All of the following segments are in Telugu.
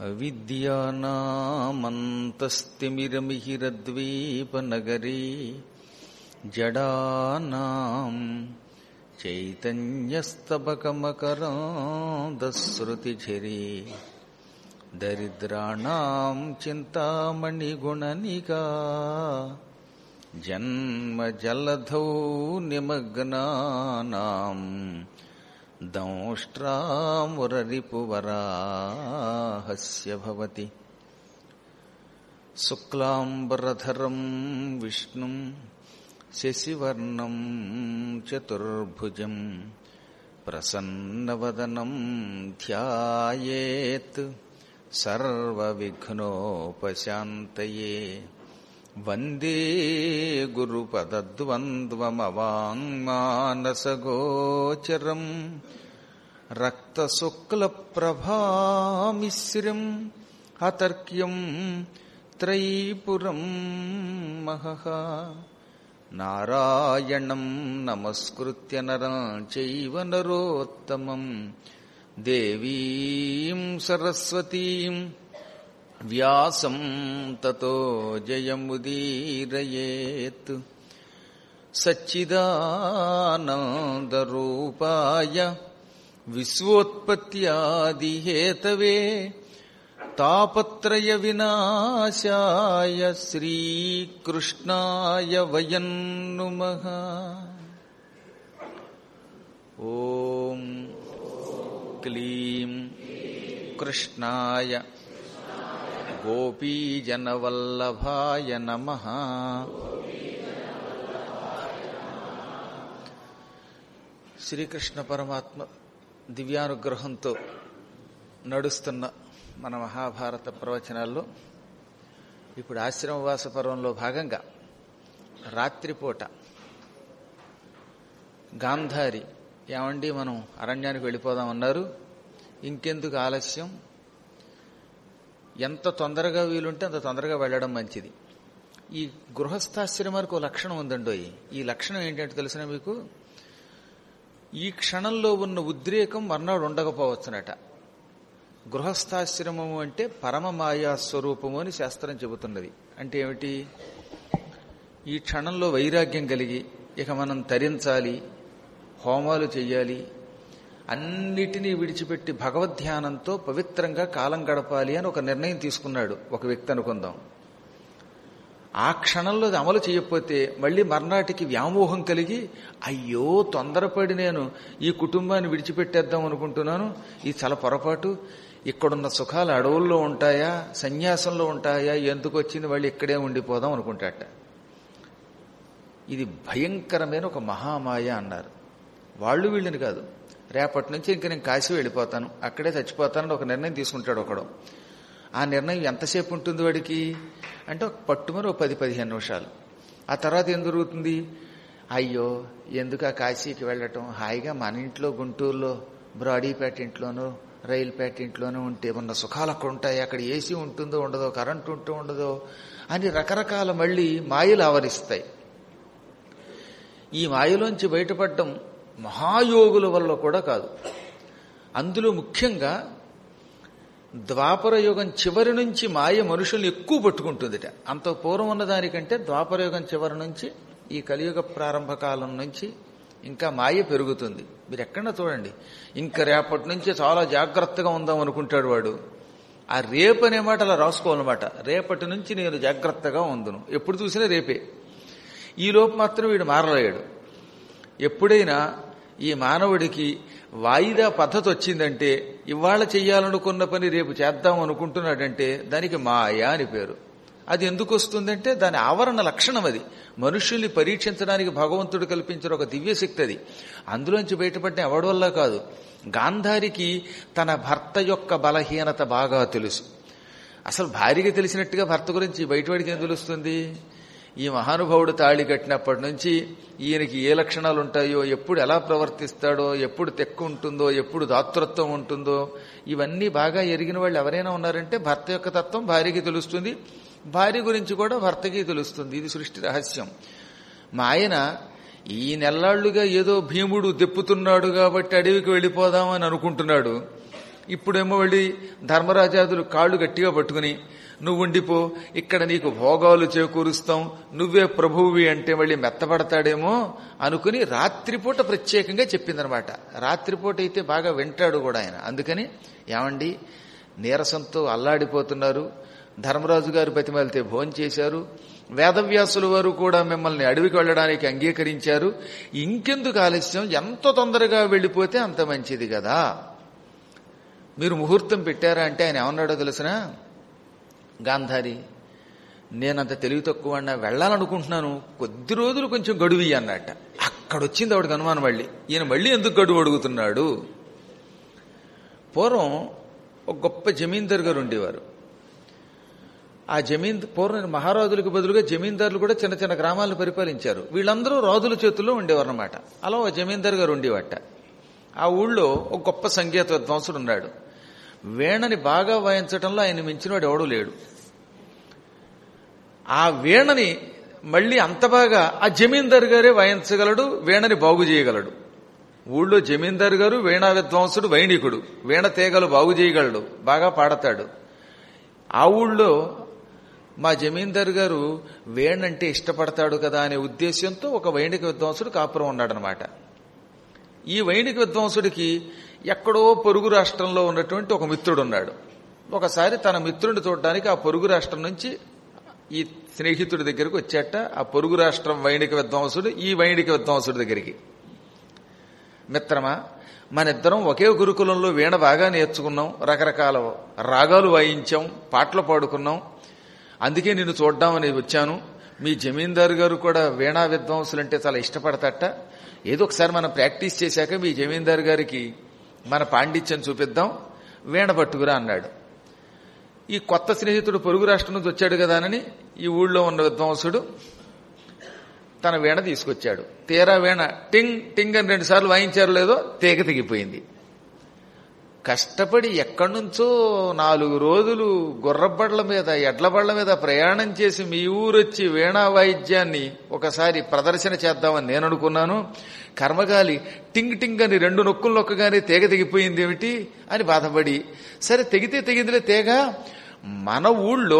అవిద్యానామంతస్తిమిరమిహిరద్వీపనగరీ జడానాం చైతన్యస్తబకమకరాంధశ్రుతిఝరీ దరిద్రాణం చింతామణిగుణనికా జన్మజలధౌ నిమగ్నానాం దంష్ట్రామురరిపువరాహస్య భవతి శుక్లాంబరధరం విష్ణుం శశివర్ణం చతుర్భుజం ప్రసన్నవదనం ధ్యాయేత్ సర్వవిఘ్నోపశాంతయే వందే గురుపదద్వంద్వమవాङ्మానసగోచరం రక్తశుక్లప్రభామిశ్రం అతర్క్యం త్రైపురం మహః నారాయణం నమస్కృత్య నరం చైవ నరోత్తమం దేవీం సరస్వతీం వ్యాసం తతో జయముదీరయేత్ సచ్చిదానందరూపాయ విశ్వోత్పత్యాదిహేతవే తాపత్రయ వినాశాయ శ్రీకృష్ణాయ వయం నుమః ఓం క్లీం కృష్ణాయ గోపీజనవల్లభాయ నమ శ్రీకృష్ణ పరమాత్మ దివ్యానుగ్రహంతో నడుస్తున్న మన మహాభారత ప్రవచనాల్లో ఇప్పుడు ఆశ్రమవాస పర్వంలో భాగంగా రాత్రిపూట గాంధారి ఏమండి మనం అరణ్యానికి వెళ్ళిపోదామన్నారు ఇంకెందుకు ఆలస్యం ఎంత తొందరగా వీలుంటే అంత తొందరగా వెళ్ళడం మంచిది ఈ గృహస్థాశ్రమానికి ఒక లక్షణం ఉందండోయ్ ఈ లక్షణం ఏంటంటే తెలిసిన మీకు ఈ క్షణంలో ఉన్న ఉద్రేకం మర్నాడు ఉండకపోవచ్చునట గృహస్థాశ్రమము అంటే పరమ మాయా స్వరూపము అని శాస్త్రం చెబుతున్నది అంటే ఏమిటి ఈ క్షణంలో వైరాగ్యం కలిగి ఇక మనం తరించాలి హోమాలు చెయ్యాలి అన్నిటినీ విడిచిపెట్టి భగవద్ధ్యానంతో పవిత్రంగా కాలం గడపాలి అని ఒక నిర్ణయం తీసుకున్నాడు ఒక వ్యక్తి అనుకుందాం ఆ క్షణంలో అది అమలు చేయకపోతే మళ్ళీ మర్నాటికి వ్యామోహం కలిగి అయ్యో తొందరపడి నేను ఈ కుటుంబాన్ని విడిచిపెట్టేద్దాం అనుకుంటున్నాను ఇది చాలా పొరపాటు ఇక్కడున్న సుఖాలు అడవుల్లో ఉంటాయా సన్యాసంలో ఉంటాయా ఎందుకు వచ్చింది వాళ్ళు ఇక్కడే ఉండిపోదాం అనుకుంటాట ఇది భయంకరమైన ఒక మహామాయ అన్నారు వాళ్ళు వీళ్ళని కాదు రేపటి నుంచి ఇంక నేను కాశీ వెళ్ళిపోతాను అక్కడే చచ్చిపోతానని ఒక నిర్ణయం తీసుకుంటాడు ఒకడు ఆ నిర్ణయం ఎంతసేపు ఉంటుంది వాడికి అంటే ఒక పట్టుమని ఒక పది పదిహేను నిమిషాలు ఆ తర్వాత ఏం జరుగుతుంది అయ్యో ఎందుకు ఆ కాశీకి వెళ్ళటం హాయిగా మన ఇంట్లో గుంటూరులో బ్రాడీపేట ఇంట్లోనో రైలుపేట ఇంట్లోనూ ఉంటే ఉన్న సుఖాలు అక్కడ ఉంటాయి అక్కడ ఏసీ ఉంటుందో ఉండదో కరెంటు ఉంటూ ఉండదో అని రకరకాల మళ్ళీ మాయలు ఆవరిస్తాయి ఈ మాయలోంచి బయటపడడం మహాయోగుల వల్ల కూడా కాదు అందులో ముఖ్యంగా ద్వాపర యుగం చివరి నుంచి మాయ మనుషుల్ని ఎక్కువ పట్టుకుంటుందిట అంత పూర్వం ఉన్న దానికంటే ద్వాపర యుగం చివరి నుంచి ఈ కలియుగ ప్రారంభ కాలం నుంచి ఇంకా మాయ పెరుగుతుంది మీరు ఎక్కడన్నా చూడండి ఇంకా రేపటి నుంచి చాలా జాగ్రత్తగా ఉందాం అనుకుంటాడు వాడు ఆ రేపు అనే మాట అలా రాసుకోవాలన్నమాట రేపటి నుంచి నేను జాగ్రత్తగా ఉందును ఎప్పుడు చూసినా రేపే ఈ లోపు మాత్రం వీడు మారలేడు ఎప్పుడైనా ఈ మానవుడికి వాయిదా పద్ధతి వచ్చిందంటే ఇవాళ చెయ్యాలనుకున్న పని రేపు చేద్దాం అనుకుంటున్నాడంటే దానికి మాయా అని పేరు అది ఎందుకు వస్తుందంటే దాని ఆవరణ లక్షణం అది మనుషుల్ని పరీక్షించడానికి భగవంతుడు కల్పించిన ఒక దివ్యశక్తి అది అందులోంచి బయటపడిన ఎవడి వల్ల కాదు గాంధారికి తన భర్త యొక్క బలహీనత బాగా తెలుసు అసలు భార్యకి తెలిసినట్టుగా భర్త గురించి బయటవాడికి ఏం తెలుస్తుంది ఈ మహానుభావుడు తాళి కట్టినప్పటి నుంచి ఈయనకి ఏ లక్షణాలు ఉంటాయో ఎప్పుడు ఎలా ప్రవర్తిస్తాడో ఎప్పుడు తెక్కు ఉంటుందో ఎప్పుడు దాతృత్వం ఉంటుందో ఇవన్నీ బాగా ఎరిగిన వాళ్ళు ఎవరైనా ఉన్నారంటే భర్త యొక్క తత్వం భార్యకి తెలుస్తుంది భార్య గురించి కూడా భర్తకి తెలుస్తుంది ఇది సృష్టి రహస్యం మా ఆయన ఈ నెల్లాళ్లుగా ఏదో భీముడు దెప్పుతున్నాడు కాబట్టి అడవికి వెళ్ళిపోదామని అనుకుంటున్నాడు ఇప్పుడేమో వెళ్ళి ధర్మరాజాదులు కాళ్ళు గట్టిగా పట్టుకుని నువ్వు ఉండిపో ఇక్కడ నీకు భోగాలు చేకూరుస్తాం నువ్వే ప్రభువువి అంటే మళ్ళీ మెత్తపడతాడేమో అనుకుని రాత్రిపూట ప్రత్యేకంగా చెప్పిందనమాట రాత్రిపూట అయితే బాగా వింటాడు కూడా ఆయన అందుకని ఏమండి నీరసంతో అల్లాడిపోతున్నారు ధర్మరాజు గారు బతిమాలితే భోజనం చేశారు వేదవ్యాసుల వారు కూడా మిమ్మల్ని అడవికి వెళ్ళడానికి అంగీకరించారు ఇంకెందుకు ఆలస్యం ఎంత తొందరగా వెళ్ళిపోతే అంత మంచిది కదా మీరు ముహూర్తం పెట్టారా అంటే ఆయన ఏమన్నాడో తెలిసిన గాంధారి నేనంత తెలివి తక్కువ వెళ్ళాలనుకుంటున్నాను కొద్ది రోజులు కొంచెం గడువి అన్నట్ట అక్కడొచ్చింది ఆవిడకి అనుమానం మళ్ళీ ఈయన మళ్ళీ ఎందుకు గడువు అడుగుతున్నాడు పూర్వం ఒక గొప్ప జమీందార్ గారు ఉండేవారు ఆ జమీన్ పూర్వం మహారాజులకు బదులుగా జమీందారులు కూడా చిన్న చిన్న గ్రామాలను పరిపాలించారు వీళ్ళందరూ రాజుల చేతుల్లో ఉండేవారు అనమాట అలా ఒక జమీందార్ గారు ఉండేవట ఆ ఊళ్ళో ఒక గొప్ప సంగీత విద్వాంసుడు ఉన్నాడు వీణని బాగా వాయించడంలో ఆయన మించినవాడు ఎవడూ లేడు ఆ వీణని మళ్ళీ అంత బాగా ఆ జమీందారు గారే వాయించగలడు వీణని బాగు చేయగలడు ఊళ్ళో జమీందారు గారు వీణా విద్వాంసుడు వైణికుడు వీణ తీగలు బాగు చేయగలడు బాగా పాడతాడు ఆ ఊళ్ళో మా జమీందారు గారు వేణంటే ఇష్టపడతాడు కదా అనే ఉద్దేశంతో ఒక వైణిక విద్వాంసుడు కాపురం ఉన్నాడనమాట ఈ వైణిక విద్వాంసుడికి ఎక్కడో పొరుగు రాష్ట్రంలో ఉన్నటువంటి ఒక మిత్రుడు ఉన్నాడు ఒకసారి తన మిత్రుడిని చూడడానికి ఆ పొరుగు రాష్ట్రం నుంచి ఈ స్నేహితుడి దగ్గరికి వచ్చాట ఆ పొరుగు రాష్ట్రం వైణిక విద్వాంసుడు ఈ వైణిక విద్వాంసుడి దగ్గరికి మిత్రమా మనిద్దరం ఒకే గురుకులంలో వీణ బాగా నేర్చుకున్నాం రకరకాల రాగాలు వాయించాం పాటలు పాడుకున్నాం అందుకే నిన్ను చూడ్డామని వచ్చాను మీ జమీందారు గారు కూడా వీణా విద్వాంసులంటే చాలా ఇష్టపడతట ఏదో ఒకసారి మనం ప్రాక్టీస్ చేశాక మీ జమీందారు గారికి మన పాండిత్యం చూపిద్దాం వీణ పట్టుకురా అన్నాడు ఈ కొత్త స్నేహితుడు పొరుగు రాష్ట్రం నుంచి వచ్చాడు కదానని ఈ ఊళ్ళో ఉన్న విద్వాంసుడు తన వీణ తీసుకొచ్చాడు తీరా వీణ టింగ్ టింగ్ అని రెండు సార్లు వాయించారు లేదో తీగ తెగిపోయింది కష్టపడి ఎక్కడి నుంచో నాలుగు రోజులు గుర్రబడ్ల మీద ఎడ్లబడ్ల మీద ప్రయాణం చేసి మీ ఊరొచ్చి వీణా వాయిద్యాన్ని ఒకసారి ప్రదర్శన చేద్దామని నేను అనుకున్నాను కర్మగాలి టింగ్ టింగ్ అని రెండు నొక్కులు నొక్కగానే తీగ తెగిపోయింది ఏమిటి అని బాధపడి సరే తెగితే తెగిందిలే తీగ మన ఊళ్ళో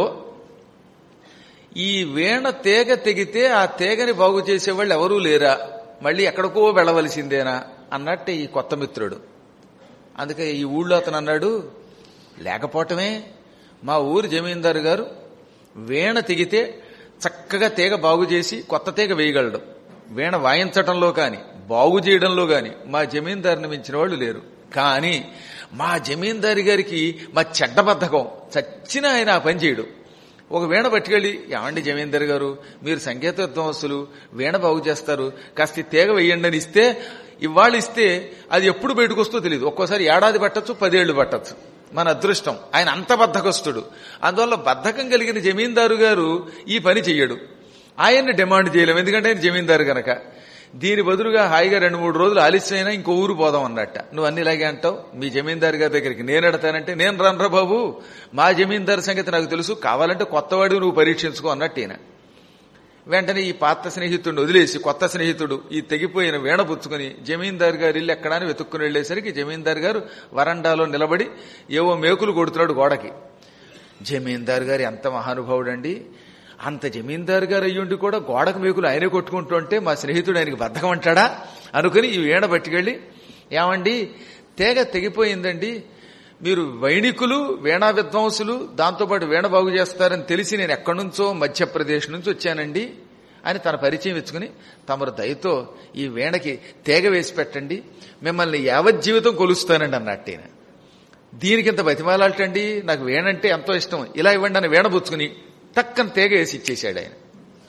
ఈ వీణ తీగ తెగితే ఆ తీగని బాగు చేసేవాళ్ళు ఎవరూ లేరా మళ్ళీ ఎక్కడికో వెళ్ళవలసిందేనా అన్నట్టు ఈ కొత్త మిత్రుడు అందుకే ఈ ఊళ్ళో అతను అన్నాడు లేకపోవటమే మా ఊరు జమీందారు గారు వీణ తెగితే చక్కగా తీగ బాగు చేసి కొత్త తీగ వేయగలడు వీణ వాయించటంలో కాని బాగు చేయడంలో గాని మా జమీందారిని మించిన వాళ్ళు లేరు కానీ మా జమీందారి గారికి మా చెడ్డ బద్ధకం చచ్చిన ఆయన ఆ పని చేయడు ఒక వీణ పట్టుకెళ్ళి ఏమండి జమీందర్ గారు మీరు సంగీత విద్వాంసులు వీణ బాగు చేస్తారు కాస్త ఈ తీగ వేయండి అని ఇస్తే ఇవాళ ఇస్తే అది ఎప్పుడు బయటకు వస్తుందో తెలియదు ఒక్కోసారి ఏడాది పట్టచ్చు పదేళ్లు పట్టచ్చు మన అదృష్టం ఆయన అంత బద్ధకస్తుడు అందువల్ల బద్ధకం కలిగిన జమీందారు గారు ఈ పని చెయ్యడు ఆయన్ని డిమాండ్ చేయలేము ఎందుకంటే ఆయన జమీందారు గనక దీని బదులుగా హాయిగా రెండు మూడు రోజులు ఆలస్యమైనా ఇంకో ఊరు పోదాం అన్నట్ట నువ్వు అన్ని ఇలాగే అంటావు మీ జమీందారు గారి దగ్గరికి నేను ఎడతానంటే నేను రన్రా బాబు మా జమీందారు సంగతి నాకు తెలుసు కావాలంటే కొత్తవాడివి నువ్వు పరీక్షించుకో అన్నట్టు ఈయన వెంటనే ఈ పాత స్నేహితుడిని వదిలేసి కొత్త స్నేహితుడు ఈ తెగిపోయిన వీణ పుచ్చుకుని జమీందారు గారు ఇల్లు ఎక్కడా అని వెతుక్కుని వెళ్లేసరికి జమీందారు గారు వరండాలో నిలబడి ఏవో మేకులు కొడుతున్నాడు గోడకి జమీందారు గారు ఎంత మహానుభావుడండి అంత జమీందారు గారు అయ్యుండి కూడా గోడకు మేకులు ఆయనే కొట్టుకుంటుంటే మా స్నేహితుడు ఆయనకి బద్ధకం అంటాడా అనుకుని ఈ వీణ పట్టుకెళ్ళి ఏమండి తేగ తెగిపోయిందండి మీరు వైణికులు వీణా విద్వాంసులు దాంతోపాటు వీణ బాగు చేస్తారని తెలిసి నేను ఎక్కడి నుంచో మధ్యప్రదేశ్ నుంచి వచ్చానండి అని తన పరిచయం ఇచ్చుకుని తమరు దయతో ఈ వీణకి తేగ వేసి పెట్టండి మిమ్మల్ని యావజ్జీవితం కొలుస్తానండి అన్నట్టు ఈయన దీనికి ఇంత బతిమాలాటండి నాకు వీణంటే ఎంతో ఇష్టం ఇలా ఇవ్వండి అని వీణ పుచ్చుకుని టక్కన తేగ వేసి ఇచ్చేశాడు ఆయన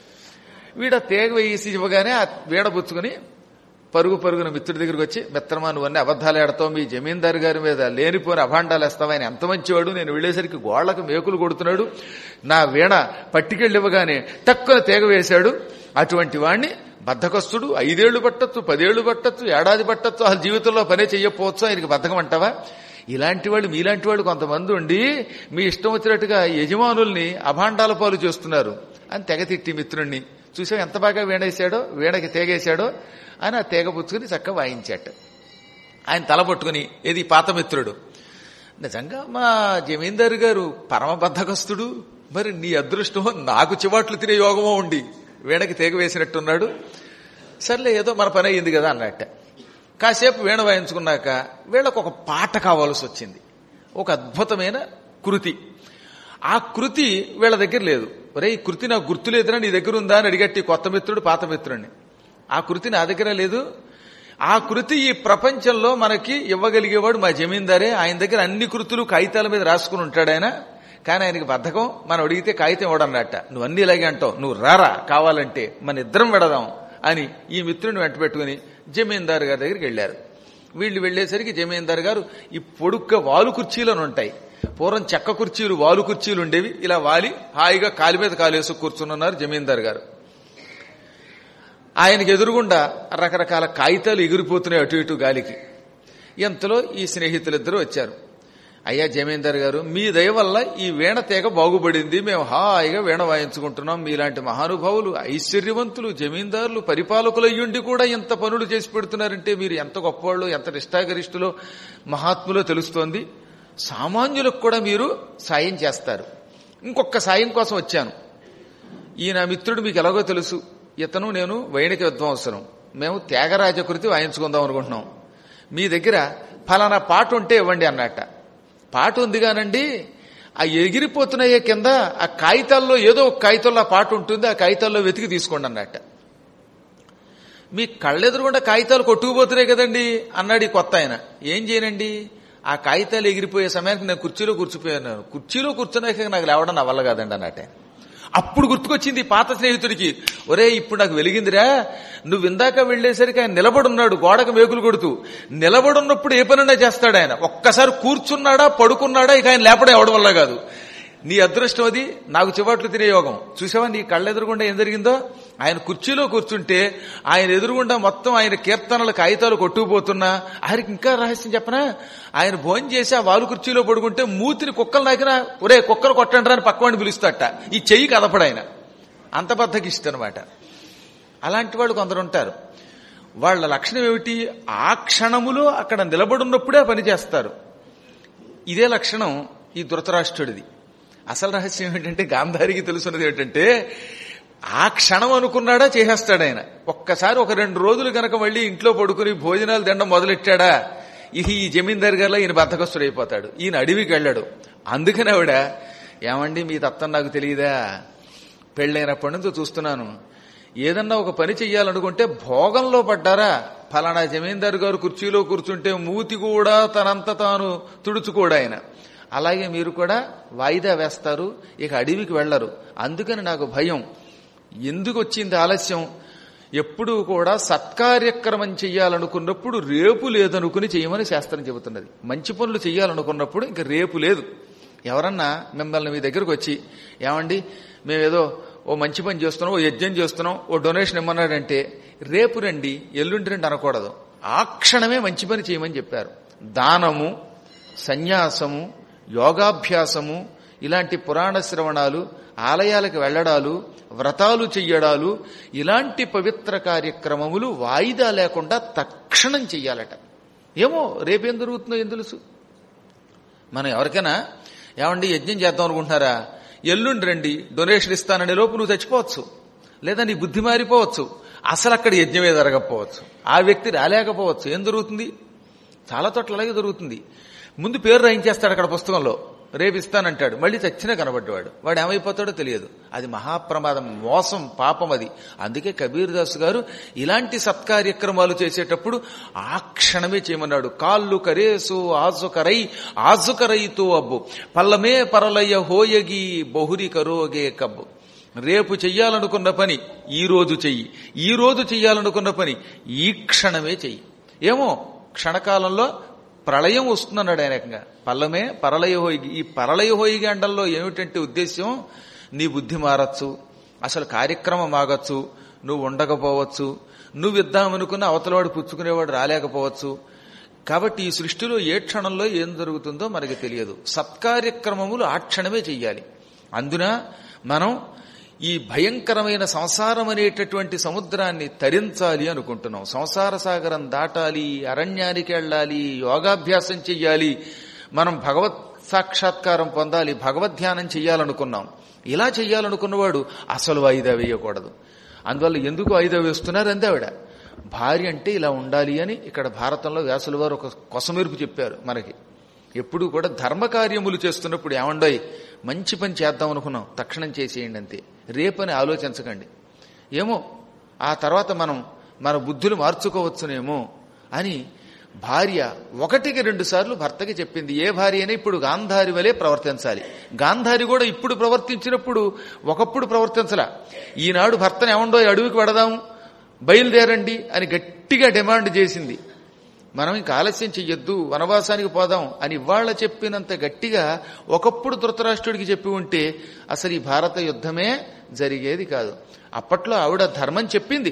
వీడ తేగ వేసి ఇవ్వగానే ఆ వీణ పుచ్చుకుని పరుగు పరుగున మిత్రుడి దగ్గరికి వచ్చి మిత్రమా నువ్వన్నీ అబద్ధాలు ఆడతావు మీ జమీందారు గారి మీద లేనిపోని అభాండాలు వేస్తావు ఆయన ఎంత మంచివాడు నేను వెళ్ళేసరికి గోళ్లకు మేకులు కొడుతున్నాడు నా వీణ పట్టికెళ్ళి ఇవ్వగానే టక్కున తేగ వేశాడు అటువంటి వాణ్ణి బద్ధకస్తుడు ఐదేళ్లు పట్టచ్చు పదేళ్లు పట్టచ్చు ఏడాది పట్టచ్చు అసలు జీవితంలో పనే చెయ్యకపోవచ్చు ఆయనకి బద్ధకం అంటావా ఇలాంటి వాళ్ళు మీలాంటి వాళ్ళు కొంతమంది ఉండి మీ ఇష్టం వచ్చినట్టుగా యజమానుల్ని అభాండాల పాలు చేస్తున్నారు అని తెగ తిట్టి మిత్రుణ్ణి చూసావు ఎంత బాగా వీణేశాడో వీణకి తేగేశాడో అని ఆ తేగ పుచ్చుకుని చక్కగా వాయించాట ఆయన తల పట్టుకుని ఏది పాత మిత్రుడు నిజంగా మా జమీందారు గారు పరమ బద్ధకస్తుడు మరి నీ అదృష్టమో నాకు చివాట్లు తినే యోగమో ఉండి వీణకి తీగ వేసినట్టున్నాడు సర్లే ఏదో మన పని అయ్యింది కదా అన్నట్ట కాసేపు వీణ వాయించుకున్నాక వీళ్ళకు ఒక పాట కావాల్సి వచ్చింది ఒక అద్భుతమైన కృతి ఆ కృతి వీళ్ళ దగ్గర లేదు ఒరే ఈ కృతి నాకు గుర్తు లేదురా నీ దగ్గర ఉందా అని అడిగట్టి కొత్త మిత్రుడు పాత మిత్రుడిని ఆ కృతి నా దగ్గర లేదు ఆ కృతి ఈ ప్రపంచంలో మనకి ఇవ్వగలిగేవాడు మా జమీందారే ఆయన దగ్గర అన్ని కృతులు కాగితాల మీద రాసుకుని ఉంటాడు ఆయన కానీ ఆయనకి బద్ధకం మనం అడిగితే కాగితం ఇవ్వడన్నట్ట నువ్వు అన్ని ఇలాగే అంటావు నువ్వు రారా కావాలంటే మన ఇద్దరం వెడదాం అని ఈ మిత్రుని వెంట పెట్టుకుని జమీందారు గారి దగ్గరికి వెళ్ళారు వీళ్ళు వెళ్లేసరికి జమీందారు గారు ఈ పొడుక్క వాలు కుర్చీలను ఉంటాయి పూర్వం చెక్క కుర్చీలు వాలు కుర్చీలు ఉండేవి ఇలా వాలి హాయిగా కాలి మీద కాలేసు కూర్చున్నారు జమీందారు గారు ఆయనకి ఎదురుగుండా రకరకాల కాగితాలు ఎగిరిపోతున్నాయి అటు ఇటు గాలికి ఎంతలో ఈ స్నేహితులిద్దరూ వచ్చారు అయ్యా జమీందార్ గారు మీ దయ వల్ల ఈ వీణ తీగ బాగుపడింది మేము హాయిగా వీణ వాయించుకుంటున్నాం మీలాంటి మహానుభావులు ఐశ్వర్యవంతులు జమీందారులు పరిపాలకులు అయ్యుండి కూడా ఎంత పనులు చేసి పెడుతున్నారంటే మీరు ఎంత గొప్పవాళ్ళు ఎంత నిష్ఠాగరిష్ఠులో మహాత్ములో తెలుస్తోంది సామాన్యులకు కూడా మీరు సాయం చేస్తారు ఇంకొక సాయం కోసం వచ్చాను ఈ నా మిత్రుడు మీకు ఎలాగో తెలుసు ఇతను నేను వైణిక విద్వాంసనం మేము త్యాగరాజ కృతి వాయించుకుందాం అనుకుంటున్నాం మీ దగ్గర ఫలానా పాట ఉంటే ఇవ్వండి అన్నట్ట పాట ఉంది కానండి ఆ ఎగిరిపోతున్నాయే కింద ఆ కాగితాల్లో ఏదో ఒక కాగితంలో ఆ పాట ఉంటుంది ఆ కాగితాల్లో వెతికి తీసుకోండి అన్నట్ట మీ కళ్ళెదురుగుండా కాగితాలు కొట్టుకుపోతున్నాయి కదండి అన్నాడు ఈ కొత్త ఆయన ఏం చేయనండి ఆ కాగితాలు ఎగిరిపోయే సమయానికి నేను కుర్చీలో కూర్చుపోయాను కుర్చీలో కూర్చున్నాక నాకు లేవడం నా వల్ల కాదండి అన్నట్టే అప్పుడు గుర్తుకొచ్చింది ఈ పాత స్నేహితుడికి ఒరే ఇప్పుడు నాకు వెలిగిందిరా నువ్వు ఇందాక వెళ్లేసరికి ఆయన నిలబడున్నాడు గోడకు మేకులు కొడుతూ నిలబడున్నప్పుడు ఏ పనైనా చేస్తాడు ఆయన ఒక్కసారి కూర్చున్నాడా పడుకున్నాడా ఇక ఆయన లేపడం ఎవడం వల్ల కాదు నీ అదృష్టం అది నాకు చివాట్లు తినే యోగం చూసావా నీ కళ్ళెదురుగుండా ఏం జరిగిందో ఆయన కుర్చీలో కూర్చుంటే ఆయన ఎదురుగుండా మొత్తం ఆయన కీర్తనల కాగితాలు కొట్టుకుపోతున్నా ఆయనకి ఇంకా రహస్యం చెప్పనా ఆయన భోజనం చేసి ఆ వాలు కుర్చీలో పడుకుంటే మూతిని కుక్కలు నాకినా ఒరే కుక్కలు కొట్టండి అని పక్కవాడిని పిలుస్తాట ఈ చెయ్యి కదపడు ఆయన అంత బద్దకిష్ట అనమాట అలాంటి వాళ్ళు కొందరు ఉంటారు వాళ్ళ లక్షణం ఏమిటి ఆ క్షణములో అక్కడ నిలబడున్నప్పుడే పని చేస్తారు ఇదే లక్షణం ఈ ధృతరాష్ట్రుడిది అసలు రహస్యం ఏంటంటే గాంధారికి తెలుసున్నది ఏంటంటే ఆ క్షణం అనుకున్నాడా చేసేస్తాడు ఆయన ఒక్కసారి ఒక రెండు రోజులు కనుక మళ్ళీ ఇంట్లో పడుకుని భోజనాలు తినడం మొదలెట్టాడా ఇది ఈ జమీందారు గారిలో ఈయన బద్దకస్తుడు అయిపోతాడు ఈయన అడవికి వెళ్ళాడు అందుకని ఆవిడ ఏమండి మీ తత్వం నాకు తెలియదా పెళ్ళైనప్పటి నుంచి చూస్తున్నాను ఏదన్నా ఒక పని చెయ్యాలనుకుంటే భోగంలో పడ్డారా ఫలానా జమీందారు గారు కుర్చీలో కూర్చుంటే మూతి కూడా తనంత తాను తుడుచుకోడు ఆయన అలాగే మీరు కూడా వాయిదా వేస్తారు ఇక అడవికి వెళ్లరు అందుకని నాకు భయం ఎందుకు వచ్చింది ఆలస్యం ఎప్పుడూ కూడా సత్కార్యక్రమం చెయ్యాలనుకున్నప్పుడు రేపు లేదనుకుని చేయమని శాస్త్రం చెబుతున్నది మంచి పనులు చెయ్యాలనుకున్నప్పుడు ఇంక రేపు లేదు ఎవరన్నా మిమ్మల్ని మీ దగ్గరకు వచ్చి ఏమండి మేమేదో ఓ మంచి పని చేస్తున్నాం ఓ యజ్ఞం చేస్తున్నాం ఓ డొనేషన్ ఇమ్మన్నాడంటే రేపు రండి ఎల్లుండి రండి అనకూడదు ఆ క్షణమే మంచి పని చేయమని చెప్పారు దానము సన్యాసము యోగాభ్యాసము ఇలాంటి పురాణ శ్రవణాలు ఆలయాలకు వెళ్లడాలు వ్రతాలు చెయ్యడాలు ఇలాంటి పవిత్ర కార్యక్రమములు వాయిదా లేకుండా తక్షణం చెయ్యాలట ఏమో రేపేం జరుగుతుందో ఏం తెలుసు మనం ఎవరికైనా ఏమండి యజ్ఞం చేద్దాం అనుకుంటున్నారా ఎల్లుండి రండి డొనేషన్ ఇస్తాననే లోపు నువ్వు చచ్చిపోవచ్చు లేదా నీ బుద్ధి మారిపోవచ్చు అసలు అక్కడ యజ్ఞమే జరగకపోవచ్చు ఆ వ్యక్తి రాలేకపోవచ్చు ఏం జరుగుతుంది చాలా చోట్ల అలాగే జరుగుతుంది ముందు పేరు రాయించేస్తాడు అక్కడ పుస్తకంలో రేపు ఇస్తానంటాడు మళ్ళీ చచ్చినా కనబడ్డవాడు వాడు ఏమైపోతాడో తెలియదు అది మహాప్రమాదం మోసం పాపం అది అందుకే కబీర్ దాస్ గారు ఇలాంటి సత్కార్యక్రమాలు చేసేటప్పుడు ఆ క్షణమే చేయమన్నాడు కాళ్ళు కరేసు ఆజుకరై ఆజుకరైతో అబ్బు పల్లమే పరలయ్య హోయగి బహురి కరోగే కబ్బు రేపు చెయ్యాలనుకున్న పని ఈ రోజు చెయ్యి ఈ రోజు చెయ్యాలనుకున్న పని ఈ క్షణమే చెయ్యి ఏమో క్షణకాలంలో ప్రళయం వస్తుందన్నాడు ఆయన ఏకంగా పల్లమే పరలయ హోయిగి ఈ పరలయ హోయిగి అండంలో ఏమిటంటే ఉద్దేశ్యం నీ బుద్ధి మారచ్చు అసలు కార్యక్రమం ఆగచ్చు నువ్వు ఉండకపోవచ్చు నువ్వు ఇద్దామనుకున్న అవతలవాడు పుచ్చుకునేవాడు రాలేకపోవచ్చు కాబట్టి ఈ సృష్టిలో ఏ క్షణంలో ఏం జరుగుతుందో మనకి తెలియదు సత్కార్యక్రమములు ఆ క్షణమే చెయ్యాలి అందున మనం ఈ భయంకరమైన సంసారం అనేటటువంటి సముద్రాన్ని తరించాలి అనుకుంటున్నాం సంసార సాగరం దాటాలి అరణ్యానికి వెళ్ళాలి యోగాభ్యాసం చెయ్యాలి మనం భగవత్ సాక్షాత్కారం పొందాలి భగవద్ ధ్యానం చెయ్యాలనుకున్నాం ఇలా చెయ్యాలనుకున్నవాడు అసలు వాయిదా వేయకూడదు అందువల్ల ఎందుకు వాయిదా వేస్తున్నారు అంతే ఆవిడ భార్య అంటే ఇలా ఉండాలి అని ఇక్కడ భారతంలో వ్యాసుల వారు ఒక కొసమెరుపు చెప్పారు మనకి ఎప్పుడు కూడా ధర్మకార్యములు చేస్తున్నప్పుడు ఏమండోయ్ మంచి పని చేద్దాం అనుకున్నాం తక్షణం చేసేయండి అంతే రేపని ఆలోచించకండి ఏమో ఆ తర్వాత మనం మన బుద్ధులు మార్చుకోవచ్చునేమో అని భార్య ఒకటికి రెండు సార్లు భర్తకి చెప్పింది ఏ భార్య అయినా ఇప్పుడు గాంధారి వలె ప్రవర్తించాలి గాంధారి కూడా ఇప్పుడు ప్రవర్తించినప్పుడు ఒకప్పుడు ప్రవర్తించలా ఈనాడు భర్తను ఏమండో అడవికి పెడదాం బయలుదేరండి అని గట్టిగా డిమాండ్ చేసింది మనం ఇంకా ఆలస్యం చెయ్యొద్దు వనవాసానికి పోదాం అని ఇవాళ చెప్పినంత గట్టిగా ఒకప్పుడు ధృతరాష్ట్రుడికి చెప్పి ఉంటే అసలు ఈ భారత యుద్ధమే జరిగేది కాదు అప్పట్లో ఆవిడ ధర్మం చెప్పింది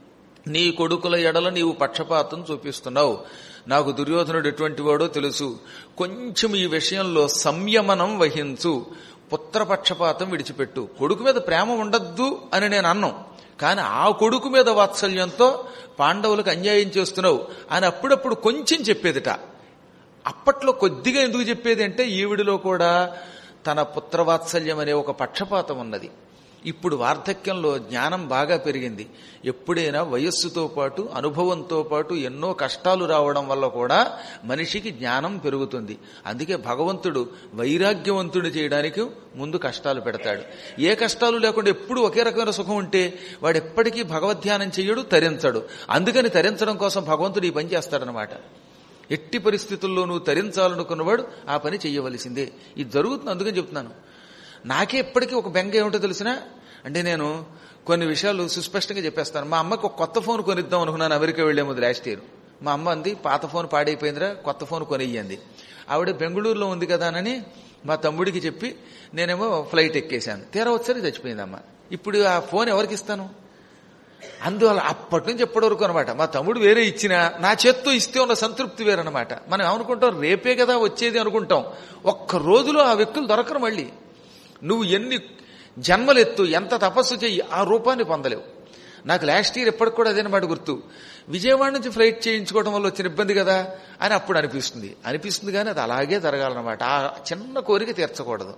నీ కొడుకుల ఎడల నీవు పక్షపాతం చూపిస్తున్నావు నాకు దుర్యోధనుడు ఎటువంటి వాడో తెలుసు కొంచెం ఈ విషయంలో సంయమనం వహించు పుత్రపక్షపాతం విడిచిపెట్టు కొడుకు మీద ప్రేమ ఉండద్దు అని నేను అన్నాం కానీ ఆ కొడుకు మీద వాత్సల్యంతో పాండవులకు అన్యాయం చేస్తున్నావు అని అప్పుడప్పుడు కొంచెం చెప్పేదిట అప్పట్లో కొద్దిగా ఎందుకు చెప్పేది అంటే ఈవిడిలో కూడా తన పుత్రవాత్సల్యం అనే ఒక పక్షపాతం ఉన్నది ఇప్పుడు వార్ధక్యంలో జ్ఞానం బాగా పెరిగింది ఎప్పుడైనా వయస్సుతో పాటు అనుభవంతో పాటు ఎన్నో కష్టాలు రావడం వల్ల కూడా మనిషికి జ్ఞానం పెరుగుతుంది అందుకే భగవంతుడు వైరాగ్యవంతుడు చేయడానికి ముందు కష్టాలు పెడతాడు ఏ కష్టాలు లేకుండా ఎప్పుడు ఒకే రకమైన సుఖం ఉంటే వాడు ఎప్పటికీ భగవద్ధ్యానం చెయ్యడు తరించడు అందుకని తరించడం కోసం భగవంతుడు ఈ పని చేస్తాడనమాట ఎట్టి పరిస్థితుల్లో నువ్వు తరించాలనుకున్నవాడు ఆ పని చెయ్యవలసిందే ఇది జరుగుతుంది అందుకని చెప్తున్నాను నాకే ఎప్పటికీ ఒక బెంగ ఏమిటో తెలిసినా అంటే నేను కొన్ని విషయాలు సుస్పష్టంగా చెప్పేస్తాను మా అమ్మకి ఒక కొత్త ఫోన్ కొనిద్దాం అనుకున్నాను అమెరికా వెళ్లే ముందు లాస్ట్ ఇయర్ మా అమ్మ అంది పాత ఫోన్ పాడైపోయిందిరా కొత్త ఫోన్ కొనియ్యంది ఆవిడ బెంగళూరులో ఉంది కదా అని మా తమ్ముడికి చెప్పి నేనేమో ఫ్లైట్ ఎక్కేశాను తీరా వచ్చారు చచ్చిపోయిందమ్మ ఇప్పుడు ఆ ఫోన్ ఎవరికి ఇస్తాను అందువల్ల అప్పటి నుంచి ఎప్పటి వరకు అనమాట మా తమ్ముడు వేరే ఇచ్చినా నా చేత్తో ఇస్తే ఉన్న సంతృప్తి వేరనమాట మనం ఏమనుకుంటాం రేపే కదా వచ్చేది అనుకుంటాం ఒక్క రోజులో ఆ వ్యక్తులు దొరకరు మళ్ళీ నువ్వు ఎన్ని జన్మలెత్తు ఎంత తపస్సు చెయ్యి ఆ రూపాన్ని పొందలేవు నాకు లాస్ట్ ఇయర్ ఎప్పటికి కూడా అదేనమాట గుర్తు విజయవాడ నుంచి ఫ్లైట్ చేయించుకోవడం వల్ల వచ్చిన ఇబ్బంది కదా అని అప్పుడు అనిపిస్తుంది అనిపిస్తుంది కానీ అది అలాగే జరగాలన్నమాట ఆ చిన్న కోరిక తీర్చకూడదు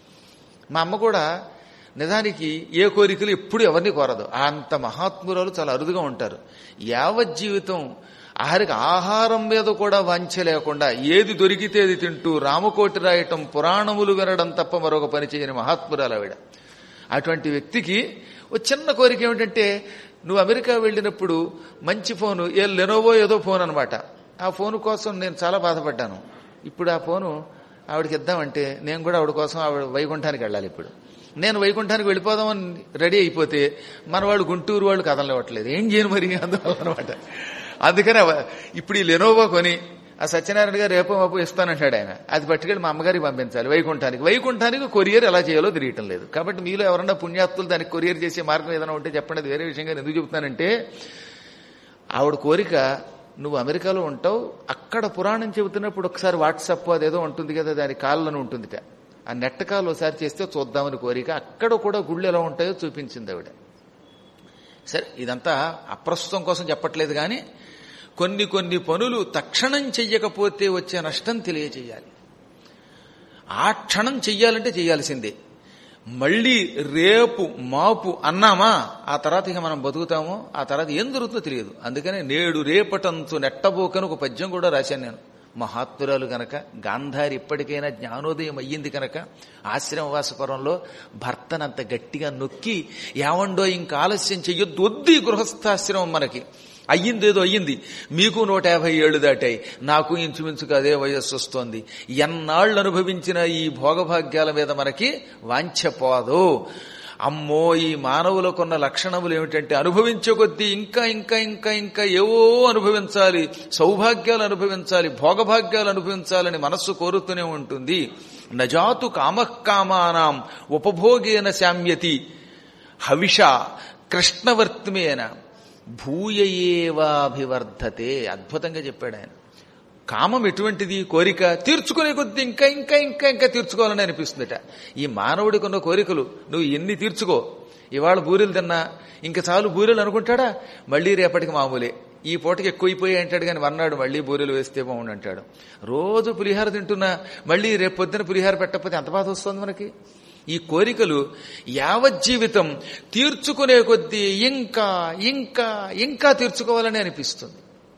మా అమ్మ కూడా నిజానికి ఏ కోరికలు ఎప్పుడు ఎవరిని కోరదు అంత మహాత్మురాలు చాలా అరుదుగా ఉంటారు యావత్ జీవితం ఆఖరికి ఆహారం మీద కూడా వాంఛ లేకుండా ఏది దొరికితే అది తింటూ రామకోటి రాయటం పురాణములు వినడం తప్ప మరొక పని చేయని మహాత్మురాలు ఆవిడ అటువంటి వ్యక్తికి ఒక చిన్న కోరిక ఏమిటంటే నువ్వు అమెరికా వెళ్ళినప్పుడు మంచి ఫోను ఏ లెనోవో ఏదో ఫోన్ అనమాట ఆ ఫోన్ కోసం నేను చాలా బాధపడ్డాను ఇప్పుడు ఆ ఫోను ఆవిడకి ఇద్దామంటే నేను కూడా ఆవిడ కోసం ఆవిడ వైకుంఠానికి వెళ్ళాలి ఇప్పుడు నేను వైకుంఠానికి వెళ్ళిపోదామని రెడీ అయిపోతే మన వాళ్ళు గుంటూరు వాళ్ళు కదలనివ్వట్లేదు ఏం చేయను మరి అందువల్ల అనమాట అందుకని అవ- ఇప్పుడు ఈ లెనోవో కొని ఆ సత్యనారాయణ గారు రేపో మాపు ఇస్తానంటాడు ఆయన అది పట్టుకెళ్ళి మా అమ్మగారికి పంపించాలి వైకుంఠానికి వైకుంఠానికి కొరియర్ ఎలా చేయాలో తెలియటం లేదు కాబట్టి మీలో ఎవరన్నా పుణ్యాత్తులు దానికి కొరియర్ చేసే మార్గం ఏదైనా ఉంటే చెప్పండి అది వేరే విషయంగా నేను ఎందుకు చెబుతున్నానంటే ఆవిడ కోరిక నువ్వు అమెరికాలో ఉంటావు అక్కడ పురాణం చెబుతున్నప్పుడు ఒకసారి వాట్సాప్ అదేదో ఉంటుంది కదా దాని కాళ్ళను ఉంటుందిట ఆ నెట్ కాల్ ఒకసారి చేస్తే చూద్దామని కోరిక అక్కడ కూడా గుళ్ళు ఎలా ఉంటాయో చూపించింది ఆవిడ సరే ఇదంతా అప్రస్తుతం కోసం చెప్పట్లేదు కానీ కొన్ని కొన్ని పనులు తక్షణం చెయ్యకపోతే వచ్చే నష్టం తెలియచేయాలి ఆ క్షణం చెయ్యాలంటే చెయ్యాల్సిందే మళ్ళీ రేపు మాపు అన్నామా ఆ తర్వాత ఇక మనం బతుకుతామో ఆ తర్వాత ఏం జరుగుతుందో తెలియదు అందుకనే నేడు రేపటంతు నెట్టబోకని ఒక పద్యం కూడా రాశాను నేను మహాత్మురాలు గనక గాంధారి ఇప్పటికైనా జ్ఞానోదయం అయ్యింది కనుక ఆశ్రమవాసపురంలో భర్తనంత గట్టిగా నొక్కి ఏమండో ఇంకా ఆలస్యం చెయ్యొద్దు వద్దు ఈ గృహస్థాశ్రమం మనకి అయ్యిందేదో అయ్యింది మీకు నూట యాభై ఏళ్ళు దాటాయి నాకు ఇంచుమించుకు అదే వయస్సు వస్తోంది ఎన్నాళ్ళు అనుభవించిన ఈ భోగభాగ్యాల మీద మనకి వాంఛపోదు అమ్మో ఈ మానవులకున్న లక్షణములు ఏమిటంటే అనుభవించే కొద్దీ ఇంకా ఇంకా ఇంకా ఇంకా ఏవో అనుభవించాలి సౌభాగ్యాలు అనుభవించాలి భోగభాగ్యాలు అనుభవించాలని మనస్సు కోరుతూనే ఉంటుంది నజాతు కామకామానాం ఉపభోగేన శామ్యతి హవిష కృష్ణవర్త్మేన భూయయేవాభివర్ధతే అద్భుతంగా చెప్పాడు ఆయన కామం ఎటువంటిది కోరిక తీర్చుకునే కొద్దీ ఇంకా ఇంకా ఇంకా ఇంకా తీర్చుకోవాలని అనిపిస్తుందట ఈ మానవుడికి ఉన్న కోరికలు నువ్వు ఎన్ని తీర్చుకో ఇవాళ బూరెలు తిన్నా ఇంకా చాలు బూరెలు అనుకుంటాడా మళ్ళీ రేపటికి మామూలే ఈ పూటకి ఎక్కువైపోయి అంటాడు కానీ వన్నాడు మళ్ళీ బూరెలు వేస్తే బాగుండు అంటాడు రోజు పులిహార తింటున్నా మళ్ళీ రేపు పొద్దున పులిహార పెట్టకపోతే ఎంత బాధ వస్తుంది మనకి ఈ కోరికలు యావజ్జీవితం తీర్చుకునే కొద్దీ ఇంకా ఇంకా ఇంకా తీర్చుకోవాలని అనిపిస్తుంది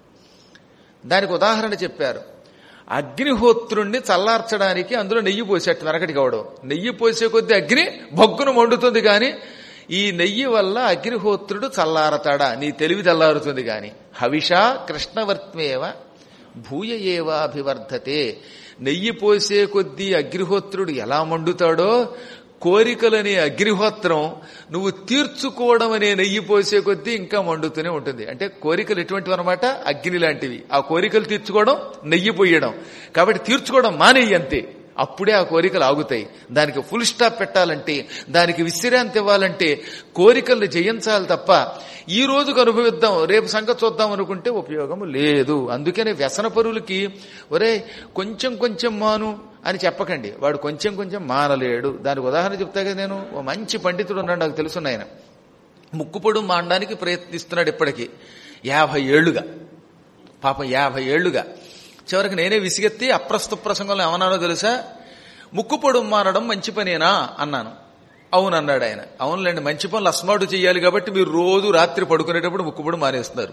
దానికి ఉదాహరణ చెప్పారు అగ్నిహోత్రుణ్ణి చల్లార్చడానికి అందులో నెయ్యి పోసేట్టు వెనకటి కావడం నెయ్యి పోసే కొద్దీ అగ్ని భగ్గును మండుతుంది కానీ ఈ నెయ్యి వల్ల అగ్నిహోత్రుడు చల్లారతాడా నీ తెలివి చల్లారుతుంది గాని హవిషా కృష్ణవర్త్మేవ భూయ ఏవాభివర్ధతే నెయ్యి పోసే కొద్దీ అగ్నిహోత్రుడు ఎలా మండుతాడో కోరికలనే అగ్నిహోత్రం నువ్వు తీర్చుకోవడం అనే నెయ్యి పోసే కొద్దీ ఇంకా మండుతూనే ఉంటుంది అంటే కోరికలు ఎటువంటివి అనమాట అగ్ని లాంటివి ఆ కోరికలు తీర్చుకోవడం నెయ్యి పోయడం కాబట్టి తీర్చుకోవడం మానేయి అంతే అప్పుడే ఆ కోరికలు ఆగుతాయి దానికి ఫుల్ స్టాప్ పెట్టాలంటే దానికి విశ్రాంతి ఇవ్వాలంటే కోరికల్ని జయించాలి తప్ప ఈ రోజుకు అనుభవిద్దాం రేపు సంగతి చూద్దాం అనుకుంటే ఉపయోగం లేదు అందుకనే వ్యసన పరులకి ఒరే కొంచెం కొంచెం మాను అని చెప్పకండి వాడు కొంచెం కొంచెం మానలేడు దానికి ఉదాహరణ చెప్తా కదా నేను ఓ మంచి పండితుడు ఉన్నాడు నాకు తెలుసున్న ఆయన ముక్కుపొడు మానడానికి ప్రయత్నిస్తున్నాడు ఇప్పటికీ యాభై ఏళ్లుగా పాపం యాభై ఏళ్లుగా చివరికి నేనే విసిగెత్తి అప్రస్తు ప్రసంగంలో ఏమన్నానో తెలుసా ముక్కుపొడు మానడం మంచి పనేనా అన్నాను అవును అన్నాడు ఆయన అవునులేండి మంచి పనులు అస్మాటు చేయాలి కాబట్టి మీరు రోజు రాత్రి పడుకునేటప్పుడు ముక్కుపొడు మానేస్తున్నారు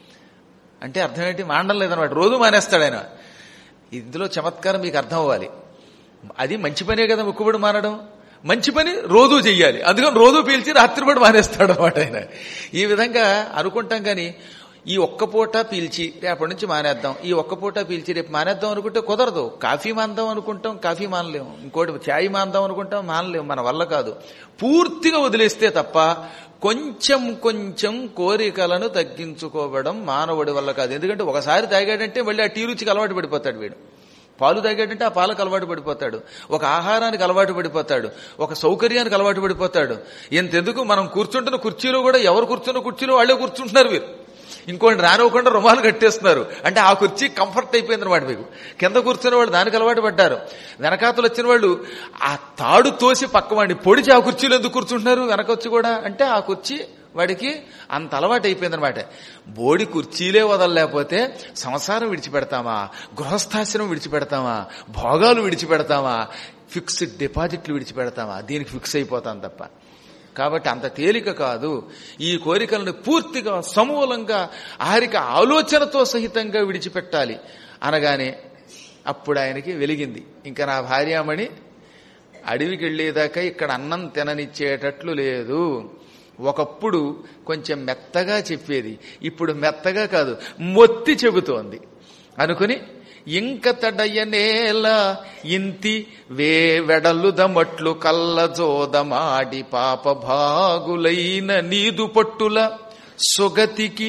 అంటే అర్థం ఏంటి మాండం లేదనమాట రోజు మానేస్తాడు ఆయన ఇందులో చమత్కారం మీకు అర్థం అవ్వాలి అది మంచి పనే కదా ముక్కుబడి మానడం మంచి పని రోజు చెయ్యాలి అందుకని రోజు పీల్చి రాత్రిపడి మానేస్తాడు అనమాట ఆయన ఈ విధంగా అనుకుంటాం కానీ ఈ ఒక్క పూట పీల్చి రేపటి నుంచి మానేద్దాం ఈ ఒక్క పూట పీల్చి రేపు మానేద్దాం అనుకుంటే కుదరదు కాఫీ మాందాం అనుకుంటాం కాఫీ మానలేము ఇంకోటి ఛాయ్ మాందాం అనుకుంటాం మానలేము మన వల్ల కాదు పూర్తిగా వదిలేస్తే తప్ప కొంచెం కొంచెం కోరికలను తగ్గించుకోవడం మానవుడి వల్ల కాదు ఎందుకంటే ఒకసారి తాగాడంటే మళ్ళీ ఆ టీ రుచికి అలవాటు పడిపోతాడు వీడు పాలు తాగాడంటే ఆ పాలకు అలవాటు పడిపోతాడు ఒక ఆహారానికి అలవాటు పడిపోతాడు ఒక సౌకర్యానికి అలవాటు పడిపోతాడు ఎంతెందుకు మనం కూర్చుంటున్న కుర్చీలో కూడా ఎవరు కూర్చున్న కుర్చీలో వాళ్ళే కూర్చుంటున్నారు వీరు ఇంకోటి రానివ్వకుండా రుమాలు కట్టేస్తున్నారు అంటే ఆ కుర్చీ కంఫర్ట్ అయిపోయింది అనమాట మీకు కింద కూర్చున్న వాళ్ళు దానికి అలవాటు పడ్డారు వెనకాతలు వచ్చిన వాళ్ళు ఆ తాడు తోసి పక్కవాడిని పొడిచి ఆ కుర్చీలో ఎందుకు కూర్చుంటున్నారు వెనకొచ్చి కూడా అంటే ఆ కుర్చీ వాడికి అంత అలవాటు అయిపోయిందనమాట బోడి కుర్చీలే వదలలేకపోతే సంసారం విడిచిపెడతామా గృహస్థాశ్రమం విడిచిపెడతామా భోగాలు విడిచిపెడతామా ఫిక్స్డ్ డిపాజిట్లు విడిచిపెడతామా దీనికి ఫిక్స్ అయిపోతాం తప్ప కాబట్టి అంత తేలిక కాదు ఈ కోరికలను పూర్తిగా సమూలంగా ఆహారిక ఆలోచనతో సహితంగా విడిచిపెట్టాలి అనగానే అప్పుడు ఆయనకి వెలిగింది ఇంకా నా భార్యామణి అడవికి వెళ్ళేదాకా ఇక్కడ అన్నం తిననిచ్చేటట్లు లేదు ఒకప్పుడు కొంచెం మెత్తగా చెప్పేది ఇప్పుడు మెత్తగా కాదు మొత్తి చెబుతోంది అనుకుని ఇంక తడయనేల ఇంతి వే వెడలుదమట్లు కల్లజోదమాడి పాప భాగులైన నీదు పట్టుల సుగతికి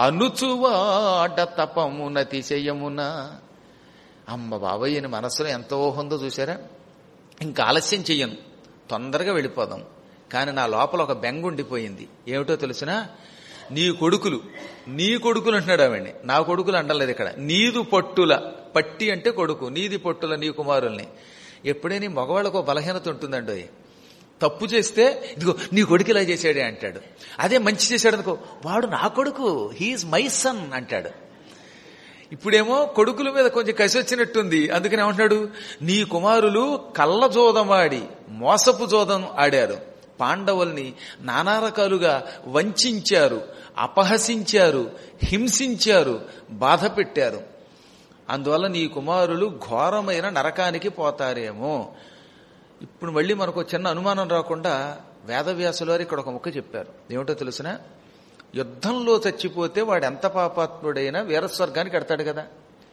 అనుచువాడ తపమునతిశయమున అమ్మ బాబయ్యని మనసులో ఎంతో ఉందో చూసారా ఇంకా ఆలస్యం చెయ్యను తొందరగా వెళ్ళిపోదాం కానీ నా లోపల ఒక బెంగ ఉండిపోయింది ఏమిటో తెలుసునా నీ కొడుకులు నీ కొడుకులు అంటున్నాడు ఆవిడ్ని నా కొడుకులు అంటలేదు ఇక్కడ నీదు పట్టుల పట్టి అంటే కొడుకు నీది పట్టుల నీ కుమారుల్ని ఎప్పుడైనా ఈ మగవాళ్ళకు ఒక బలహీనత ఉంటుందండి తప్పు చేస్తే ఇదిగో నీ కొడుకు ఇలా చేశాడే అంటాడు అదే మంచి చేశాడు అనుకో వాడు నా కొడుకు హీఈస్ మై సన్ అంటాడు ఇప్పుడేమో కొడుకుల మీద కొంచెం కసి వచ్చినట్టుంది అందుకని ఏమంటున్నాడు నీ కుమారులు కళ్ళ జోదమాడి మోసపు జోదం ఆడారు పాండవుల్ని నానా రకాలుగా వంచారు అపహసించారు హింసించారు బాధ పెట్టారు అందువల్ల నీ కుమారులు ఘోరమైన నరకానికి పోతారేమో ఇప్పుడు మళ్ళీ మనకు చిన్న అనుమానం రాకుండా వేదవ్యాసులు వారు ఇక్కడ ఒక ముక్క చెప్పారు ఏమిటో తెలుసిన యుద్ధంలో చచ్చిపోతే వాడు ఎంత పాపాత్ముడైనా వీరస్వర్గానికి ఎడతాడు కదా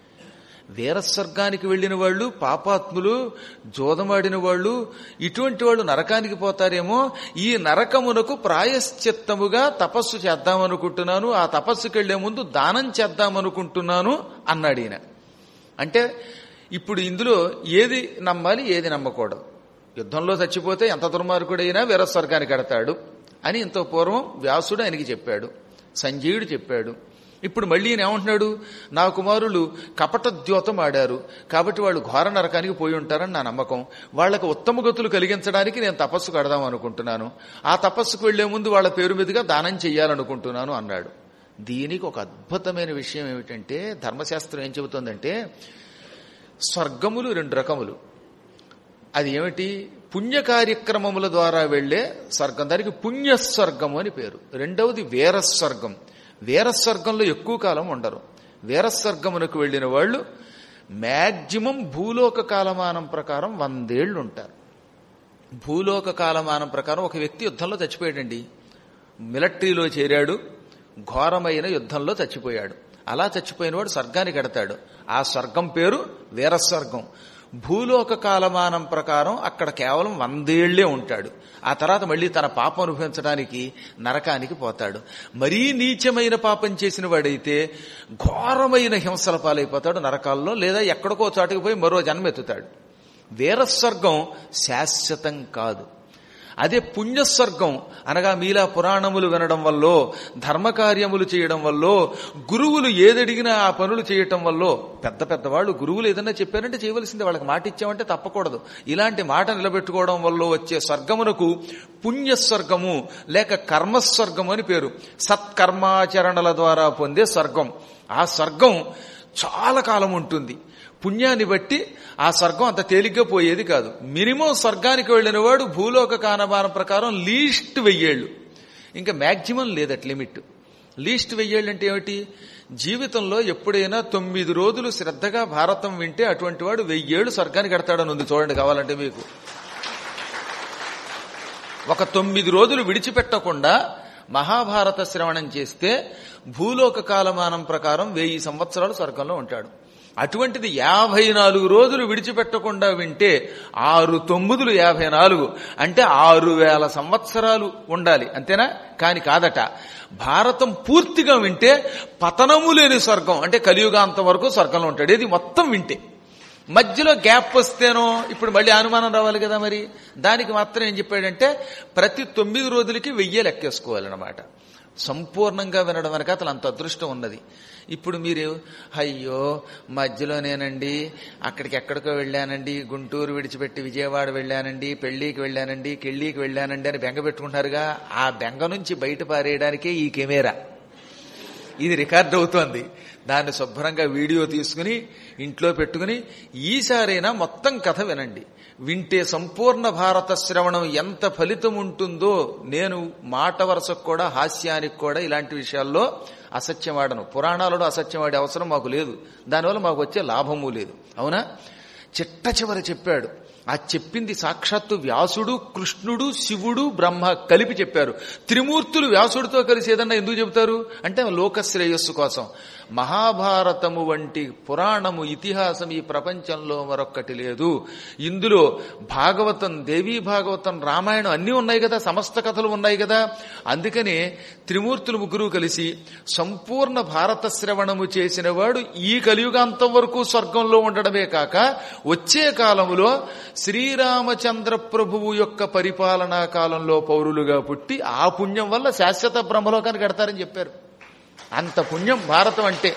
వీరస్వర్గానికి వెళ్లిన వాళ్ళు పాపాత్ములు జోదమాడిన వాళ్ళు ఇటువంటి వాళ్ళు నరకానికి పోతారేమో ఈ నరకమునకు ప్రాయశ్చిత్తముగా తపస్సు చేద్దామనుకుంటున్నాను ఆ తపస్సుకి వెళ్లే ముందు దానం చేద్దామనుకుంటున్నాను అన్నాడు ఈయన అంటే ఇప్పుడు ఇందులో ఏది నమ్మాలి ఏది నమ్మకూడదు యుద్ధంలో చచ్చిపోతే ఎంత దుర్మార్గుడైనా వీరస్వర్గానికి ఎడతాడు అని ఇంత పూర్వం వ్యాసుడు ఆయనకి చెప్పాడు సంజయుడు చెప్పాడు ఇప్పుడు మళ్ళీ ఈయన ఏమంటున్నాడు నా కుమారులు కపట ద్యోతం ఆడారు కాబట్టి వాళ్ళు ఘోర నరకానికి పోయి ఉంటారని నా నమ్మకం వాళ్లకు ఉత్తమ గతులు కలిగించడానికి నేను తపస్సు కడదాం అనుకుంటున్నాను ఆ తపస్సుకు వెళ్లే ముందు వాళ్ళ పేరు మీదుగా దానం చెయ్యాలనుకుంటున్నాను అన్నాడు దీనికి ఒక అద్భుతమైన విషయం ఏమిటంటే ధర్మశాస్త్రం ఏం చెబుతోందంటే స్వర్గములు రెండు రకములు అది ఏమిటి పుణ్య కార్యక్రమముల ద్వారా వెళ్లే స్వర్గం దానికి పుణ్యస్వర్గము అని పేరు రెండవది వీరస్వర్గం వీరస్వర్గంలో ఎక్కువ కాలం ఉండరు వీరస్వర్గమునకు వెళ్లిన వాళ్ళు మ్యాక్సిమం భూలోక కాలమానం ప్రకారం వందేళ్లు ఉంటారు భూలోక కాలమానం ప్రకారం ఒక వ్యక్తి యుద్ధంలో చచ్చిపోయాడండి మిలిటరీలో చేరాడు ఘోరమైన యుద్ధంలో చచ్చిపోయాడు అలా చచ్చిపోయినవాడు స్వర్గానికి ఎడతాడు ఆ స్వర్గం పేరు వీరస్వర్గం భూలోక కాలమానం ప్రకారం అక్కడ కేవలం వందేళ్లే ఉంటాడు ఆ తర్వాత మళ్ళీ తన పాపం అనుభవించడానికి నరకానికి పోతాడు మరీ నీచమైన పాపం చేసిన వాడైతే ఘోరమైన హింసల పాలైపోతాడు నరకాల్లో లేదా ఎక్కడికో చాటుకు పోయి మరో జన్మెత్తుతాడు వీరస్వర్గం శాశ్వతం కాదు అదే పుణ్యస్వర్గం అనగా మీలా పురాణములు వినడం వల్ల ధర్మకార్యములు చేయడం వల్ల గురువులు ఏదడిగినా ఆ పనులు చేయటం వల్ల పెద్ద పెద్దవాళ్ళు గురువులు ఏదన్నా చెప్పారంటే చేయవలసిందే వాళ్ళకి మాట ఇచ్చామంటే తప్పకూడదు ఇలాంటి మాట నిలబెట్టుకోవడం వల్ల వచ్చే స్వర్గమునకు పుణ్యస్వర్గము లేక కర్మస్వర్గము అని పేరు సత్కర్మాచరణల ద్వారా పొందే స్వర్గం ఆ స్వర్గం చాలా కాలం ఉంటుంది పుణ్యాన్ని బట్టి ఆ స్వర్గం అంత తేలిగ్గా పోయేది కాదు మినిమం స్వర్గానికి వెళ్ళిన వాడు భూలోక కానబారం ప్రకారం లీస్ట్ వెయ్యేళ్ళు ఇంకా మ్యాక్సిమం లేదట్ లిమిట్ లీస్ట్ వెయ్యేళ్ళు అంటే ఏమిటి జీవితంలో ఎప్పుడైనా తొమ్మిది రోజులు శ్రద్ధగా భారతం వింటే అటువంటి వాడు వెయ్యేళ్ళు స్వర్గానికి కడతాడని ఉంది చూడండి కావాలంటే మీకు ఒక తొమ్మిది రోజులు విడిచిపెట్టకుండా మహాభారత శ్రవణం చేస్తే భూలోక కాలమానం ప్రకారం వెయ్యి సంవత్సరాలు స్వర్గంలో ఉంటాడు అటువంటిది యాభై నాలుగు రోజులు విడిచిపెట్టకుండా వింటే ఆరు తొమ్మిదిలు యాభై నాలుగు అంటే ఆరు వేల సంవత్సరాలు ఉండాలి అంతేనా కాని కాదట భారతం పూర్తిగా వింటే పతనము లేని స్వర్గం అంటే కలియుగాంతం వరకు స్వర్గంలో ఉంటాడు ఇది మొత్తం వింటే మధ్యలో గ్యాప్ వస్తేనో ఇప్పుడు మళ్ళీ అనుమానం రావాలి కదా మరి దానికి మాత్రం ఏం చెప్పాడంటే ప్రతి తొమ్మిది రోజులకి వెయ్యే లెక్కేసుకోవాలన్నమాట సంపూర్ణంగా వినడం వెనక అతను అంత అదృష్టం ఉన్నది ఇప్పుడు మీరు అయ్యో మధ్యలోనేనండి అక్కడికి ఎక్కడికో వెళ్ళానండి గుంటూరు విడిచిపెట్టి విజయవాడ వెళ్ళానండి పెళ్లికి వెళ్ళానండి కెళ్ళికి వెళ్ళానండి అని బెంగ పెట్టుకుంటారుగా ఆ బెంగ నుంచి బయట పారేయడానికే ఈ కెమెరా ఇది రికార్డ్ అవుతోంది దాన్ని శుభ్రంగా వీడియో తీసుకుని ఇంట్లో పెట్టుకుని ఈసారైనా మొత్తం కథ వినండి వింటే సంపూర్ణ భారత శ్రవణం ఎంత ఫలితం ఉంటుందో నేను మాట వరుసకు కూడా హాస్యానికి కూడా ఇలాంటి విషయాల్లో అసత్యం వాడను పురాణాలలో అసత్యం వాడే అవసరం మాకు లేదు దానివల్ల మాకు వచ్చే లాభము లేదు అవునా చిట్ట చివర చెప్పాడు ఆ చెప్పింది సాక్షాత్తు వ్యాసుడు కృష్ణుడు శివుడు బ్రహ్మ కలిపి చెప్పారు త్రిమూర్తులు వ్యాసుడితో కలిసి ఏదన్నా ఎందుకు చెబుతారు అంటే లోక శ్రేయస్సు కోసం మహాభారతము వంటి పురాణము ఇతిహాసం ఈ ప్రపంచంలో మరొక్కటి లేదు ఇందులో భాగవతం దేవీ భాగవతం రామాయణం అన్నీ ఉన్నాయి కదా సమస్త కథలు ఉన్నాయి కదా అందుకనే త్రిమూర్తులు ముగ్గురు కలిసి సంపూర్ణ భారత శ్రవణము చేసిన వాడు ఈ కలియుగాంతం వరకు స్వర్గంలో ఉండడమే కాక వచ్చే కాలములో శ్రీరామచంద్ర ప్రభువు యొక్క పరిపాలనా కాలంలో పౌరులుగా పుట్టి ఆ పుణ్యం వల్ల శాశ్వత బ్రహ్మలోకానికి కడతారని చెప్పారు అంత పుణ్యం భారతం అంటే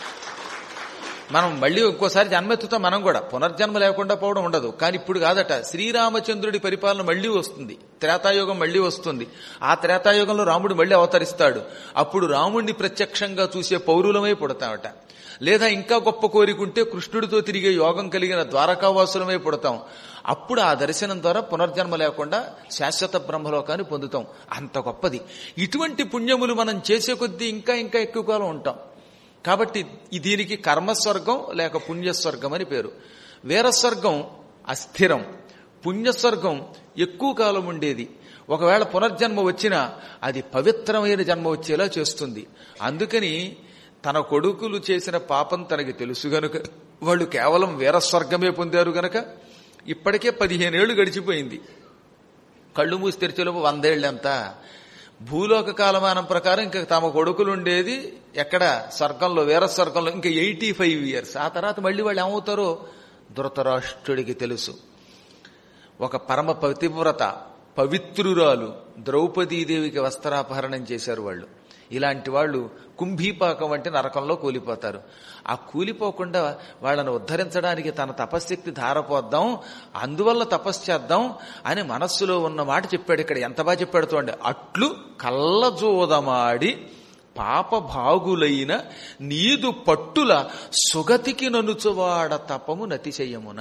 మనం మళ్ళీ ఇంకోసారి జన్మెత్తుతాం మనం కూడా పునర్జన్మ లేకుండా పోవడం ఉండదు కానీ ఇప్పుడు కాదట శ్రీరామచంద్రుడి పరిపాలన మళ్ళీ వస్తుంది త్రేతాయుగం మళ్ళీ వస్తుంది ఆ త్రేతాయుగంలో రాముడు మళ్ళీ అవతరిస్తాడు అప్పుడు రాముడిని ప్రత్యక్షంగా చూసే పౌరులమై పుడతామట లేదా ఇంకా గొప్ప కోరికుంటే కృష్ణుడితో తిరిగే యోగం కలిగిన ద్వారకావాసులమై పుడతాం అప్పుడు ఆ దర్శనం ద్వారా పునర్జన్మ లేకుండా శాశ్వత బ్రహ్మలోకాన్ని పొందుతాం అంత గొప్పది ఇటువంటి పుణ్యములు మనం చేసే కొద్దీ ఇంకా ఇంకా ఎక్కువ కాలం ఉంటాం కాబట్టి దీనికి కర్మస్వర్గం లేక పుణ్యస్వర్గం అని పేరు వీరస్వర్గం అస్థిరం పుణ్యస్వర్గం ఎక్కువ కాలం ఉండేది ఒకవేళ పునర్జన్మ వచ్చినా అది పవిత్రమైన జన్మ వచ్చేలా చేస్తుంది అందుకని తన కొడుకులు చేసిన పాపం తనకి తెలుసు గనుక వాళ్ళు కేవలం వీరస్వర్గమే పొందారు గనక ఇప్పటికే పదిహేనేళ్లు గడిచిపోయింది కళ్ళు మూసి తెరిచేలోపు వందేళ్లంతా భూలోక కాలమానం ప్రకారం ఇంకా తమ కొడుకులు ఉండేది ఎక్కడ స్వర్గంలో వీర స్వర్గంలో ఇంకా ఎయిటీ ఫైవ్ ఇయర్స్ ఆ తర్వాత మళ్ళీ వాళ్ళు ఏమవుతారో ధృతరాష్ట్రుడికి తెలుసు ఒక పరమ పతివ్రత పవిత్రురాలు ద్రౌపదీదేవికి వస్త్రాపహరణం చేశారు వాళ్ళు ఇలాంటి వాళ్ళు కుంభీపాకం వంటి నరకంలో కూలిపోతారు ఆ కూలిపోకుండా వాళ్ళని ఉద్ధరించడానికి తన తపశ్శక్తి ధారపోద్దాం అందువల్ల తపస్సు చేద్దాం అని మనస్సులో ఉన్న మాట చెప్పాడు ఇక్కడ ఎంత బాగా చెప్పాడు చూడండి అట్లు కళ్ళజోదమాడి పాపభాగులైన నీదు పట్టుల సుగతికి ననుచువాడ తపము నతిశయమున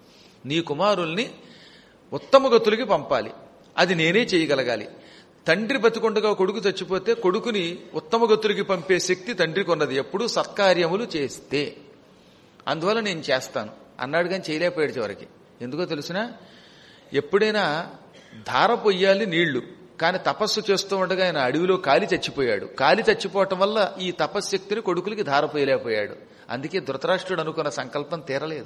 నీ కుమారుల్ని ఉత్తమ గతులకి పంపాలి అది నేనే చేయగలగాలి తండ్రి బతికొండగా కొడుకు చచ్చిపోతే కొడుకుని ఉత్తమ గతులకి పంపే శక్తి తండ్రికి ఉన్నది ఎప్పుడు సత్కార్యములు చేస్తే అందువల్ల నేను చేస్తాను అన్నాడు కానీ చేయలేకపోయాడు చివరికి ఎందుకో తెలిసినా ఎప్పుడైనా ధార పొయ్యాలి నీళ్లు కానీ తపస్సు చేస్తూ ఉండగా ఆయన అడవిలో కాలి చచ్చిపోయాడు కాలి చచ్చిపోవటం వల్ల ఈ తపశ్శక్తిని కొడుకులకి ధార పోయలేకపోయాడు అందుకే ధృతరాష్ట్రుడు అనుకున్న సంకల్పం తీరలేదు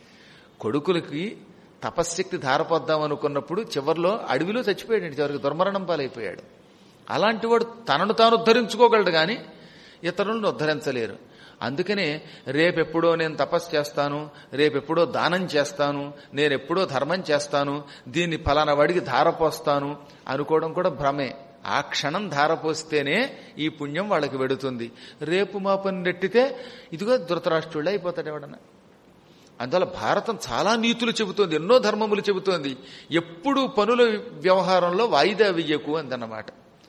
కొడుకులకి తపశ్శక్తి ధారపోద్దాం అనుకున్నప్పుడు చివరిలో అడవిలో చచ్చిపోయాడు చివరికి దుర్మరణం పాలైపోయాడు అలాంటి వాడు తనను తాను ఉద్ధరించుకోగలడు కానీ ఇతరులను ఉద్ధరించలేరు అందుకనే రేపెప్పుడో నేను తపస్సు చేస్తాను రేపెప్పుడో దానం చేస్తాను నేను ఎప్పుడో ధర్మం చేస్తాను దీన్ని ఫలానా వాడికి ధారపోస్తాను అనుకోవడం కూడా భ్రమే ఆ క్షణం ధారపోస్తేనే ఈ పుణ్యం వాళ్ళకి వెడుతుంది రేపు మా పని నెట్టితే ఇదిగో ధృతరాష్ట్రుడే అయిపోతాడు ఎవడన్నా అందువల్ల భారతం చాలా నీతులు చెబుతోంది ఎన్నో ధర్మములు చెబుతోంది ఎప్పుడు పనుల వ్యవహారంలో వాయిదా వెయ్యకు అందన్నమాట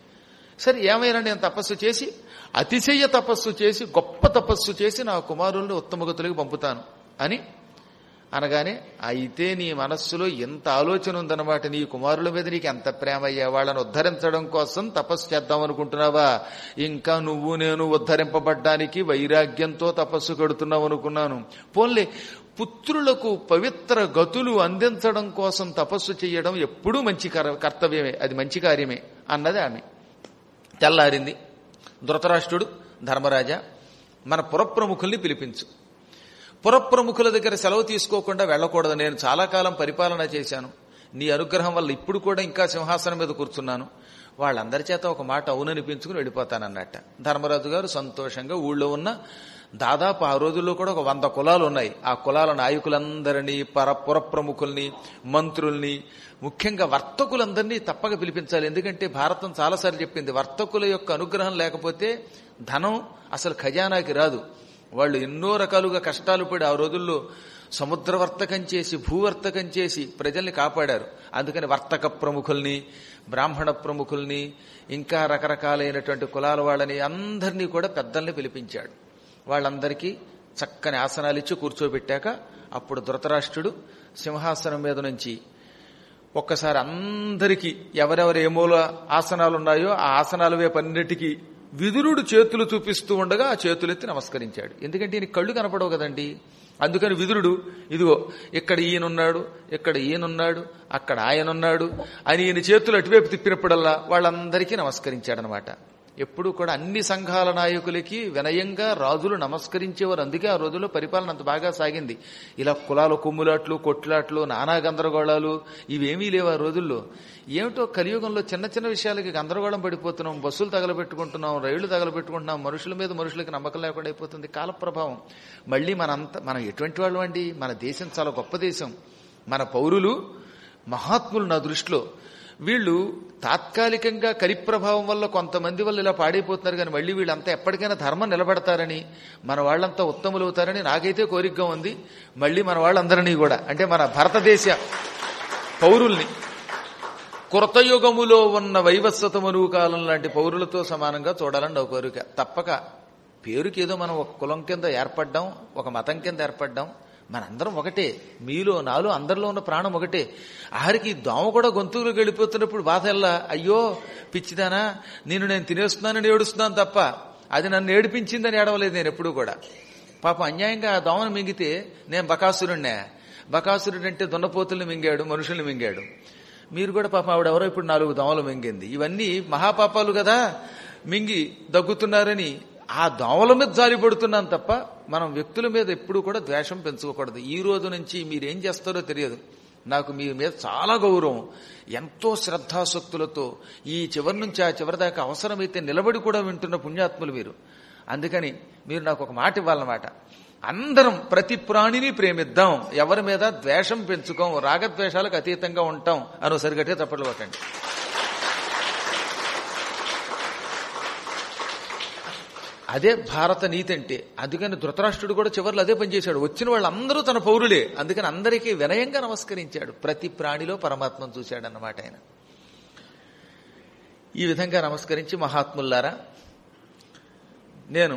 సరే ఏమైనా నేను తపస్సు చేసి అతిశయ తపస్సు చేసి గొప్ప తపస్సు చేసి నా కుమారుల్ని ఉత్తమగతులకు పంపుతాను అని అనగానే అయితే నీ మనస్సులో ఎంత ఆలోచన ఉందన్నమాట నీ కుమారుల మీద నీకు ఎంత ప్రేమ అయ్యా వాళ్ళని ఉద్ధరించడం కోసం తపస్సు చేద్దాం అనుకుంటున్నావా ఇంకా నువ్వు నేను ఉద్ధరింపబడ్డానికి వైరాగ్యంతో తపస్సు కడుతున్నావు అనుకున్నాను పోన్లే పుత్రులకు పవిత్ర గతులు అందించడం కోసం తపస్సు చేయడం ఎప్పుడూ మంచి కర్తవ్యమే అది మంచి కార్యమే అన్నది ఆమె తెల్లారింది ధృతరాష్ట్రుడు ధర్మరాజా మన పురప్రముఖుల్ని పిలిపించు పురప్రముఖుల దగ్గర సెలవు తీసుకోకుండా వెళ్ళకూడదు నేను చాలా కాలం పరిపాలన చేశాను నీ అనుగ్రహం వల్ల ఇప్పుడు కూడా ఇంకా సింహాసనం మీద కూర్చున్నాను వాళ్ళందరి చేత ఒక మాట అవుననిపించుకుని వెళ్ళిపోతానన్నట్ట ధర్మరాజు గారు సంతోషంగా ఊళ్ళో ఉన్న దాదాపు ఆ రోజుల్లో కూడా ఒక వంద కులాలు ఉన్నాయి ఆ కులాల నాయకులందరినీ పర పురప్రముఖుల్ని మంత్రుల్ని ముఖ్యంగా వర్తకులందరినీ తప్పక పిలిపించాలి ఎందుకంటే భారతం చాలాసార్లు చెప్పింది వర్తకుల యొక్క అనుగ్రహం లేకపోతే ధనం అసలు ఖజానాకి రాదు వాళ్ళు ఎన్నో రకాలుగా కష్టాలు పడి ఆ రోజుల్లో సముద్ర వర్తకం చేసి భూవర్తకం చేసి ప్రజల్ని కాపాడారు అందుకని వర్తక ప్రముఖుల్ని బ్రాహ్మణ ప్రముఖుల్ని ఇంకా రకరకాలైనటువంటి కులాల వాళ్ళని అందరినీ కూడా పెద్దల్ని పిలిపించాడు వాళ్ళందరికీ చక్కని ఆసనాలు ఇచ్చి కూర్చోబెట్టాక అప్పుడు ధృతరాష్ట్రుడు సింహాసనం మీద నుంచి ఒక్కసారి అందరికీ ఎవరెవరు ఏ మూల ఆసనాలు ఉన్నాయో ఆ ఆసనాల వైపు అన్నిటికీ విదురుడు చేతులు చూపిస్తూ ఉండగా ఆ చేతులెత్తి నమస్కరించాడు ఎందుకంటే ఈయన కళ్ళు కనపడవు కదండి అందుకని విదురుడు ఇదిగో ఇక్కడ ఈయనున్నాడు ఇక్కడ ఈయనున్నాడు అక్కడ ఆయనున్నాడు అని ఈయన చేతులు అటువైపు తిప్పినప్పుడల్లా వాళ్ళందరికీ నమస్కరించాడనమాట ఎప్పుడు కూడా అన్ని సంఘాల నాయకులకి వినయంగా రాజులు నమస్కరించేవారు అందుకే ఆ రోజుల్లో పరిపాలన అంత బాగా సాగింది ఇలా కులాల కొమ్ములాట్లు కొట్లాట్లు నానా గందరగోళాలు ఇవేమీ లేవు ఆ రోజుల్లో ఏమిటో కలియుగంలో చిన్న చిన్న విషయాలకి గందరగోళం పడిపోతున్నాం బస్సులు తగలబెట్టుకుంటున్నాం రైళ్లు తగలబెట్టుకుంటున్నాం మనుషుల మీద మనుషులకి నమ్మకం లేకుండా అయిపోతుంది కాలప్రభావం మళ్ళీ మనంత మనం ఎటువంటి వాళ్ళు అండి మన దేశం చాలా గొప్ప దేశం మన పౌరులు మహాత్ములు నా దృష్టిలో వీళ్ళు తాత్కాలికంగా కలిప్రభావం వల్ల కొంతమంది వల్ల ఇలా పాడైపోతున్నారు కానీ మళ్ళీ వీళ్ళంతా ఎప్పటికైనా ధర్మం నిలబడతారని మన వాళ్ళంతా ఉత్తములు అవుతారని నాకైతే కోరికగా ఉంది మళ్ళీ మన వాళ్ళందరినీ కూడా అంటే మన భారతదేశ పౌరుల్ని కృతయుగములో ఉన్న వైవస్వత మనువు కాలం లాంటి పౌరులతో సమానంగా చూడాలని నా కోరిక తప్పక పేరుకి ఏదో మనం ఒక కులం కింద ఏర్పడ్డాం ఒక మతం కింద ఏర్పడ్డాం మనందరం ఒకటే మీలో నాలో అందరిలో ఉన్న ప్రాణం ఒకటే ఆఖరికి దోమ కూడా గొంతుకులోకి వెళ్ళిపోతున్నప్పుడు బాధ ఎల్లా అయ్యో పిచ్చిదానా నేను నేను తినేస్తున్నానని ఏడుస్తున్నాను తప్ప అది నన్ను ఏడిపించిందని ఏడవలేదు నేను ఎప్పుడూ కూడా పాప అన్యాయంగా ఆ దోమను మింగితే నేను బకాసురుణ్ణే బకాసురుడు అంటే దున్నపోతుల్ని మింగాడు మనుషుల్ని మింగాడు మీరు కూడా పాప ఆవిడెవరో ఇప్పుడు నాలుగు దోమలు మింగింది ఇవన్నీ మహాపాపాలు కదా మింగి దగ్గుతున్నారని ఆ దోమల మీద జాలి పడుతున్నాను తప్ప మనం వ్యక్తుల మీద ఎప్పుడు కూడా ద్వేషం పెంచుకోకూడదు ఈ రోజు నుంచి మీరేం చేస్తారో తెలియదు నాకు మీ మీద చాలా గౌరవం ఎంతో శ్రద్ధాసక్తులతో ఈ చివరి నుంచి ఆ చివరి దాకా అవసరమైతే నిలబడి కూడా వింటున్న పుణ్యాత్ములు మీరు అందుకని మీరు నాకు ఒక మాట ఇవ్వాలన్నమాట అందరం ప్రతి ప్రాణిని ప్రేమిద్దాం ఎవరి మీద ద్వేషం పెంచుకోం రాగద్వేషాలకు అతీతంగా ఉంటాం అని సరిగట్టే తప్పట్లు పట్టండి అదే భారత నీతి అంటే అందుకని ధృతరాష్ట్రుడు కూడా చివరిలో అదే పనిచేశాడు వచ్చిన వాళ్ళందరూ తన పౌరులే అందుకని అందరికీ వినయంగా నమస్కరించాడు ప్రతి ప్రాణిలో పరమాత్మను చూశాడు అన్నమాట ఆయన ఈ విధంగా నమస్కరించి మహాత్ముల్లారా నేను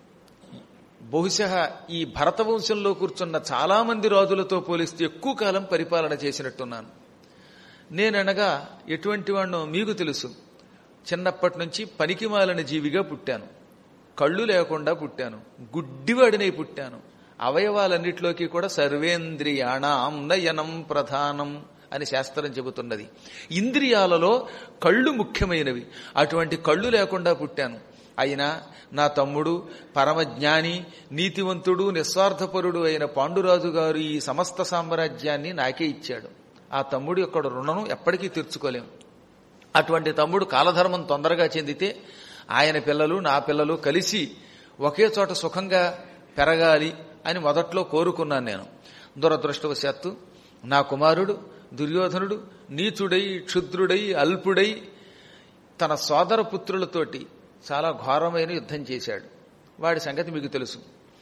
బహుశా ఈ భరత వంశంలో కూర్చున్న చాలా మంది రాజులతో పోలిస్తే ఎక్కువ కాలం పరిపాలన చేసినట్టున్నాను నేననగా ఎటువంటి వాడినో మీకు తెలుసు చిన్నప్పటి నుంచి పనికిమాలిన జీవిగా పుట్టాను కళ్ళు లేకుండా పుట్టాను గుడ్డివాడినై పుట్టాను అవయవాలన్నిటిలోకి కూడా సర్వేంద్రియాణం నయనం ప్రధానం అని శాస్త్రం చెబుతున్నది ఇంద్రియాలలో కళ్ళు ముఖ్యమైనవి అటువంటి కళ్ళు లేకుండా పుట్టాను అయినా నా తమ్ముడు పరమజ్ఞాని నీతివంతుడు నిస్వార్థపరుడు అయిన పాండురాజు గారు ఈ సమస్త సామ్రాజ్యాన్ని నాకే ఇచ్చాడు ఆ తమ్ముడు యొక్క రుణం ఎప్పటికీ తీర్చుకోలేం అటువంటి తమ్ముడు కాలధర్మం తొందరగా చెందితే ఆయన పిల్లలు నా పిల్లలు కలిసి ఒకే చోట సుఖంగా పెరగాలి అని మొదట్లో కోరుకున్నాను నేను దురదృష్టవశాత్తు నా కుమారుడు దుర్యోధనుడు నీచుడై క్షుద్రుడై అల్పుడై తన సోదర పుత్రులతోటి చాలా ఘోరమైన యుద్ధం చేశాడు వాడి సంగతి మీకు తెలుసు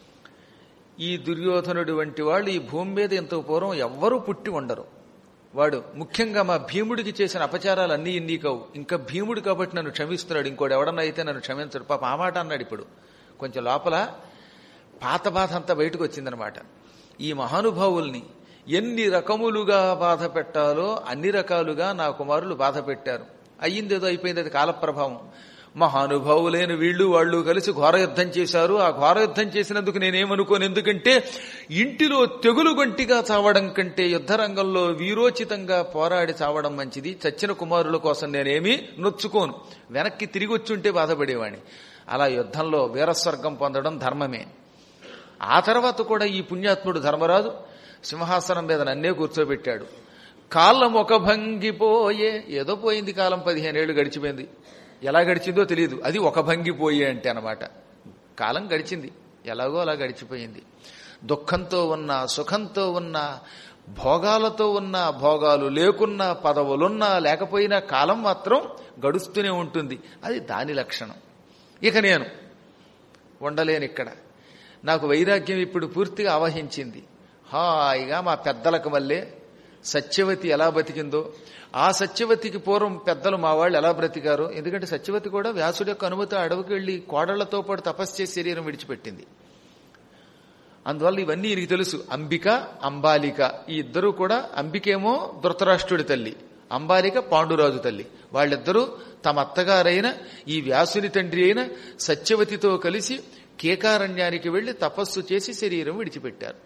ఈ దుర్యోధనుడు వంటి వాళ్ళు ఈ భూమి మీద ఇంత పూర్వం ఎవ్వరూ పుట్టి ఉండరు వాడు ముఖ్యంగా మా భీముడికి చేసిన అపచారాలు అన్నీ ఇన్ని కావు ఇంకా భీముడు కాబట్టి నన్ను క్షమిస్తున్నాడు ఇంకోటి ఎవడన్నా అయితే నన్ను క్షమించడు పాప ఆ మాట అన్నాడు ఇప్పుడు కొంచెం లోపల పాత బాధ అంతా బయటకు వచ్చిందనమాట ఈ మహానుభావుల్ని ఎన్ని రకములుగా బాధ పెట్టాలో అన్ని రకాలుగా నా కుమారులు బాధ పెట్టారు అయ్యిందేదో అయిపోయింది అది కాలప్రభావం మహానుభావులైన వీళ్ళు వాళ్ళు కలిసి ఘోర యుద్ధం చేశారు ఆ ఘోర యుద్ధం చేసినందుకు నేనేమనుకోను ఎందుకంటే ఇంటిలో తెగులు గొంటిగా చావడం కంటే యుద్ధ రంగంలో వీరోచితంగా పోరాడి చావడం మంచిది చచ్చిన కుమారుల కోసం నేనేమీ నొచ్చుకోను వెనక్కి తిరిగి వచ్చుంటే బాధపడేవాణ్ణి అలా యుద్ధంలో వీరస్వర్గం పొందడం ధర్మమే ఆ తర్వాత కూడా ఈ పుణ్యాత్ముడు ధర్మరాజు సింహాసనం మీద నన్నే కూర్చోబెట్టాడు కాలం ఒక భంగిపోయే ఏదో పోయింది కాలం పదిహేనేళ్లు గడిచిపోయింది ఎలా గడిచిందో తెలియదు అది ఒక భంగిపోయే అంటే అనమాట కాలం గడిచింది ఎలాగో అలా గడిచిపోయింది దుఃఖంతో ఉన్న సుఖంతో ఉన్న భోగాలతో ఉన్న భోగాలు లేకున్నా పదవులున్నా లేకపోయినా కాలం మాత్రం గడుస్తూనే ఉంటుంది అది దాని లక్షణం ఇక నేను ఉండలేను ఇక్కడ నాకు వైరాగ్యం ఇప్పుడు పూర్తిగా ఆవహించింది హాయిగా మా పెద్దలకు మళ్ళీ సత్యవతి ఎలా బతికిందో ఆ సత్యవతికి పూర్వం పెద్దలు మా వాళ్ళు ఎలా బ్రతికారో ఎందుకంటే సత్యవతి కూడా వ్యాసుడి యొక్క అనుమతి అడవికి వెళ్లి కోడళ్లతో పాటు తపస్సు చేసి శరీరం విడిచిపెట్టింది అందువల్ల ఇవన్నీ ఈయనకి తెలుసు అంబిక అంబాలిక ఈ ఇద్దరూ కూడా అంబికేమో ధృతరాష్ట్రుడి తల్లి అంబాలిక పాండురాజు తల్లి వాళ్ళిద్దరూ తమ అత్తగారైన ఈ వ్యాసుని తండ్రి అయిన సత్యవతితో కలిసి కేకారణ్యానికి వెళ్లి తపస్సు చేసి శరీరం విడిచిపెట్టారు